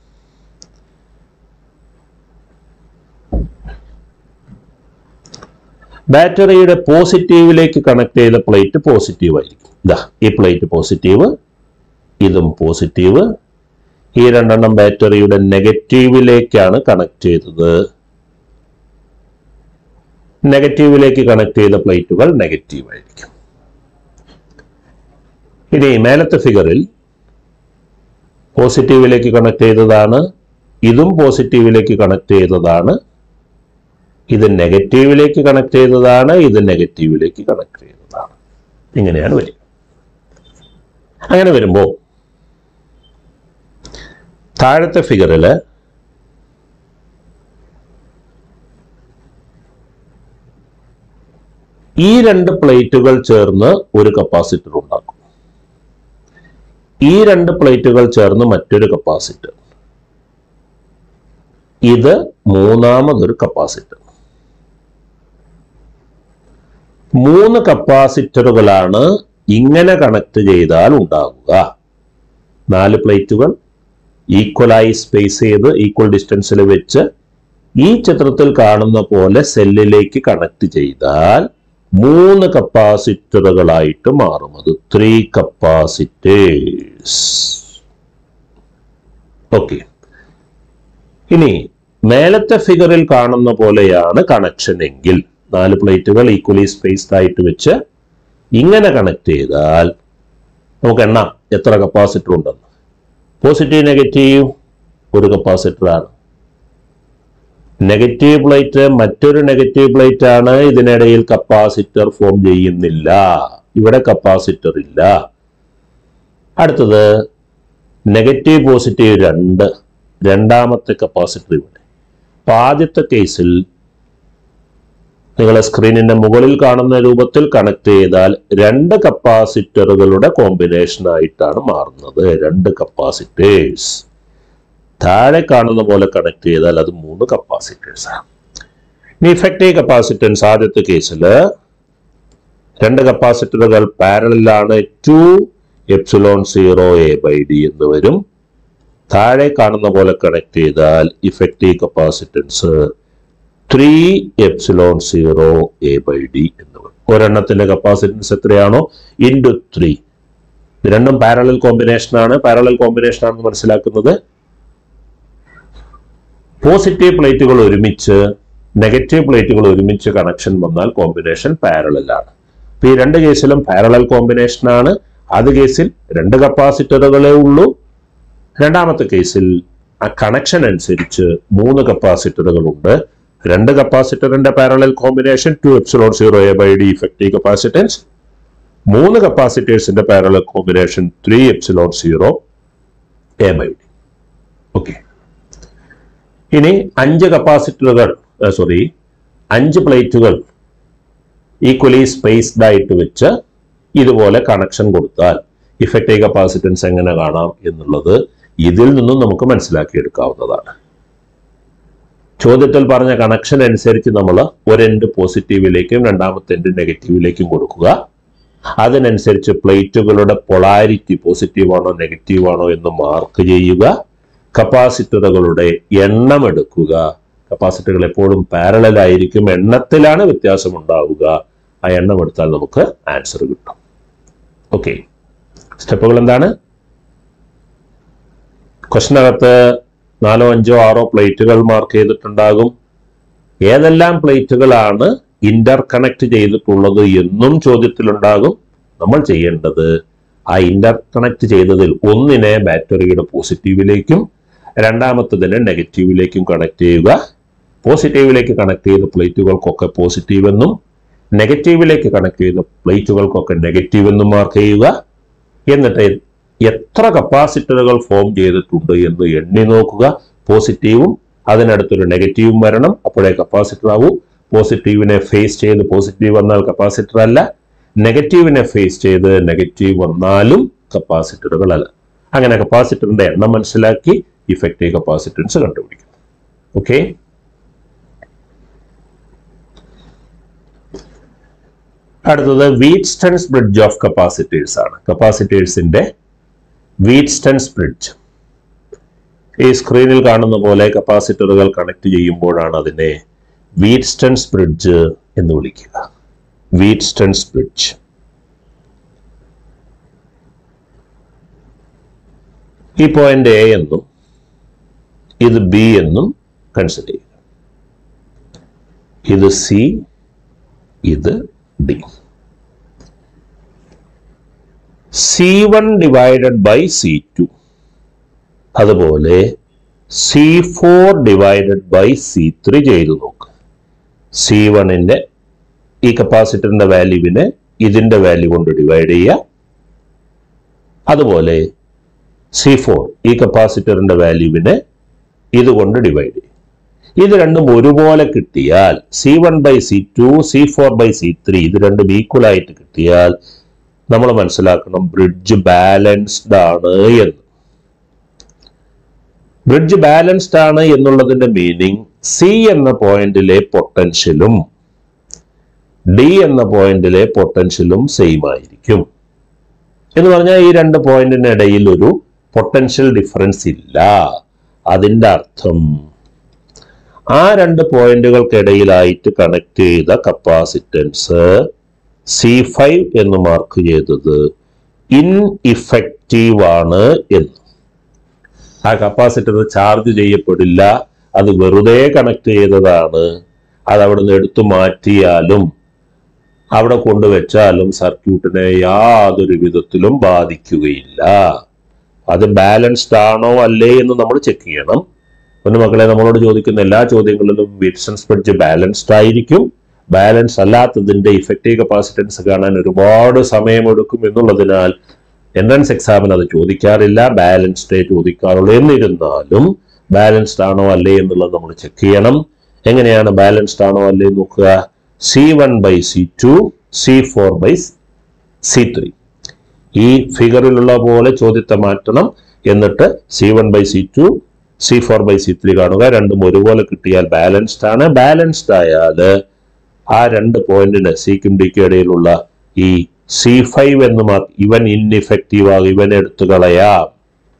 ബാറ്ററിയുടെ പോസിറ്റീവിലേക്ക് കണക്ട് ചെയ്ത പ്ലേറ്റ് പോസിറ്റീവ് ആയിരിക്കും ഇതാ ഈ പ്ലേറ്റ് പോസിറ്റീവ് ഇതും പോസിറ്റീവ് ഈ രണ്ടെണ്ണം ബാറ്ററിയുടെ നെഗറ്റീവിലേക്കാണ് കണക്ട് ചെയ്തത് നെഗറ്റീവിലേക്ക് കണക്ട് ചെയ്ത പ്ലേറ്റുകൾ നെഗറ്റീവ് ആയിരിക്കും ഇനി മേലത്തെ ഫിഗറിൽ പോസിറ്റീവിലേക്ക് കണക്ട് ചെയ്തതാണ് ഇതും പോസിറ്റീവിലേക്ക് കണക്ട് ചെയ്തതാണ് ഇത് നെഗറ്റീവിലേക്ക് കണക്ട് ചെയ്തതാണ് ഇത് നെഗറ്റീവിലേക്ക് കണക്ട് ചെയ്തതാണ് ഇങ്ങനെയാണ് വരിക അങ്ങനെ വരുമ്പോൾ താഴത്തെ ഫിഗറിൽ ഈ രണ്ട് പ്ലേറ്റുകൾ ചേർന്ന് ഒരു കപ്പാസിറ്റർ ഉണ്ടാക്കും ഈ രണ്ട് പ്ലേറ്റുകൾ ചേർന്ന് മറ്റൊരു കപ്പാസിറ്റർ ഇത് മൂന്നാമതൊരു കപ്പാസിറ്റർ മൂന്ന് കപ്പാസിറ്ററുകളാണ് ഇങ്ങനെ കണക്ട് ചെയ്താൽ ഉണ്ടാകുക നാല് പ്ലേറ്റുകൾ ഈക്വലായി സ്പേസ് ചെയ്ത് ഈക്വൽ ഡിസ്റ്റൻസിൽ വെച്ച് ഈ ചിത്രത്തിൽ കാണുന്ന പോലെ സെല്ലിലേക്ക് കണക്ട് ചെയ്താൽ മൂന്ന് കപ്പാസിറ്ററുകളായിട്ട് മാറും അത് ത്രീ കപ്പാസിറ്റേഴ്സ് ഓക്കെ ഇനി മേലത്തെ ഫിഗറിൽ കാണുന്ന പോലെയാണ് കണക്ഷൻ എങ്കിൽ നാല് പ്ലേറ്റുകൾ ഈക്വലി സ്പേസ്ഡ് ആയിട്ട് വെച്ച് ഇങ്ങനെ കണക്ട് ചെയ്താൽ നമുക്ക് എണ്ണാം എത്ര കപ്പാസിറ്റർ ഉണ്ടെന്ന് പോസിറ്റീവ് നെഗറ്റീവ് ഒരു കപ്പാസിറ്റർ ആണ് നെഗറ്റീവ് പ്ലേറ്റ് മറ്റൊരു നെഗറ്റീവ് പ്ലേറ്റ് ആണ് ഇതിനിടയിൽ കപ്പാസിറ്റർ ഫോം ചെയ്യുന്നില്ല ഇവിടെ കപ്പാസിറ്റർ ഇല്ല അടുത്തത് നെഗറ്റീവ് പോസിറ്റീവ് രണ്ട് രണ്ടാമത്തെ കപ്പാസിറ്റർ ഇവിടെ അപ്പൊ ആദ്യത്തെ കേസിൽ നിങ്ങളെ സ്ക്രീനിന്റെ മുകളിൽ കാണുന്ന രൂപത്തിൽ കണക്ട് ചെയ്താൽ രണ്ട് കപ്പാസിറ്ററുകളുടെ കോമ്പിനേഷൻ ആയിട്ടാണ് മാറുന്നത് രണ്ട് കപ്പാസിറ്റേഴ്സ് താഴെ കാണുന്ന പോലെ കണക്ട് ചെയ്താൽ അത് മൂന്ന് കപ്പാസിറ്റേഴ്സ് ആണ് ഇനി ഇഫക്റ്റീവ് കപ്പാസിറ്റൻസ് ആദ്യത്തെ കേസിൽ രണ്ട് കപ്പാസിറ്ററുകൾ പാരലാണ് two epsilon zero A by D എന്ന് വരും താഴെ കാണുന്ന പോലെ കണക്ട് ചെയ്താൽ effective capacitance three epsilon zero A by D എന്ന് വരും ഒരെണ്ണത്തിന്റെ കപ്പാസിറ്റൻസ് എത്രയാണോ ഇൻറ്റു ത്രീ ഇത് രണ്ടും പാരലൽ കോമ്പിനേഷൻ ആണ് പാരലൽ കോമ്പിനേഷൻ ആണെന്ന് മനസ്സിലാക്കുന്നത് പോസിറ്റീവ് പ്ലേറ്റുകൾ ഒരുമിച്ച് നെഗറ്റീവ് പ്ലേറ്റുകൾ ഒരുമിച്ച് കണക്ഷൻ വന്നാൽ കോമ്പിനേഷൻ പാരലൽ ആണ് അപ്പൊ ഈ രണ്ട് കേസിലും പാരലൽ കോമ്പിനേഷൻ ആണ് ആദ്യ കേസിൽ രണ്ട് കപ്പാസിറ്ററുകളേ ഉള്ളൂ രണ്ടാമത്തെ കേസിൽ ആ കണക്ഷൻ അനുസരിച്ച് മൂന്ന് കപ്പാസിറ്ററുകൾ ഉണ്ട് രണ്ട് കപ്പാസിറ്ററിന്റെ parallel combination two epsilon zero A by D effective capacitance മൂന്ന് കപ്പാസിറ്റേഴ്സിന്റെ parallel combination three epsilon zero A by D okay ഇനി അഞ്ച് കപ്പാസിറ്ററുകൾ സോറി അഞ്ച് പ്ലേറ്റുകൾ ഈക്വലി സ്പേസ്ഡ് ആയിട്ട് വെച്ച് ഇതുപോലെ കണക്ഷൻ കൊടുത്താൽ ഇഫക്റ്റീവ് കപ്പാസിറ്റൻസ് എങ്ങനെ കാണാം എന്നുള്ളത് ഇതിൽ നിന്നും നമുക്ക് മനസ്സിലാക്കിയെടുക്കാവുന്നതാണ് ചോദ്യത്തിൽ പറഞ്ഞ കണക്ഷൻ അനുസരിച്ച് നമ്മൾ ഒരു എൻഡ് പോസിറ്റീവിലേക്കും രണ്ടാമത്തെ എൻഡ് നെഗറ്റീവിലേക്കും കൊടുക്കുക അതിനനുസരിച്ച് പ്ലേറ്റുകളുടെ പൊളാരിറ്റി പോസിറ്റീവ് ആണോ നെഗറ്റീവ് ആണോ എന്ന് മാർക്ക് ചെയ്യുക കപ്പാസിറ്ററുകളുടെ എണ്ണം എടുക്കുക കപ്പാസിറ്ററുകൾ എപ്പോഴും പാരലൽ ആയിരിക്കും എണ്ണത്തിലാണ് വ്യത്യാസം ഉണ്ടാവുക ആ എണ്ണം എടുത്താൽ നമുക്ക് ആൻസർ കിട്ടും ഓക്കെ സ്റ്റെപ്പുകൾ എന്താണ് ക്വസ്റ്റിനകത്ത് നാലോ അഞ്ചോ ആറോ പ്ലേറ്റുകൾ മാർക്ക് ചെയ്തിട്ടുണ്ടാകും ഏതെല്ലാം പ്ലേറ്റുകളാണ് ഇന്റർ കണക്ട് ചെയ്തിട്ടുള്ളത് എന്നും ചോദ്യത്തിലുണ്ടാകും നമ്മൾ ചെയ്യേണ്ടത് ആ ഇന്റർ കണക്ട് ചെയ്തതിൽ ഒന്നിനെ ബാറ്ററിയുടെ പോസിറ്റീവിലേക്കും രണ്ടാമത്തതിനെ നെഗറ്റീവിലേക്കും കണക്ട് ചെയ്യുക പോസിറ്റീവിലേക്ക് കണക്ട് ചെയ്ത പ്ലേറ്റുകൾക്കൊക്കെ പോസിറ്റീവ് എന്നും നെഗറ്റീവിലേക്ക് കണക്ട് ചെയ്ത പ്ലേറ്റുകൾക്കൊക്കെ നെഗറ്റീവ് എന്നും മാർക്ക് ചെയ്യുക എന്നിട്ട് എത്ര കപ്പാസിറ്ററുകൾ ഫോം ചെയ്തിട്ടുണ്ട് എന്ന് എണ്ണി നോക്കുക പോസിറ്റീവും അതിനടുത്തൊരു നെഗറ്റീവും വരണം അപ്പോഴേ കപ്പാസിറ്റർ ആവൂ പോസിറ്റീവിനെ ഫേസ് ചെയ്ത് പോസിറ്റീവ് വന്നാൽ കപ്പാസിറ്റർ അല്ല നെഗറ്റീവിനെ ഫേസ് ചെയ്ത് നെഗറ്റീവ് വന്നാലും കപ്പാസിറ്ററുകൾ അല്ല അങ്ങനെ കപ്പാസിറ്ററിന്റെ എണ്ണം മനസ്സിലാക്കി ഇഫക്റ്റീവ് കപ്പാസിറ്റൻസ് കണ്ടുപിടിക്കും ഓക്കെ അടുത്തത് വീറ്റ്സ്റ്റൺസ് ബ്രിഡ്ജ് ഓഫ് കപ്പാസിറ്റേഴ്സ് ആണ് കപ്പാസിറ്റേഴ്സിന്റെ വീറ്റ്സ്റ്റൺസ് ബ്രിഡ്ജ് ഈ സ്ക്രീനിൽ കാണുന്ന പോലെ കപ്പാസിറ്ററുകൾ കണക്ട് ചെയ്യുമ്പോഴാണ് അതിനെ വീറ്റ്സ്റ്റൺസ് ബ്രിഡ്ജ് എന്ന് വിളിക്കുക വീറ്റ്സ്റ്റൺസ് ബ്രിഡ്ജ് ഈ പോയിന്റ് എ എന്നും ഇത് ബി എന്നും കൺസിഡർ ചെയ്യുക ഇത് സി ഇത് D C one divided by C two അതുപോലെ C four divided by C three ചെയ്തു നോക്ക് സി വണ്ണിന്റെ ഈ കപ്പാസിറ്ററിന്റെ വാല്യൂവിനെ ഇതിന്റെ വാല്യൂ കൊണ്ട് ഡിവൈഡ് ചെയ്യുക അതുപോലെ സി ഫോർ ഈ കപ്പാസിറ്ററിന്റെ വാല്യൂവിനെ ഇതുകൊണ്ട് ഡിവൈഡ് ചെയ്യും ഇത് രണ്ടും ഒരുപോലെ കിട്ടിയാൽ C one by C two C four by C three ഇത് രണ്ടും ഈക്വൽ ആയിട്ട് കിട്ടിയാൽ നമ്മൾ മനസ്സിലാക്കണം ബ്രിഡ്ജ് ബാലൻസ്ഡ് ആണ് എന്ന് ബ്രിഡ്ജ് ബാലൻസ്ഡ് ആണ് എന്നുള്ളതിന്റെ മീനിങ് സി എന്ന പോയിന്റിലെ പൊട്ടൻഷ്യലും ഡി എന്ന പോയിന്റിലെ പൊട്ടൻഷ്യലും സെയിം ആയിരിക്കും എന്ന് പറഞ്ഞാൽ ഈ രണ്ട് പോയിന്റിനിടയിൽ ഒരു പൊട്ടൻഷ്യൽ ഡിഫറൻസ് ഇല്ല അതിന്റെ അർത്ഥം ആ രണ്ട് പോയിന്റുകൾക്കിടയിലായിട്ട് കണക്ട് ചെയ്ത കപ്പാസിറ്റൻസ് സി ഫൈവ് എന്ന് മാർക്ക് ചെയ്തത് ഇൻ ഇഫക്റ്റീവ് ആണ് എന്ന് ആ കപ്പാസിറ്റർ ചാർജ് ചെയ്യപ്പെടില്ല അത് വെറുതെ കണക്ട് ചെയ്തതാണ് അത് അവിടെ നിന്ന് എടുത്തു മാറ്റിയാലും അവിടെ കൊണ്ടുവച്ചാലും സർക്യൂട്ടിനെ യാതൊരു വിധത്തിലും ബാധിക്കുകയില്ല അത് ബാലൻസ്ഡ് ആണോ അല്ലേ എന്ന് നമ്മൾ ചെക്ക് ചെയ്യണം പിന്നെ മക്കളെ നമ്മളോട് ചോദിക്കുന്ന എല്ലാ ചോദ്യങ്ങളിലും വിറ്റ്സൺസ് ബ്രിഡ്ജ് ബാലൻസ്ഡ് ആയിരിക്കും ബാലൻസ് അല്ലാത്തതിന്റെ ഇഫക്റ്റീവ് കപ്പാസിറ്റൻസ് കാണാൻ ഒരുപാട് സമയമെടുക്കും എന്നുള്ളതിനാൽ എൻട്രൻസ് എക്സാമിന് അത് ചോദിക്കാറില്ല ബാലൻസ്ഡേ ചോദിക്കാറുള്ളൂ എന്നിരുന്നാലും ബാലൻസ്ഡ് ആണോ അല്ലേ എന്നുള്ളത് നമ്മൾ ചെക്ക് ചെയ്യണം എങ്ങനെയാണ് ബാലൻസ്ഡ് ആണോ അല്ലേ എന്ന് നോക്കുക C one by C two C four by C three ഈ ഫിഗറിലുള്ള പോലെ ചോദ്യത്തെ മാറ്റണം എന്നിട്ട് C one by C two C four by C three കാണുക രണ്ടും ഒരുപോലെ കിട്ടിയാൽ ബാലൻസ്ഡ് ആണ് ബാലൻസ്ഡ് ആയാൽ ആ രണ്ട് പോയിന്റിന് സിക്കും ഡിക്കും ഇടയിലുള്ള ഈ സി ഫൈവ് എന്ന് മാർക്ക് ഇവൻ ഇൻഇഫക്റ്റീവ് ആകും ഇവനെ എടുത്തു കളയാം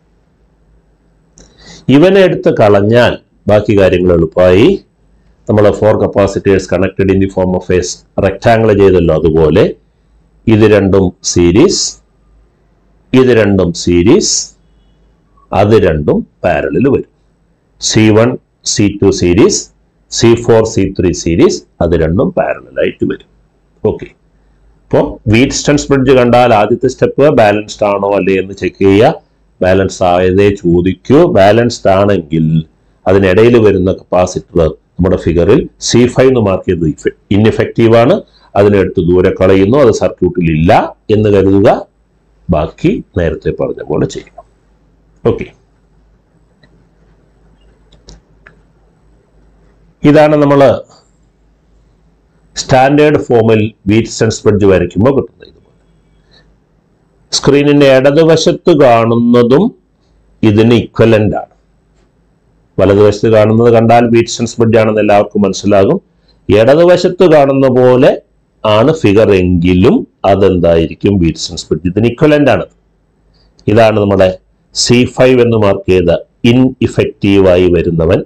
ഇവനെ എടുത്ത് കളഞ്ഞാൽ ബാക്കി കാര്യങ്ങൾ എളുപ്പമായി നമ്മൾ four capacitors connected in the form of a rectangle ചെയ്തല്ലോ അതുപോലെ ഇത് രണ്ടും സീരീസ് ഇത് രണ്ടും സീരീസ് അത് രണ്ടും പാരലിൽ വരും C one C two series C four C three series അത് രണ്ടും പാരലായിട്ട് വരും ഓക്കെ അപ്പോൾ വീറ്റ്സ്റ്റൺസ് ബ്രിഡ്ജ് കണ്ടാൽ ആദ്യത്തെ സ്റ്റെപ്പ് ബാലൻസ്ഡ് ആണോ അല്ലേ എന്ന് ചെക്ക് ചെയ്യുക ബാലൻസ് ആയതേ ചോദിക്കൂ ബാലൻസ്ഡ് ആണെങ്കിൽ അതിനിടയിൽ വരുന്ന കപ്പാസിറ്റർ നമ്മുടെ ഫിഗറിൽ സി ഫൈവ് എന്ന് മാർക്ക് ചെയ്ത് ഇൻഎഫക്റ്റീവ് ആണ് അതിനെടുത്ത് ദൂരെ കളയുന്നു അത് സർക്യൂട്ടിൽ ഇല്ല എന്ന് കരുതുക ബാക്കി നേരത്തെ പറഞ്ഞ പോലെ ചെയ്യും ഓക്കെ ഇതാണ് നമ്മൾ സ്റ്റാൻഡേർഡ് ഫോമിൽ വീറ്റ്സൺസ് ബ്രിഡ്ജ് വരയ്ക്കുമ്പോൾ കിട്ടുന്നത് ഇതുപോലെ സ്ക്രീനിന്റെ ഇടതുവശത്ത് കാണുന്നതും ഇതിന് ഇക്വലന്റ് ആണ് വലതുവശത്ത് കാണുന്നത് കണ്ടാൽ വീറ്റ്സൺസ് ബ്രിഡ്ജ് ആണെന്ന് എല്ലാവർക്കും മനസ്സിലാകും ഇടതുവശത്ത് കാണുന്ന പോലെ ആണ് ഫിഗർ എങ്കിലും അതെന്തായിരിക്കും വീറ്റ്സൺസ് ബ്രിഡ്ജ് ഇതിന് ഇക്വലന്റ് ആണ് ഇതാണ് നമ്മുടെ സി ഫൈവ് എന്ന് മാർക്ക് ചെയ്ത ഇൻ ഇഫക്റ്റീവായി വരുന്നവൻ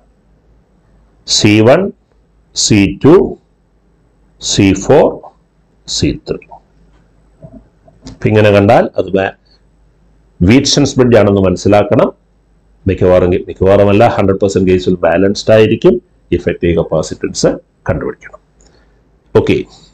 C one C two C four C three ഇങ്ങനെ കണ്ടാൽ അത് വീറ്റ്സൺസ് ബ്രിഡ്ജ് ആണെന്ന് മനസ്സിലാക്കണം മിക്കവാറും മിക്കവാറുമല്ല ഹൺഡ്രഡ് പെർസെൻറ്റ് കേസിൽ ബാലൻസ്ഡ് ആയിരിക്കും ഇഫക്റ്റീവ് കപ്പാസിറ്റൻസ് കണ്ടുപിടിക്കണം ഓക്കെ